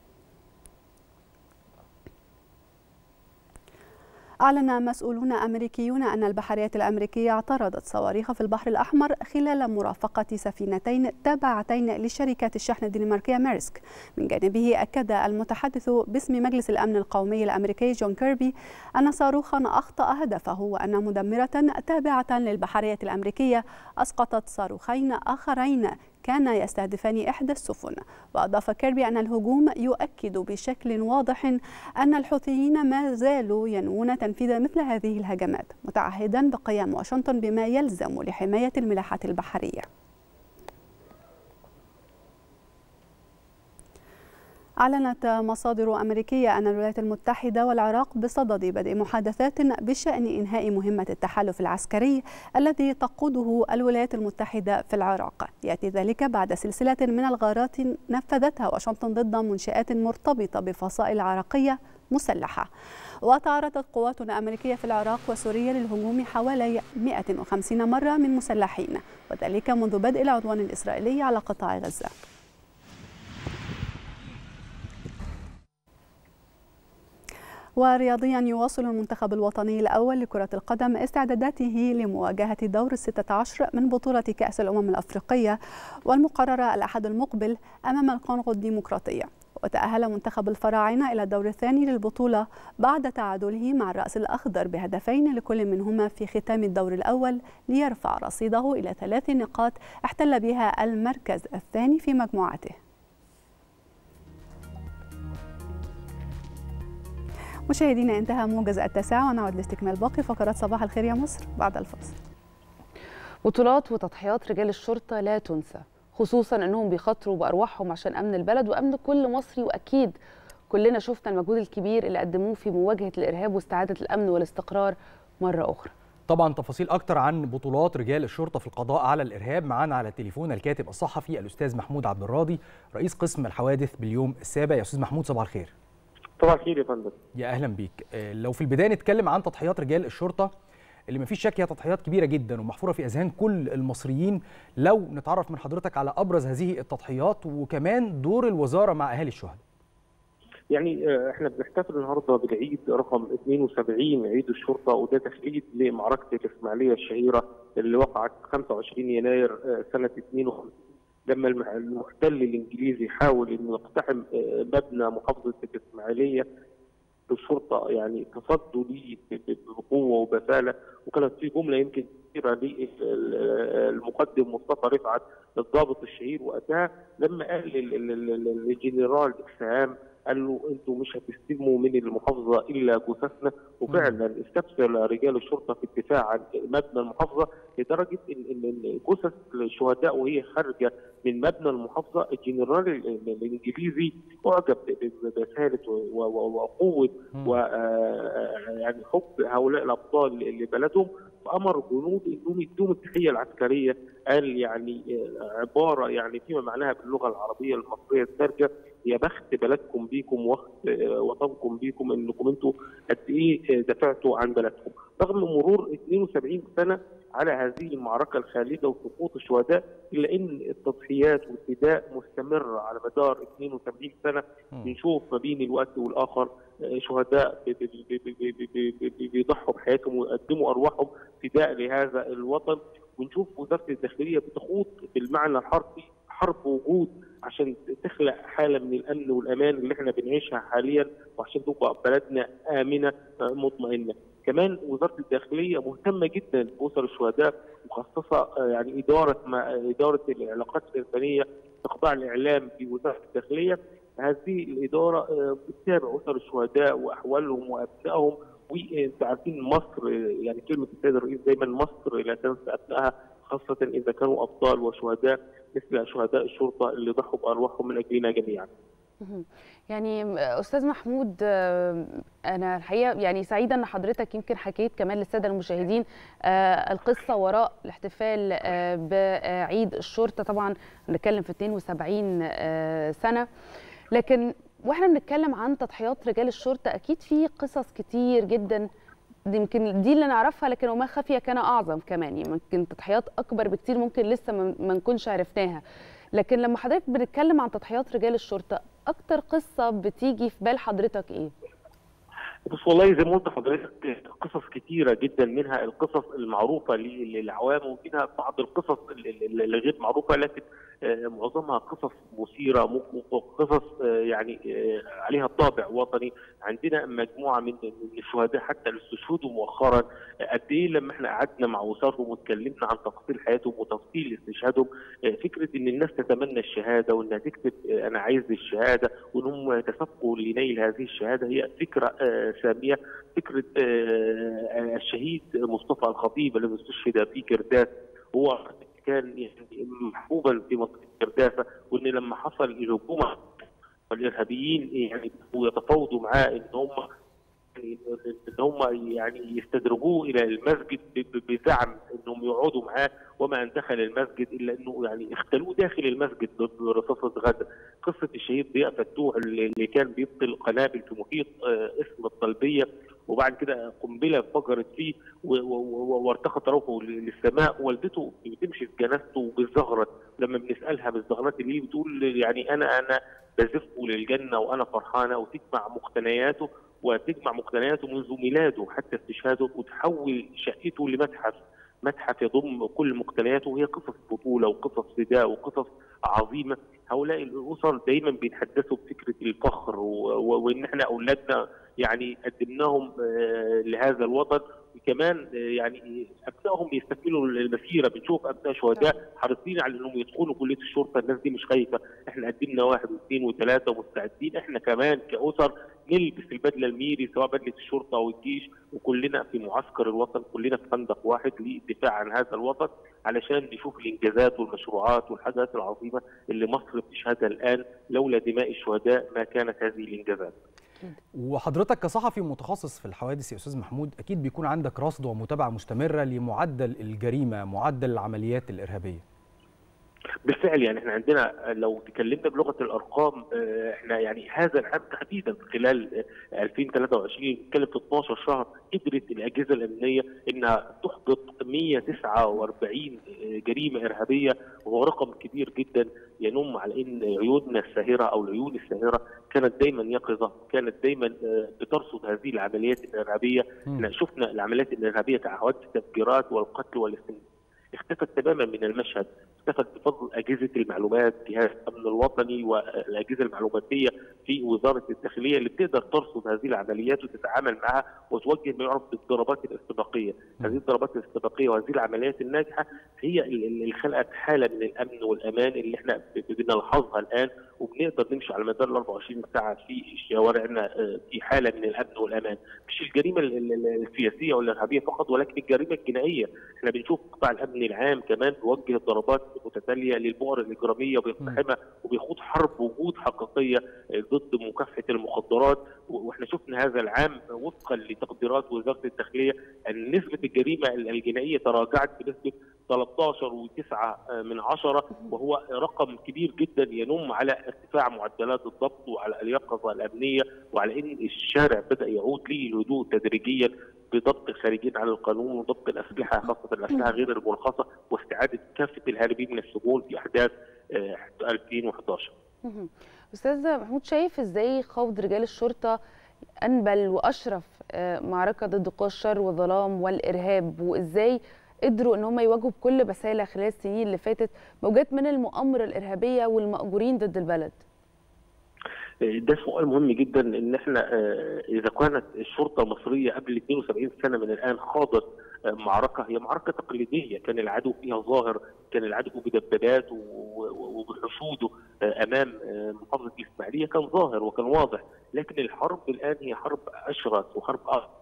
أعلن مسؤولون أمريكيون أن البحريات الأمريكية اعترضت صواريخ في البحر الأحمر خلال مرافقة سفينتين تابعتين لشركة الشحن الدنماركية ميرسك من جانبه أكد المتحدث باسم مجلس الأمن القومي الأمريكي جون كيربي أن صاروخا أخطأ هدفه وأن مدمرة تابعة للبحرية الأمريكية أسقطت صاروخين آخرين كان يستهدفان إحدى السفن وأضاف كيربي أن الهجوم يؤكد بشكل واضح أن الحوثيين ما زالوا ينوون تنفيذ مثل هذه الهجمات متعهدا بقيام واشنطن بما يلزم لحماية الملاحة البحرية أعلنت مصادر أمريكية أن الولايات المتحدة والعراق بصدد بدء محادثات بشأن إنهاء مهمة التحالف العسكري الذي تقوده الولايات المتحدة في العراق يأتي ذلك بعد سلسلة من الغارات نفذتها واشنطن ضد منشآت مرتبطة بفصائل عراقية مسلحة وتعرضت قوات أمريكية في العراق وسوريا للهجوم حوالي 150 مرة من مسلحين وذلك منذ بدء العدوان الإسرائيلي على قطاع غزة ورياضيا يواصل المنتخب الوطني الأول لكرة القدم استعداداته لمواجهة دور الستة عشر من بطولة كأس الأمم الأفريقية والمقررة الأحد المقبل أمام الكونغو الديمقراطية وتأهل منتخب الفراعنة إلى الدور الثاني للبطولة بعد تعادله مع الرأس الأخضر بهدفين لكل منهما في ختام الدور الأول ليرفع رصيده إلى ثلاث نقاط احتل بها المركز الثاني في مجموعته مشاهدينا انتهى موجز التاسعة ونعود لاستكمال باقي فقرات صباح الخير يا مصر بعد الفاصل بطولات وتضحيات رجال الشرطة لا تنسى خصوصا انهم بيخاطروا بارواحهم عشان امن البلد وامن كل مصري واكيد كلنا شفنا المجهود الكبير اللي قدموه في مواجهه الارهاب واستعاده الامن والاستقرار مره اخرى طبعا تفاصيل اكتر عن بطولات رجال الشرطه في القضاء على الارهاب معانا على التليفون الكاتب الصحفي الاستاذ محمود عبد الراضي رئيس قسم الحوادث باليوم السابع يا استاذ محمود صباح الخير صباح الخير يا فندم يا اهلا بيك لو في البدايه نتكلم عن تضحيات رجال الشرطه اللي مفيش شك هي تضحيات كبيره جدا ومحفوره في اذهان كل المصريين لو نتعرف من حضرتك على ابرز هذه التضحيات وكمان دور الوزاره مع اهالي الشهداء يعني احنا بنحتفل النهارده بالعيد رقم 72 عيد الشرطه وده تخليد لمعركه الاسماعيليه الشهيره اللي وقعت 25 يناير سنه 52 لما المحتل الانجليزي حاول انه يقتحم مبنى محافظه الاسماعيليه الشرطه يعني تصدوا ليه بقوه وبساله وكانت في جمله يمكن كثيره للمقدم مصطفى رفعت الضابط الشهير وقتها لما قال للجنرال اكسهام قال له انتوا مش هتستلموا من المحافظه الا جثثنا وفعلا استفسر رجال الشرطه في الدفاع عن مبنى المحافظه لدرجه ان ان جثث الشهداء وهي خارجه من مبنى المحافظه الجنرال الانجليزي اعجب ببساله وقوه و يعني حب هؤلاء الابطال لبلدهم وامر جنود انهم يدوم التحيه العسكريه قال يعني عباره يعني فيما معناها باللغه العربيه المصريه الدارجه يا بخت بلدكم بيكم وقت وطنكم بيكم انكم انتم قد ايه دافعتوا عن بلدكم رغم مرور 72 سنه على هذه المعركه الخالده وسقوط الشهداء الا ان التضحيات والفداء مستمره على مدار 72 سنه بنشوف ما بين الوقت والاخر شهداء بيضحوا بحياتهم ويقدموا ارواحهم فداء لهذا الوطن ونشوف وزاره الداخليه بتخوض بالمعنى الحرفي حرب وجود عشان تخلق حاله من الامن والامان اللي احنا بنعيشها حاليا وعشان تبقى بلدنا امنه مطمئنه. كمان وزاره الداخليه مهتمه جدا باسر الشهداء مخصصه يعني اداره ما اداره العلاقات الانسانيه في قطاع الاعلام في وزاره الداخليه هذه الاداره بتتابع اسر الشهداء واحوالهم وابنائهم وانت عارفين مصر يعني كلمه السيد الرئيس دايما مصر لا تنسى ابنائها خاصه اذا كانوا ابطال وشهداء مثل شهداء الشرطه اللي ضحوا بارواحهم من اجلنا جميعا. يعني استاذ محمود انا الحقيقه يعني سعيده ان حضرتك يمكن حكيت كمان للساده المشاهدين القصه وراء الاحتفال بعيد الشرطه طبعا بنتكلم في 72 سنه لكن واحنا بنتكلم عن تضحيات رجال الشرطه اكيد في قصص كتير جدا يمكن دي اللي نعرفها لكن وما خفي كان اعظم كمان يمكن تضحيات اكبر بكتير ممكن لسه ما نكونش عرفناها لكن لما حضرتك بنتكلم عن تضحيات رجال الشرطه اكتر قصه بتيجي في بال حضرتك ايه بص والله زي ما قلت لحضرتك قصص كتيره جدا منها القصص المعروفه للعوام ومنها بعض القصص اللي غير معروفه لكن معظمها قصص مثيره قصص يعني عليها طابع وطني عندنا مجموعه من الشهداء حتى اللي استشهدوا مؤخرا قد ايه لما احنا قعدنا مع اسرهم واتكلمنا عن تفاصيل حياتهم وتفاصيل استشهادهم فكره ان الناس تتمنى الشهاده وانها تكتب انا عايز الشهاده وان هم يتسابقوا لنيل هذه الشهاده هي فكره ساميه فكره الشهيد مصطفى الخطيب الذي استشهد في كرداس هو كان يعني محبوبا في منطقه كرداسه وان لما حصل الهجوم والارهابيين يعني ويتفاوضوا معاه ان هم ان هم يعني يستدرجوه الى المسجد بزعم انهم يقعدوا معاه وما ان دخل المسجد الا انه يعني اختلوه داخل المسجد برصاصه غزه قصه الشهيد ضياء فتوح اللي كان بيبطل قنابل في محيط اسم الطلبيه وبعد كده قنبله انفجرت فيه وارتقى طرفه للسماء والدته بتمشي في جنازته بالزغرة لما بنسالها بالزغرات اللي بتقول يعني انا انا بزفه للجنه وانا فرحانه وتجمع مقتنياته وتجمع مقتنياته منذ ميلاده حتى استشهاده وتحول شقته لمتحف متحف يضم كل مقتنياته وهي قصص بطوله وقصص فداء وقصص عظيمه هؤلاء الاسر دايما بيتحدثوا بفكره الفخر وان احنا اولادنا يعني قدمناهم لهذا الوطن وكمان يعني ابنائهم بيستكملوا المسيره بنشوف ابناء شهداء حريصين على انهم يدخلوا كليه الشرطه الناس دي مش خايفه احنا قدمنا واحد واثنين وثلاثه ومستعدين احنا كمان كاسر نلبس البدله الميري سواء بدله الشرطه او الجيش وكلنا في معسكر الوطن كلنا في خندق واحد للدفاع عن هذا الوطن علشان نشوف الانجازات والمشروعات والحاجات العظيمه اللي مصر بتشهدها الان لولا دماء الشهداء ما كانت هذه الانجازات. وحضرتك كصحفي متخصص في الحوادث يا استاذ محمود اكيد بيكون عندك رصد ومتابعه مستمره لمعدل الجريمه معدل العمليات الارهابيه بالفعل يعني احنا عندنا لو تكلمنا بلغه الارقام احنا يعني هذا العام تحديدا خلال 2023 نتكلم في 12 شهر قدرت الاجهزه الامنيه انها تحبط 149 جريمه ارهابيه وهو رقم كبير جدا ينم على ان عيوننا الساهره او العيون الساهره كانت دايما يقظه، كانت دايما بترصد هذه العمليات الارهابيه، احنا شفنا العمليات الارهابيه كحوادث التفجيرات والقتل والاستنزاف اختفت تماما من المشهد اختفت بفضل اجهزه المعلومات جهاز الامن الوطني والاجهزه المعلوماتيه في وزاره الداخليه اللي بتقدر ترصد هذه العمليات وتتعامل معها وتوجه ما يعرف بالضربات الاستباقيه، هذه الضربات الاستباقيه وهذه العمليات الناجحه هي اللي خلقت حاله من الامن والامان اللي احنا بنلحظها الان وبنقدر نمشي على مدار ال 24 ساعه في شوارعنا في حاله من الامن والامان، مش الجريمه السياسيه والارهابيه فقط ولكن الجريمه الجنائيه، احنا بنشوف قطاع الامن العام كمان بيوجه الضربات متتاليه للبؤر الاجراميه وبيقتحمها وبيخوض حرب وجود حقيقيه ضد مكافحه المخدرات واحنا شفنا هذا العام وفقا لتقديرات وزاره الداخليه ان نسبه الجريمه الجنائيه تراجعت بنسبه 13.9 من عشرة وهو رقم كبير جدا ينم على ارتفاع معدلات الضبط وعلى اليقظه الامنيه وعلى ان الشارع بدا يعود للهدوء تدريجيا بضبط الخارجين عن القانون وضبط الاسلحه خاصه الاسلحه غير المرخصه واستعاده كافه الهاربين من السجون في احداث 2011. استاذ محمود شايف ازاي خوض رجال الشرطه انبل واشرف معركه ضد قوى الشر والظلام والارهاب وازاي قدروا ان هم يواجهوا بكل بساله خلال السنين اللي فاتت موجات من المؤامره الارهابيه والمأجورين ضد البلد؟ ده سؤال مهم جدا ان احنا اذا كانت الشرطه المصريه قبل 72 سنه من الان خاضت معركه هي معركه تقليديه كان العدو فيها ظاهر كان العدو بدبابات وبحشوده امام محافظه الاسماعيليه كان ظاهر وكان واضح لكن الحرب الان هي حرب اشرس وحرب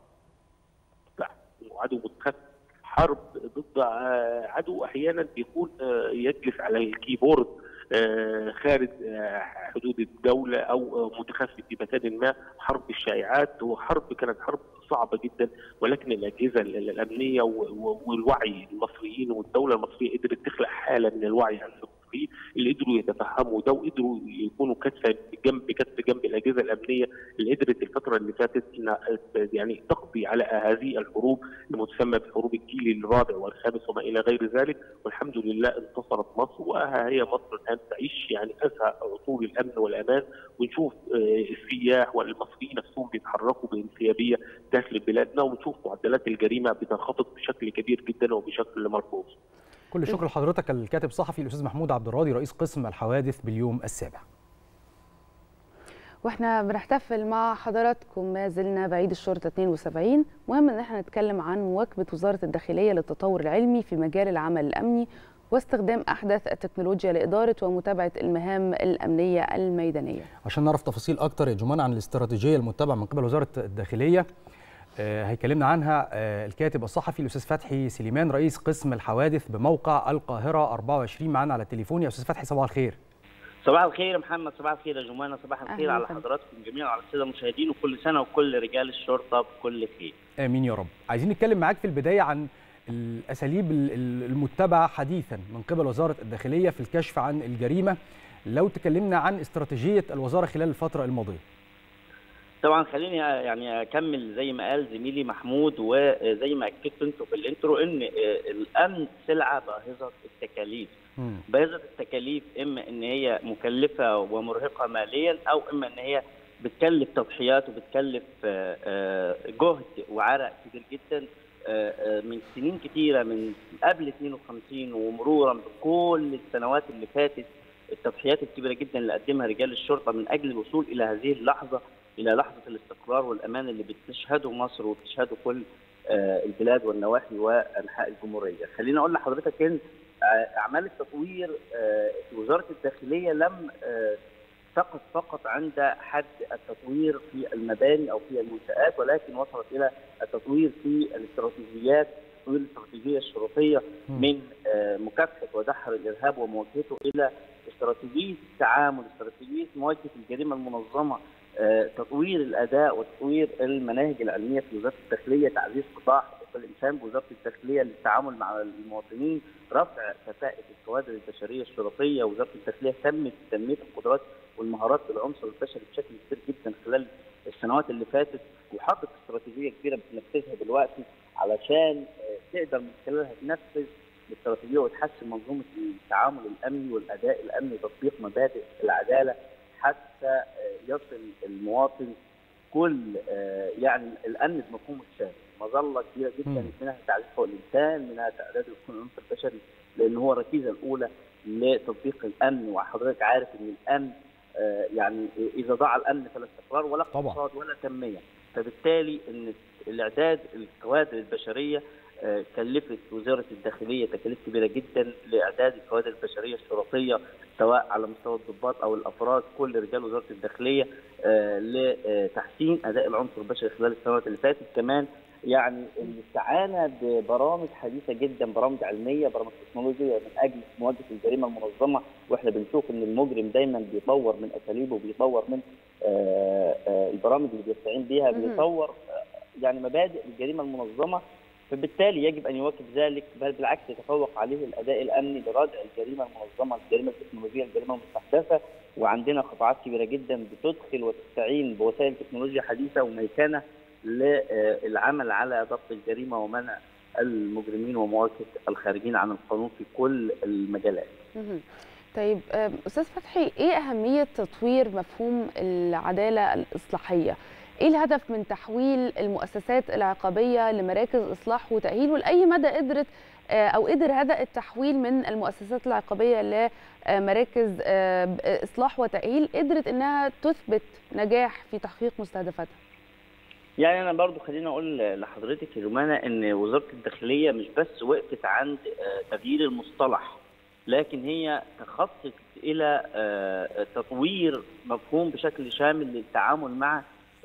وعدو متخفف حرب ضد عدو احيانا بيكون يجلس على الكيبورد خارج حدود الدولة أو متخفي في مكان ما حرب الشائعات هو حرب كانت حرب صعبة جدا ولكن الأجهزة الأمنية والوعي المصريين والدولة المصرية قدرت تخلق حالة من الوعي عند المصريين اللي قدروا يتفهموا ده وقدروا يكونوا كتفا جنب كتف جنب الأجهزة الأمنية اللي قدرت الفترة اللي فاتت إنها يعني تقضي على هذه الحروب المتسمى بحروب الجيل الرابع والخامس وما إلى غير ذلك والحمد لله انتصرت مصر وها هي مصر الآن تعيش يعني أسهى عصور الأمن والأمان ونشوف السياح والمصريين نفسهم بيتحركوا بانسيابية داخل بلادنا ونشوف معدلات الجريمة بتنخفض بشكل كبير جدا وبشكل ملحوظ. كل شكر لحضرتك الكاتب الصحفي الاستاذ محمود عبد الراضي رئيس قسم الحوادث باليوم السابع. واحنا بنحتفل مع حضراتكم ما زلنا بعيد الشرطه 72 مهم ان احنا نتكلم عن مواكبه وزاره الداخليه للتطور العلمي في مجال العمل الامني واستخدام احدث التكنولوجيا لاداره ومتابعه المهام الامنيه الميدانيه. عشان نعرف تفاصيل اكتر يا جمان عن الاستراتيجيه المتبعه من قبل وزاره الداخليه آه هيكلمنا عنها آه الكاتب الصحفي الاستاذ فتحي سليمان رئيس قسم الحوادث بموقع القاهره 24 معانا على التليفون يا استاذ فتحي صباح الخير. صباح الخير يا محمد صباح الخير يا جمانة صباح الخير أهلاً على وسهلاً. حضراتكم جميعا وعلى الساده المشاهدين وكل سنه وكل رجال الشرطه بكل خير امين يا رب عايزين نتكلم معاك في البدايه عن الاساليب ال- ال- المتبعه حديثا من قبل وزاره الداخليه في الكشف عن الجريمه لو تكلمنا عن استراتيجيه الوزاره خلال الفتره الماضيه طبعا خليني يعني اكمل زي ما قال زميلي محمود وزي ما اكدت انتوا في الانترو ان الامن سلعه باهظه التكاليف باهظه التكاليف اما ان هي مكلفه ومرهقه ماليا او اما ان هي بتكلف تضحيات وبتكلف آه، آه، جهد وعرق كبير جدا آه، آه، من سنين كتيره من قبل 52 ومرورا بكل السنوات اللي فاتت التضحيات الكبيره جدا اللي قدمها رجال الشرطه من اجل الوصول الى هذه اللحظه الى لحظه الاستقرار والامان اللي بتشهده مصر وبتشهده كل آه، البلاد والنواحي وانحاء الجمهوريه. خليني اقول لحضرتك ان آه، اعمال التطوير آه، في وزاره الداخليه لم آه، تقف فقط عند حد التطوير في المباني او في المنشات ولكن وصلت الى التطوير في الاستراتيجيات تطوير الاستراتيجيه الشرطيه من آه، مكافحه ودحر الارهاب ومواجهته الى استراتيجيه التعامل استراتيجيه مواجهه الجريمه المنظمه آه، تطوير الاداء وتطوير المناهج العلميه في وزاره الداخليه تعزيز قطاع حقوق الانسان بوزاره الداخليه للتعامل مع المواطنين رفع كفاءه الكوادر البشريه الشرطيه وزاره الداخليه تمت تنميه القدرات والمهارات للعنصر البشري بشكل كبير جدا خلال السنوات اللي فاتت وحطت استراتيجيه كبيره بتنفذها دلوقتي علشان آه، تقدر من خلالها تنفذ الاستراتيجيه وتحسن منظومه التعامل الامني والاداء الامني وتطبيق مبادئ العداله حتى آه، يصل المواطن كل آه، يعني الامن بمفهومه الشامل مظله كبيره جدا مم. منها تعزيز حقوق الانسان منها تعداد القانون العنصر البشري لان هو الركيزه الاولى لتطبيق الامن وحضرتك عارف ان الامن آه، يعني اذا ضاع الامن فلا استقرار ولا طبعاً. اقتصاد ولا تنميه فبالتالي ان الاعداد الكوادر البشريه آه، كلفت وزاره الداخليه تكاليف كبيره جدا لاعداد الكوادر البشريه الشرطيه سواء على مستوى الضباط او الافراد كل رجال وزاره الداخليه آه، لتحسين اداء العنصر البشري خلال السنوات اللي فاتت كمان يعني الاستعانه ببرامج حديثه جدا برامج علميه برامج تكنولوجيه من اجل مواجهه الجريمه المنظمه واحنا بنشوف ان المجرم دايما بيطور من اساليبه وبيطور من آه، آه، البرامج اللي بيستعين بيها مهم. بيطور آه، يعني مبادئ الجريمه المنظمه فبالتالي يجب ان يواكب ذلك بل بالعكس يتفوق عليه الاداء الامني لردع الجريمه المنظمه الجريمه التكنولوجيه الجريمه المستحدثه وعندنا قطاعات كبيره جدا بتدخل وتستعين بوسائل تكنولوجيا حديثه وميكنه للعمل على ضبط الجريمه ومنع المجرمين ومواجهه الخارجين عن القانون في كل المجالات. مهم. طيب آم، استاذ فتحي ايه اهميه تطوير مفهوم العداله الاصلاحيه ايه الهدف من تحويل المؤسسات العقابيه لمراكز اصلاح وتاهيل ولاي مدى قدرت آه، او قدر هذا التحويل من المؤسسات العقابيه لمراكز آه، اصلاح وتاهيل قدرت انها تثبت نجاح في تحقيق مستهدفاتها يعني انا برضو خليني اقول لحضرتك يا جمانه ان وزاره الداخليه مش بس وقفت عند آه، تغيير المصطلح لكن هي تخطط الى آه، تطوير مفهوم بشكل شامل للتعامل مع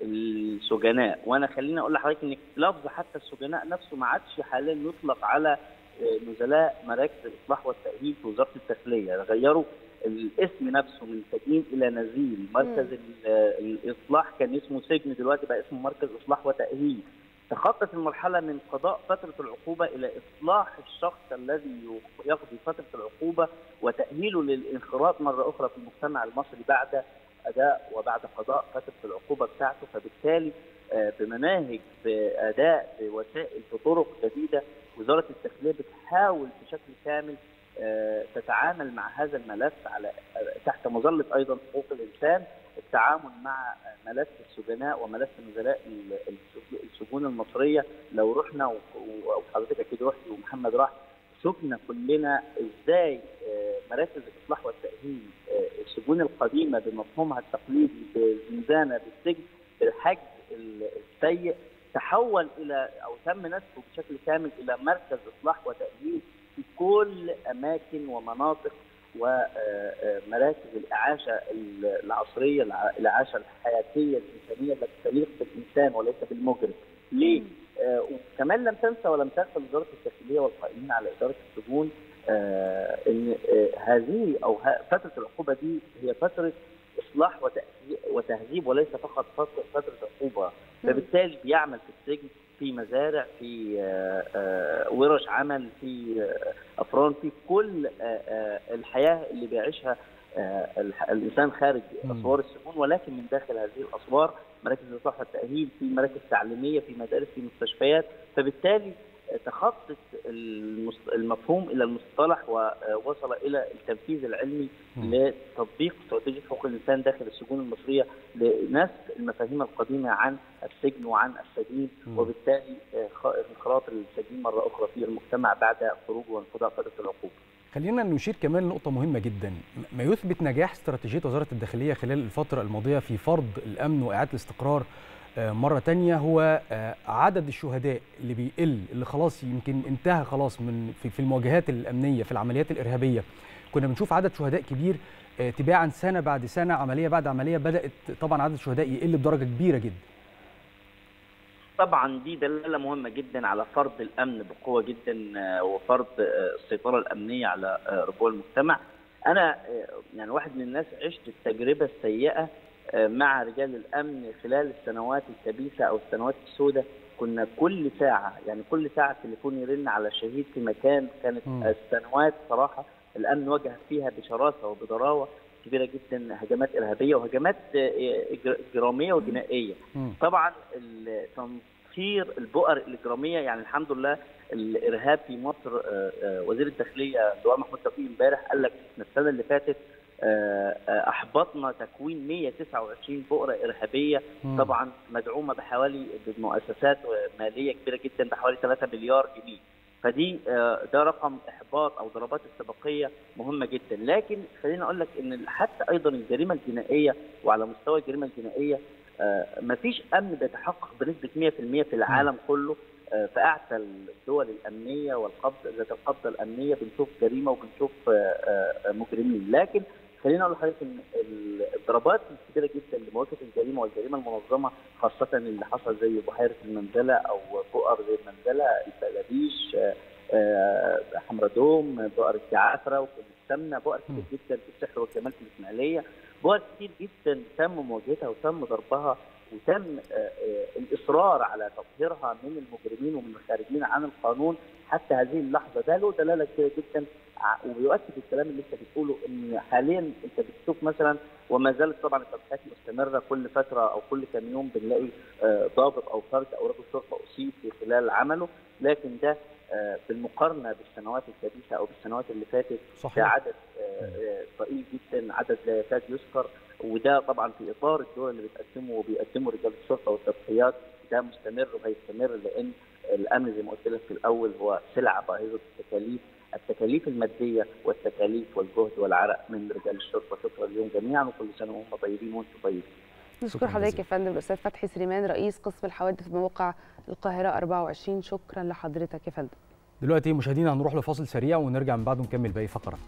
السجناء وانا خليني اقول لحضرتك ان لفظ حتى السجناء نفسه ما عادش حاليا يطلق على آه، نزلاء مراكز الاصلاح والتاهيل في وزاره الداخليه غيروا الاسم نفسه من سجين الى نزيل مركز ال- الاصلاح كان اسمه سجن دلوقتي بقى اسمه مركز اصلاح وتاهيل تخطت المرحله من قضاء فتره العقوبه الى اصلاح الشخص الذي يقضي فتره العقوبه وتاهيله للانخراط مره اخرى في المجتمع المصري بعد اداء وبعد قضاء فتره العقوبه بتاعته فبالتالي آه، بمناهج باداء بوسائل بطرق جديده وزاره الداخليه بتحاول بشكل كامل آه، تتعامل مع هذا الملف على آه، تحت مظله ايضا حقوق الانسان التعامل مع آه، ملف السجناء وملف نزلاء ال- السج- السجون المصريه لو رحنا و- و- وحضرتك اكيد رحت ومحمد راح شفنا كلنا ازاي آه، مراكز الاصلاح والتاهيل آه، السجون القديمه بمفهومها التقليدي بالزنزانه بالسجن بالحجز ال- السيء تحول الى او تم نسبه بشكل كامل الى مركز اصلاح وتاهيل في كل اماكن ومناطق ومراكز الاعاشه العصريه الع- الاعاشه الحياتيه الانسانيه التي تليق بالانسان وليس بالمجرم. ليه؟ آه، وكمان لم تنسى ولم تغفل وزاره الداخليه والقائمين على اداره السجون آه ان آه هذه او فتره العقوبه دي هي فتره اصلاح وتهذيب وليس فقط فتره فتره عقوبه فبالتالي بيعمل في السجن في مزارع في ورش عمل في افران في كل الحياه اللي بيعيشها الانسان خارج اسوار السجون ولكن من داخل هذه الاسوار مراكز الاصلاح والتاهيل في مراكز تعليميه في مدارس في مستشفيات فبالتالي تخطط المفهوم الى المصطلح ووصل الى التنفيذ العلمي لتطبيق استراتيجيه حقوق الانسان داخل السجون المصريه لنسف المفاهيم القديمه عن السجن وعن السجين وبالتالي انخراط السجين مره اخرى في المجتمع بعد خروج وانقضاء فتره العقوبه. خلينا نشير كمان لنقطة مهمة جدا ما يثبت نجاح استراتيجية وزارة الداخلية خلال الفترة الماضية في فرض الأمن وإعادة الاستقرار مرة تانية هو عدد الشهداء اللي بيقل اللي خلاص يمكن انتهى خلاص من في المواجهات الأمنية في العمليات الإرهابية كنا بنشوف عدد شهداء كبير تباعا سنة بعد سنة عملية بعد عملية بدأت طبعا عدد الشهداء يقل بدرجة كبيرة جدا طبعا دي دلاله مهمه جدا على فرض الامن بقوه جدا وفرض السيطره الامنيه على ربوع المجتمع انا يعني واحد من الناس عشت التجربه السيئه مع رجال الامن خلال السنوات الكبيسه او السنوات السوداء كنا كل ساعه يعني كل ساعه التليفون يرن على شهيد في مكان كانت م. السنوات صراحه الامن واجه فيها بشراسه وبضراوه كبيره جدا هجمات ارهابيه وهجمات اجراميه وجنائيه م. طبعا تنصير البؤر الاجراميه يعني الحمد لله الارهاب في مصر وزير الداخليه اللواء محمود توفيق امبارح قال لك احنا السنه اللي فاتت احبطنا تكوين 129 بؤره ارهابيه م. طبعا مدعومه بحوالي بمؤسسات ماليه كبيره جدا بحوالي 3 مليار جنيه فدي ده رقم احباط او ضربات استباقيه مهمه جدا لكن خليني اقول لك ان حتى ايضا الجريمه الجنائيه وعلى مستوى الجريمه الجنائيه ما فيش امن بيتحقق بنسبه 100% في العالم كله في اعتى الدول الامنيه والقبضه ذات القبضه الامنيه بنشوف جريمه وبنشوف مجرمين لكن خلينا اقول لحضرتك ان الضربات الكبيره جدا لمواجهه الجريمه والجريمه المنظمه خاصه اللي حصل زي بحيره المنزله او بؤر زي المنزله البلاديش حمردوم بؤر الجعافره وكل السمنه بؤر كتير جدا في السحر والجمال في الاسماعيليه بؤر كتير جدا تم مواجهتها وتم ضربها وتم الاصرار على تطهيرها من المجرمين ومن الخارجين عن القانون حتى هذه اللحظه ده له دلاله كبيره جدا وبيؤكد الكلام اللي انت بتقوله ان حاليا انت بتشوف مثلا وما زالت طبعا التوقيعات مستمره كل فتره او كل كام يوم بنلاقي ضابط او فرد او رجل شرطه اصيب في خلال عمله لكن ده بالمقارنه بالسنوات الكبيسه او بالسنوات اللي فاتت صحيح. ده عدد ضئيل جدا عدد لا يكاد يذكر وده طبعا في اطار الدول اللي بتقدمه وبيقدمه رجال الشرطه والتضحيات ده مستمر وهيستمر لان الامن زي ما قلت لك في الاول هو سلعه باهظه التكاليف التكاليف الماديه والتكاليف والجهد والعرق من رجال الشرطه شكرا لهم جميعا وكل سنه وهم طيبين وانتم طيبين. نشكر حضرتك يا فندم الاستاذ فتحي سليمان رئيس قسم الحوادث بموقع القاهره 24 شكرا لحضرتك يا فندم. دلوقتي مشاهدينا هنروح لفاصل سريع ونرجع من بعده نكمل باقي فقرات.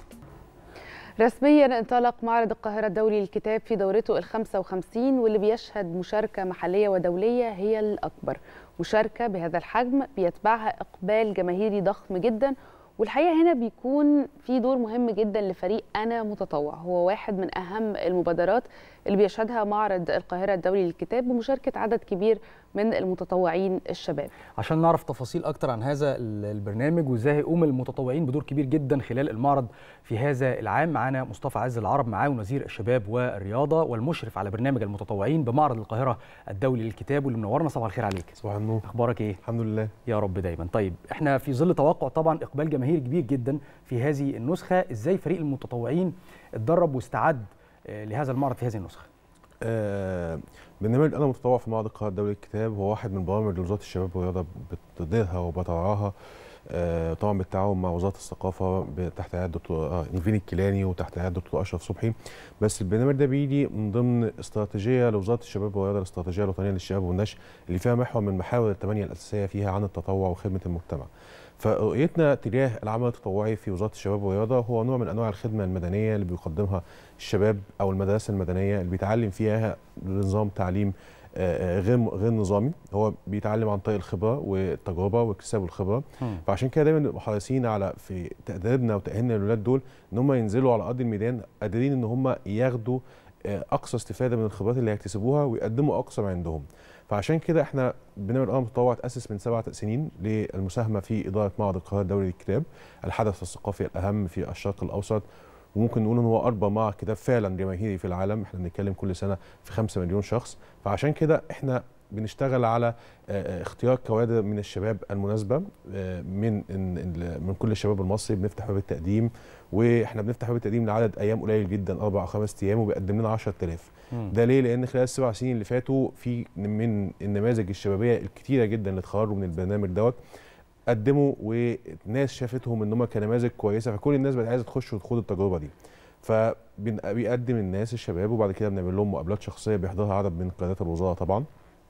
رسميا انطلق معرض القاهرة الدولي للكتاب في دورته ال 55 واللي بيشهد مشاركة محلية ودولية هي الأكبر مشاركة بهذا الحجم بيتبعها إقبال جماهيري ضخم جدا والحقيقة هنا بيكون في دور مهم جدا لفريق أنا متطوع هو واحد من أهم المبادرات اللي بيشهدها معرض القاهرة الدولي للكتاب بمشاركة عدد كبير من المتطوعين الشباب عشان نعرف تفاصيل أكتر عن هذا البرنامج وإزاي هيقوم المتطوعين بدور كبير جدا خلال المعرض في هذا العام معانا مصطفى عز العرب معاون وزير الشباب والرياضة والمشرف على برنامج المتطوعين بمعرض القاهرة الدولي للكتاب واللي منورنا صباح الخير عليك صباح النور أخبارك إيه؟ الحمد لله يا رب دايما طيب إحنا في ظل توقع طبعا إقبال جماهيري كبير جدا في هذه النسخة إزاي فريق المتطوعين اتدرب واستعد لهذا المعرض في هذه النسخة؟ آه برنامج انا متطوع في معرض القاهره الدولي للكتاب هو واحد من برامج وزاره الشباب والرياضه بتديرها وبترعاها آه طبعا بالتعاون مع وزاره الثقافه تحت يد الدكتور نيفين الكيلاني وتحت يد الدكتور اشرف صبحي بس البرنامج ده بيجي من ضمن استراتيجيه لوزاره الشباب والرياضه الاستراتيجيه الوطنيه للشباب والنشء اللي فيها محور من محاور الثمانيه الاساسيه فيها عن التطوع وخدمه المجتمع. فرؤيتنا تجاه العمل التطوعي في وزاره الشباب والرياضه هو نوع من انواع الخدمه المدنيه اللي بيقدمها الشباب او المدارس المدنيه اللي بيتعلم فيها بنظام تعليم آه، غير غير نظامي هو بيتعلم عن طريق الخبره والتجربه واكتساب الخبره مم. فعشان كده دايما بنبقى حريصين على في تدريبنا وتاهيلنا للولاد دول ان هم ينزلوا على ارض الميدان قادرين ان هم ياخدوا آه، اقصى استفاده من الخبرات اللي هيكتسبوها ويقدموا اقصى ما عندهم فعشان كده احنا بنعمل امر متطوع تاسس من سبع سنين للمساهمه في اداره معرض القاهره الدولي للكتاب الحدث الثقافي الاهم في الشرق الاوسط وممكن نقول ان هو اكبر معرض كتاب فعلا جماهيري في العالم احنا بنتكلم كل سنه في 5 مليون شخص فعشان كده احنا بنشتغل على آه، آه، اختيار كوادر من الشباب المناسبه آه، من إن- ال- من كل الشباب المصري بنفتح باب التقديم واحنا بنفتح باب التقديم لعدد ايام قليل جدا اربع او خمس ايام وبيقدم لنا 10000 مم. ده ليه؟ لان خلال السبع سنين اللي فاتوا في من النماذج الشبابيه الكتيره جدا اللي اتخرجوا من البرنامج دوت قدموا وناس شافتهم ان هم كنماذج كويسه فكل الناس بقت عايزه تخش وتخوض التجربه دي فبيقدم الناس الشباب وبعد كده بنعمل لهم مقابلات شخصيه بيحضرها عدد من قيادات الوزاره طبعا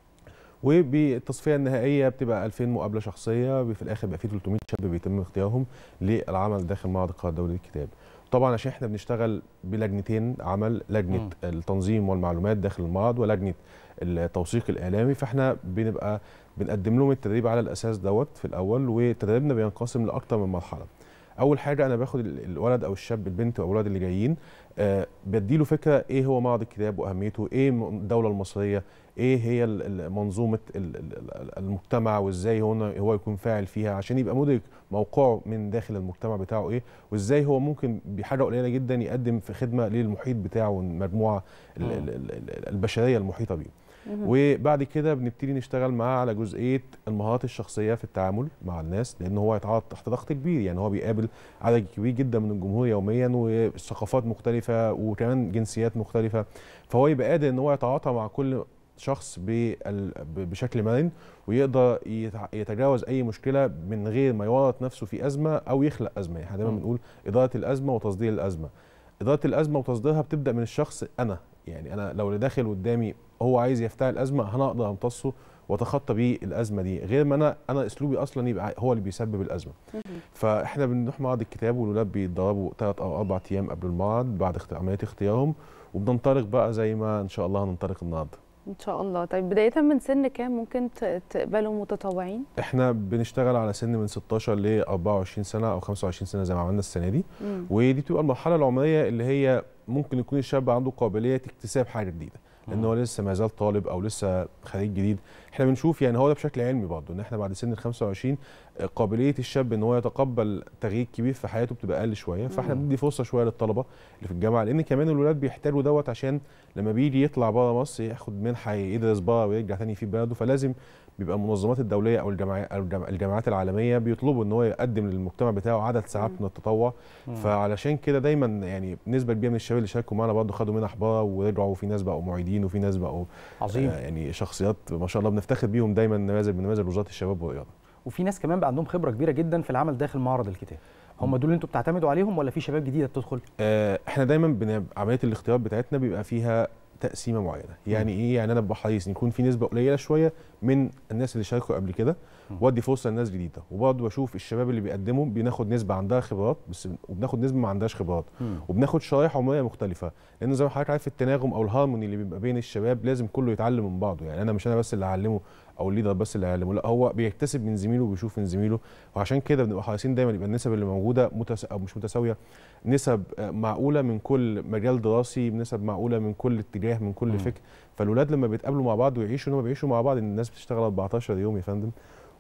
وبالتصفيه النهائيه بتبقى 2000 مقابله شخصيه في الاخر بيبقى في 300 شاب بيتم اختيارهم للعمل داخل معرض القاهره الدولي للكتاب طبعا عشان احنا بنشتغل بلجنتين عمل لجنه مم. التنظيم والمعلومات داخل المعرض ولجنه التوثيق الاعلامي فاحنا بنبقى بنقدم لهم التدريب على الاساس دوت في الاول وتدريبنا بينقسم لاكثر من مرحله اول حاجه انا باخد ال- الولد او الشاب البنت او الاولاد اللي جايين آه بديله فكره ايه هو معرض الكتاب واهميته ايه م- الدوله المصريه ايه هي ال- ال- منظومه ال- ال- ال- المجتمع وازاي هو هو يكون فاعل فيها عشان يبقى مدرك موقعه من داخل المجتمع بتاعه ايه وازاي هو ممكن بحاجه قليله جدا يقدم في خدمه للمحيط بتاعه والمجموعه ال- ال- ال- ال- البشريه المحيطه بيه وبعد كده بنبتدي نشتغل معاه على جزئيه المهارات الشخصيه في التعامل مع الناس لان هو يتعرض تحت ضغط كبير يعني هو بيقابل عدد كبير جدا من الجمهور يوميا وثقافات مختلفه وكمان جنسيات مختلفه فهو يبقى قادر ان هو يتعاطى مع كل شخص بال- ب- بشكل مرن ويقدر يتع- يتجاوز اي مشكله من غير ما يورط نفسه في ازمه او يخلق ازمه يعني احنا دايما مم. بنقول اداره الازمه وتصدير الازمه اداره الازمه وتصديرها بتبدا من الشخص انا يعني انا لو اللي داخل قدامي هو عايز يفتعل الازمه انا اقدر امتصه واتخطى بيه الازمه دي غير ما انا انا اسلوبي اصلا يبقى هو اللي بيسبب الازمه فاحنا بنروح معرض الكتاب والولاد بيتدربوا ثلاث او اربع ايام قبل المعرض بعد اخت- عمليه اختيارهم وبننطلق بقى زي ما ان شاء الله هننطلق النهارده ان شاء الله طيب بدايه من سن كام ممكن ت- تقبلوا متطوعين احنا بنشتغل على سن من 16 ل 24 سنه او 25 سنه زي ما عملنا السنه دي مم. ودي بتبقى المرحله العمريه اللي هي ممكن يكون الشاب عنده قابليه اكتساب حاجه جديده لان هو لسه ما زال طالب او لسه خريج جديد احنا بنشوف يعني هو ده بشكل علمي برضه ان احنا بعد سن ال 25 قابليه الشاب ان هو يتقبل تغيير كبير في حياته بتبقى اقل شويه فاحنا مم. بندي فرصه شويه للطلبه اللي في الجامعه لان كمان الولاد بيحتاجوا دوت عشان لما بيجي يطلع بره مصر ياخد منحه يدرس بره ويرجع تاني في بلده فلازم بيبقى المنظمات الدوليه او الجامعات او الجامع- الجامعات العالميه بيطلبوا ان هو يقدم للمجتمع بتاعه عدد ساعات من التطوع مم. فعلشان كده دايما يعني نسبه كبيره من الشباب اللي شاركوا معانا برضه خدوا منح بره ورجعوا وفي ناس بقوا معيدين وفي ناس بقوا عظيم. آه يعني شخصيات ما شاء الله بنفتخر بيهم دايما نماذج من نماذج وزاره الشباب والرياضه وفي ناس كمان بقى عندهم خبره كبيره جدا في العمل داخل معرض الكتاب هم دول اللي انتوا بتعتمدوا عليهم ولا في شباب جديده بتدخل آه، احنا دايما بن- عمليه الاختيار بتاعتنا بيبقى فيها تقسيمه معينه يعني ايه يعني انا ببقى حريص ان يكون في نسبه قليله شويه من الناس اللي شاركوا قبل كده وادي فرصه لناس جديده وبرضه بشوف الشباب اللي بيقدموا بناخد نسبه عندها خبرات بس وبناخد نسبه ما عندهاش خبرات مم. وبناخد شرائح عمريه مختلفه لان زي ما حضرتك عارف التناغم او الهارموني اللي بيبقى بين الشباب لازم كله يتعلم من بعضه يعني انا مش انا بس اللي هعلمه او الليدر بس اللي هيعلمه لا هو بيكتسب من زميله وبيشوف من زميله وعشان كده بنبقى حريصين دايما يبقى النسب اللي موجوده متس... او مش متساويه نسب آه، معقوله من كل مجال دراسي نسب معقوله من كل اتجاه من كل مم. فكر فالولاد لما بيتقابلوا مع بعض ويعيشوا ان هم بيعيشوا مع بعض إن الناس بتشتغل 14 يوم يا فندم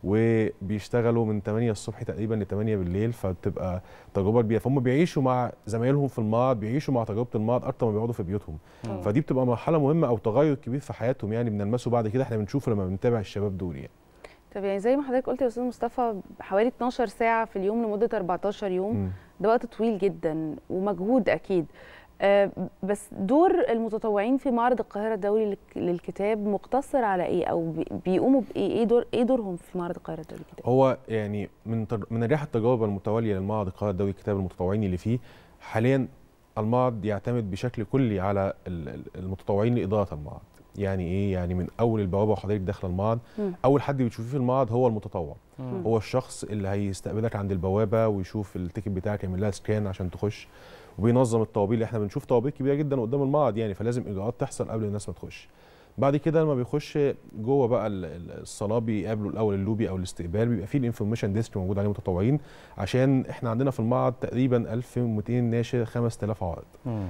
وبيشتغلوا من 8 الصبح تقريبا ل 8 بالليل فبتبقى تجربه كبيره فهم بيعيشوا مع زمايلهم في المعرض بيعيشوا مع تجربه المعرض اكتر ما بيقعدوا في بيوتهم مم. فدي بتبقى مرحله مهمه او تغير كبير في حياتهم يعني بنلمسه بعد كده احنا بنشوفه لما بنتابع الشباب دول يعني طب يعني زي ما حضرتك قلت يا استاذ مصطفى حوالي 12 ساعه في اليوم لمده 14 يوم مم. ده وقت طويل جدا ومجهود اكيد آه، بس دور المتطوعين في معرض القاهره الدولي للك- للكتاب مقتصر على ايه او بي- بيقوموا بايه ايه دور ايه دورهم في معرض القاهره الدولي للكتاب هو يعني من تج... من نجاح التجربه المتواليه للمعرض القاهره الدولي للكتاب المتطوعين اللي فيه حاليا المعرض يعتمد بشكل كلي على ال- ال- المتطوعين لاداره المعرض يعني ايه يعني من اول البوابه وحضرتك داخله المعرض مم. اول حد بتشوفيه في المعرض هو المتطوع مم. هو الشخص اللي هيستقبلك عند البوابه ويشوف التيكت بتاعك يعمل لها سكان عشان تخش وبينظم الطوابير اللي احنا بنشوف طوابير كبيره جدا قدام المعرض يعني فلازم اجراءات تحصل قبل الناس ما تخش بعد كده لما بيخش جوه بقى ال- ال- الصلاه بيقابلوا الاول اللوبي او الاستقبال بيبقى فيه الانفورميشن ديسك موجود عليه متطوعين عشان احنا عندنا في المعرض تقريبا 1200 ناشر 5000 عارض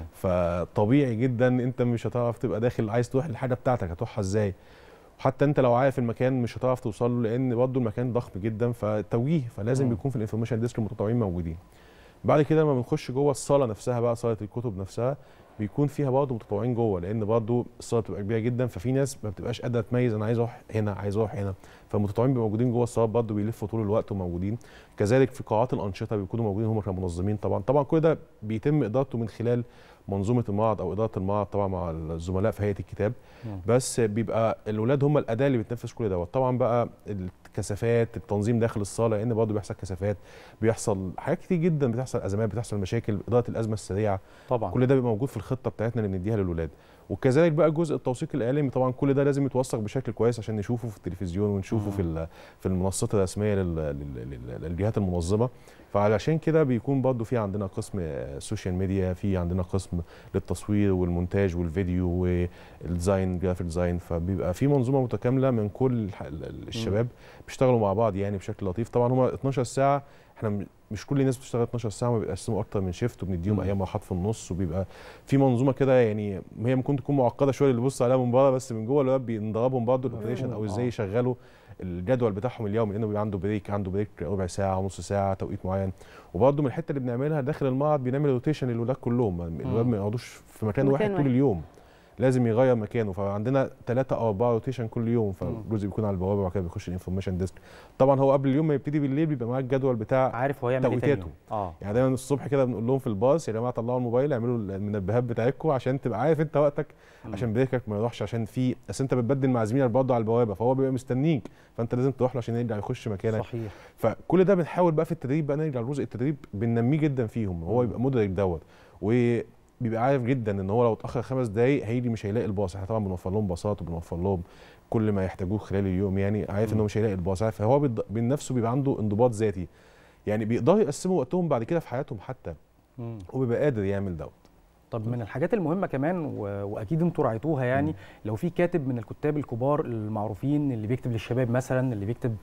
فطبيعي جدا انت مش هتعرف تبقى داخل عايز تروح الحاجه بتاعتك هتروحها ازاي حتى انت لو عارف المكان مش هتعرف توصل له لان برضه المكان ضخم جدا فتوجيه فلازم مم. يكون في الانفورميشن ديسك المتطوعين موجودين بعد كده لما بنخش جوه الصاله نفسها بقى صاله الكتب نفسها بيكون فيها برضه متطوعين جوه لان برضه الصاله بتبقى كبيره جدا ففي ناس ما بتبقاش قادره تميز انا عايز اروح هنا عايز اروح هنا فالمتطوعين بيبقوا موجودين جوه الصالات برضه بيلفوا طول الوقت وموجودين كذلك في قاعات الانشطه بيكونوا موجودين هم كمنظمين طبعا طبعا كل ده بيتم ادارته من خلال منظومه المعرض او اداره المعرض طبعا مع الزملاء في هيئه الكتاب بس بيبقى الاولاد هم الاداه اللي بتنفذ كل دوت طبعا بقى الكثافات التنظيم داخل الصاله لان برضه بيحصل كثافات بيحصل حاجات كتير جدا بتحصل ازمات بتحصل مشاكل اداره الازمه السريعه طبعا كل ده بيبقى موجود في الخطه بتاعتنا اللي بنديها للولاد وكذلك بقى جزء التوثيق الاعلامي طبعا كل ده لازم يتوثق بشكل كويس عشان نشوفه في التلفزيون ونشوفه في ال- في المنصات الرسميه لل- لل- لل- للجهات المنظمه فعلشان كده بيكون برضه في عندنا قسم آه، سوشيال ميديا في عندنا قسم للتصوير والمونتاج والفيديو والديزاين جرافيك ديزاين فبيبقى في منظومه متكامله من كل الح- ال- ال- الشباب بيشتغلوا مع بعض يعني بشكل لطيف طبعا هم 12 ساعه احنا م- مش كل الناس بتشتغل 12 ساعه ما بيقسموا اكتر من شيفت وبنديهم مم. ايام راحات في النص وبيبقى في منظومه كده يعني هي ممكن تكون معقده شويه اللي بيبص عليها من بره بس من جوه الواد بينضربهم برضه الاوبريشن او ازاي آه. يشغلوا الجدول بتاعهم اليومي لانه بيبقى عنده بريك عنده بريك ربع ساعه ونص ساعه توقيت معين وبرضه من الحته اللي بنعملها داخل المعرض بنعمل روتيشن للولاد كلهم الولاد ما يقعدوش في مكان مكان واحد طول واحد. اليوم لازم يغير مكانه فعندنا ثلاثة او اربعة روتيشن كل يوم فالجزء بيكون على البوابه وبعد كده بيخش الانفورميشن ديسك طبعا هو قبل اليوم ما يبتدي بالليل بيبقى معاه الجدول بتاع عارف هو هيعمل ايه تاني توقيتاته يوم. اه يعني دايما الصبح كده بنقول لهم في الباص يا جماعه طلعوا الموبايل اعملوا المنبهات بتاعتكم عشان تبقى عارف انت وقتك عشان بريكك ما يروحش عشان في اصل انت بتبدل مع زميلك برضه على البوابه فهو بيبقى مستنيك فانت لازم تروح له عشان يرجع يخش مكانك صحيح فكل ده بنحاول بقى في التدريب بقى نرجع لجزء التدريب بننميه جدا فيهم هو يبقى مدرك دوت وبيبقى عارف جدا ان هو لو اتاخر خمس دقايق هيجي مش هيلاقي الباص احنا طبعا بنوفر لهم باصات وبنوفر لهم كل ما يحتاجوه خلال اليوم يعني عارف ان هو مش هيلاقي الباص عارف فهو بيض- من نفسه بيبقى عنده انضباط ذاتي يعني بيقدروا يقسموا وقتهم بعد كده في حياتهم حتى مم. وبيبقى قادر يعمل دوت طب من الحاجات المهمه كمان و... واكيد انتوا راعيتوها يعني لو في كاتب من الكتاب الكبار المعروفين اللي بيكتب للشباب مثلا اللي بيكتب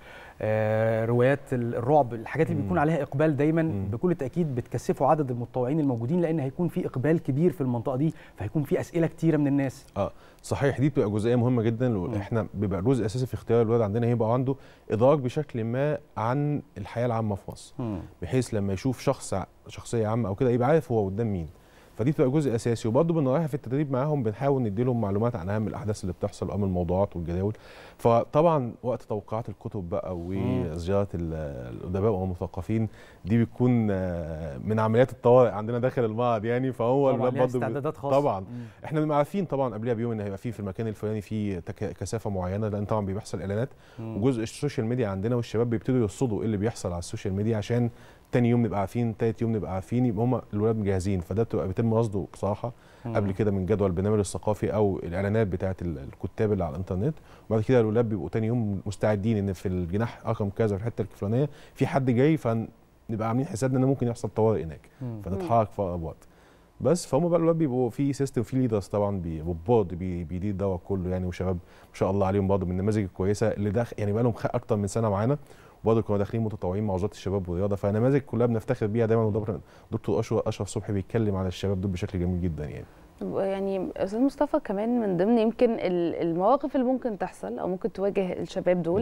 آه روايات ال- الرعب الحاجات اللي بيكون عليها اقبال دايما بكل تاكيد بتكثفوا عدد المتطوعين الموجودين لان هيكون في اقبال كبير في المنطقه دي فهيكون في اسئله كتيره من الناس اه صحيح دي بتبقى جزئيه مهمه جدا احنا بيبقى جزء اساسي في اختيار الولاد عندنا هيبقى عنده ادراك بشكل ما عن الحياه العامه في مصر بحيث لما يشوف شخص ع- شخصيه عامه او كده يبقى عارف هو قدام مين فدي بتبقى جزء اساسي وبرضه بنراعيها في التدريب معاهم بنحاول ندي لهم معلومات عن اهم الاحداث اللي بتحصل واهم الموضوعات والجداول فطبعا وقت توقعات الكتب بقى وزياره ال- الادباء والمثقفين دي بتكون آه، من عمليات الطوارئ عندنا داخل المعرض يعني فهو طبعاً الولاد ليها برضه بي- استعدادات خاصة. طبعا مم. احنا بنبقى عارفين طبعا قبلها بيوم ان هيبقى فيه في المكان الفلاني في تك- كثافه معينه لان طبعا بيحصل اعلانات مم. وجزء السوشيال ميديا عندنا والشباب بيبتدوا يرصدوا ايه اللي بيحصل على السوشيال ميديا عشان تاني يوم نبقى عارفين تالت يوم نبقى عارفين يبقى هم الولاد مجهزين فده بتبقى بيتم رصده بصراحه مم. قبل كده من جدول البرنامج الثقافي او الاعلانات بتاعه ال- الكتاب اللي على الانترنت وبعد كده الولاد بيبقوا تاني يوم مستعدين ان في الجناح رقم كذا في الحته الفلانيه في حد جاي فنبقى عاملين حسابنا ان ممكن يحصل طوارئ هناك مم. فنتحرك في اقرب وقت بس فهم بقى الولاد بيبقوا في سيستم في ليدرز طبعا بي- وبورد بي- بيدير الدواء كله يعني وشباب ما شاء الله عليهم برضه من النماذج الكويسه اللي داخل يعني بقى لهم اكتر من سنه معانا وبرضه كانوا داخلين متطوعين مع وزاره الشباب والرياضه فنماذج كلها بنفتخر بيها دايما ودكتور دكتور اشرف اشرف صبحي بيتكلم على الشباب دول بشكل جميل جدا يعني يعني استاذ مصطفى كمان من ضمن يمكن ال- المواقف اللي ممكن تحصل او ممكن تواجه الشباب دول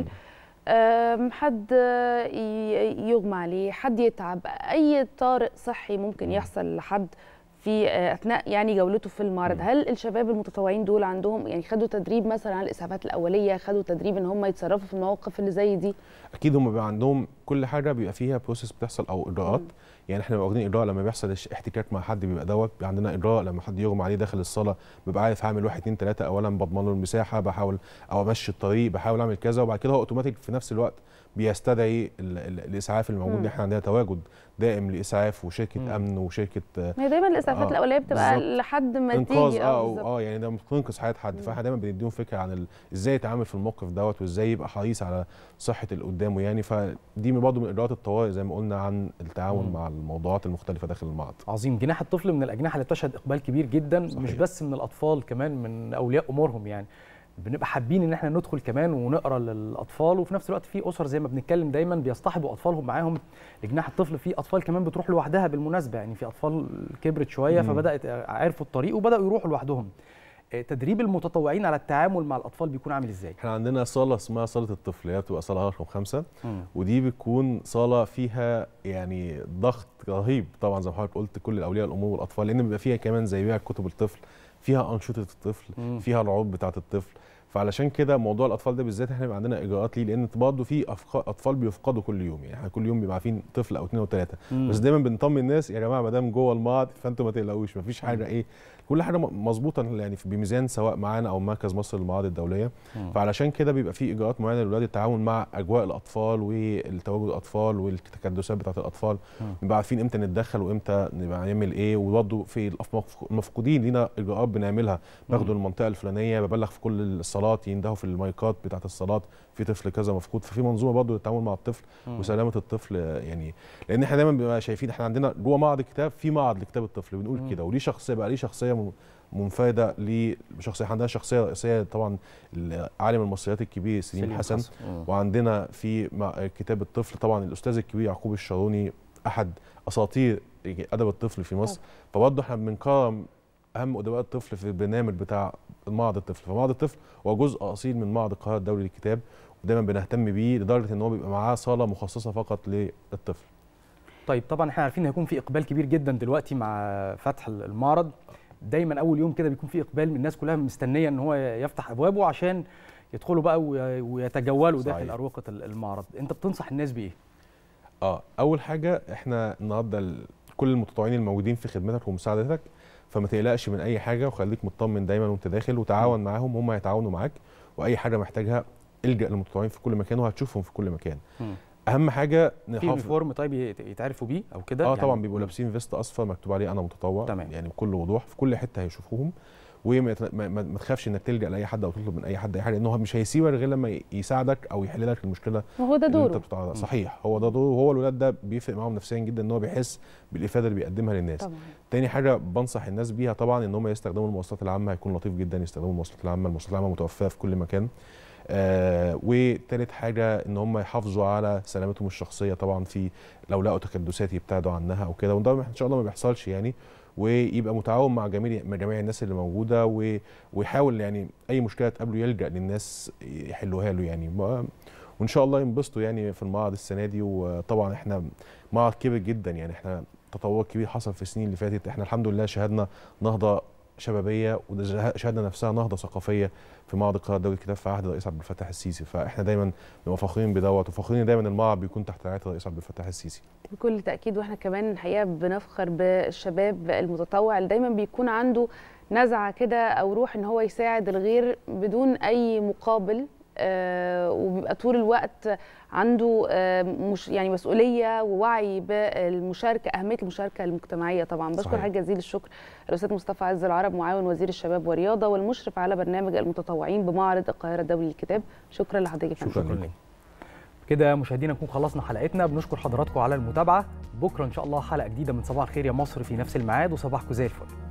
أم، حد ي- يغمى عليه حد يتعب اي طارئ صحي ممكن يحصل لحد في آه، اثناء يعني جولته في المعرض هل الشباب المتطوعين دول عندهم يعني خدوا تدريب مثلا على الاسعافات الاوليه خدوا تدريب ان هم يتصرفوا في المواقف اللي زي دي اكيد هم بيبقى عندهم كل حاجه بيبقى فيها بروسيس بتحصل او اجراءات يعني احنا بنبقى واخدين اجراء لما بيحصل اش- احتكاك مع حد بيبقى دوت بيبقى عندنا اجراء لما حد يغمى عليه داخل الصاله ببقى عارف هعمل واحد اتنين تلاته اولا بضمن له المساحه بحاول او امشي الطريق بحاول اعمل كذا وبعد كده هو اوتوماتيك في نفس الوقت بيستدعي ال- ال- الاسعاف اللي موجود مم. احنا عندنا تواجد دائم لاسعاف وشركه امن وشركه آه، ما هي دايما الاسعافات آه، الاوليه بتبقى بالظبط. لحد ما انقاذ تيجي اه بالظبط. أو اه يعني ده بتنقذ حياه حد فاحنا دايما بنديهم فكره عن ال- ازاي يتعامل في الموقف دوت وازاي يبقى حريص على صحه اللي قدامه يعني فدي من برضه من اجراءات الطوارئ زي ما قلنا عن التعاون مم. مع الموضوعات المختلفه داخل المعرض عظيم جناح الطفل من الاجنحه اللي بتشهد اقبال كبير جدا صحيح. مش صحيح. بس من الاطفال كمان من اولياء امورهم يعني بنبقى حابين ان احنا ندخل كمان ونقرا للاطفال وفي نفس الوقت في اسر زي ما بنتكلم دايما بيصطحبوا اطفالهم معاهم لجناح الطفل في اطفال كمان بتروح لوحدها بالمناسبه يعني في اطفال كبرت شويه مم. فبدات عرفوا الطريق وبداوا يروحوا لوحدهم آه، تدريب المتطوعين على التعامل مع الاطفال بيكون عامل ازاي احنا عندنا صاله اسمها صاله الطفل هي بتبقى صاله رقم خمسة مم. ودي بتكون صاله فيها يعني ضغط رهيب طبعا زي ما حضرتك قلت كل الاولياء الامور والاطفال لان بيبقى فيها كمان زي بيها كتب الطفل فيها انشطه الطفل مم. فيها العروض بتاعه الطفل فعلشان كده موضوع الاطفال ده بالذات احنا بيبقى عندنا اجراءات ليه لان برضه في أفق- اطفال بيفقدوا كل يوم يعني احنا كل يوم بيبقى عارفين طفل او اثنين او ثلاثه مم. بس دايما بنطمن الناس يا جماعه ما دام جوه المعهد فانتوا ما تقلقوش مفيش حاجه ايه كل حاجه م- مظبوطه يعني في- بميزان سواء معانا او مركز مصر للمعارض الدوليه مم. فعلشان كده بيبقى في اجراءات معينه للاولاد التعاون مع اجواء الاطفال والتواجد الاطفال والتكدسات بتاعه الاطفال مم. نبقى عارفين امتى نتدخل وامتى نبقى نعمل ايه وبرضه في الأف- المفقودين لينا اجراءات بنعملها باخده المنطقه الفلانيه ببلغ في كل الصالات يندهوا في المايكات بتاعه الصالات في طفل كذا مفقود ففي منظومه برضه للتعامل مع الطفل مم. وسلامه الطفل آه، يعني لان احنا دايما بنبقى شايفين احنا عندنا جوه معهد الكتاب في معهد لكتاب الطفل بنقول مم. كده وليه شخصيه بقى ليه شخصيه م- منفرده لشخصيه إحنا عندنا شخصيه رئيسيه طبعا عالم المصريات الكبير سليم سليم حسن حسن. مم. وعندنا في مع كتاب الطفل طبعا الاستاذ الكبير يعقوب الشاروني احد اساطير ادب الطفل في مصر فبرضه احنا بنكرم اهم ادباء الطفل في البرنامج بتاع معهد الطفل فمعهد الطفل هو جزء اصيل من معهد القاهره الدولي للكتاب ودايما بنهتم بيه لدرجه ان هو بيبقى معاه صاله مخصصه فقط للطفل طيب طبعا احنا عارفين هيكون في اقبال كبير جدا دلوقتي مع فتح المعرض دايما اول يوم كده بيكون في اقبال من الناس كلها مستنيه ان هو يفتح ابوابه عشان يدخلوا بقى وي- ويتجولوا داخل صحيح. اروقه المعرض انت بتنصح الناس بايه اه اول حاجه احنا النهارده ال- كل المتطوعين الموجودين في خدمتك ومساعدتك فما تقلقش من اي حاجه وخليك مطمن دايما وانت داخل وتعاون معاهم هم هيتعاونوا معاك واي حاجه محتاجها الجا للمتطوعين في كل مكان وهتشوفهم في كل مكان مم. اهم حاجه في نحافظ يونيفورم طيب يت- يتعرفوا بيه او كده اه يعني- طبعا بيبقوا لابسين فيست اصفر مكتوب عليه انا متطوع تمام. يعني بكل وضوح في كل حته هيشوفوهم وما يت- ما, ما ما تخافش انك تلجا لاي حد او تطلب من اي حد اي حاجه لانه هو مش هيسيبك غير لما ي- يساعدك او يحل لك المشكله وهو ده اللي انت دوره بتتعرض صحيح هو ده دوره وهو الولاد ده بيفرق معاهم نفسيا جدا ان هو بيحس بالافاده اللي بيقدمها للناس طبعا تاني حاجه بنصح الناس بيها طبعا ان هم يستخدموا المواصلات العامه هيكون لطيف جدا يستخدموا المواصلات العامه المواصلات العامه متوفره في كل مكان آه وتالت حاجه ان هم يحافظوا على سلامتهم الشخصيه طبعا في لو لقوا تكدسات يبتعدوا عنها او كده وده ان شاء الله ما بيحصلش يعني ويبقى متعاون مع جميع مع جميع الناس اللي موجوده و- ويحاول يعني اي مشكله تقابله يلجا للناس يحلوها له يعني ما- وان شاء الله ينبسطوا يعني في المعرض السنه دي وطبعا احنا معرض كبير جدا يعني احنا تطور كبير حصل في السنين اللي فاتت احنا الحمد لله شهدنا نهضه شبابيه وشهدنا نفسها نهضه ثقافيه في معرض القاهره الدولي للكتاب في عهد الرئيس عبد الفتاح السيسي فاحنا دايما بنبقى فخورين بدوت وفخورين دايما المعرض بيكون تحت رعايه الرئيس عبد الفتاح السيسي بكل تأكيد واحنا كمان الحقيقة بنفخر بالشباب المتطوع اللي دايما بيكون عنده نزعة كده أو روح إن هو يساعد الغير بدون أي مقابل آه وبيبقى طول الوقت عنده آه مش يعني مسؤولية ووعي بالمشاركة أهمية المشاركة المجتمعية طبعا بشكر صحيح. حضرتك جزيل الشكر الأستاذ مصطفى عز العرب معاون وزير الشباب والرياضة والمشرف على برنامج المتطوعين بمعرض القاهرة الدولي للكتاب شكرا لحضرتك يا فندم. شكرا لكم كده مشاهدينا نكون خلصنا حلقتنا بنشكر حضراتكم على المتابعه بكره ان شاء الله حلقه جديده من صباح الخير يا مصر في نفس الميعاد وصباحكم زي الفل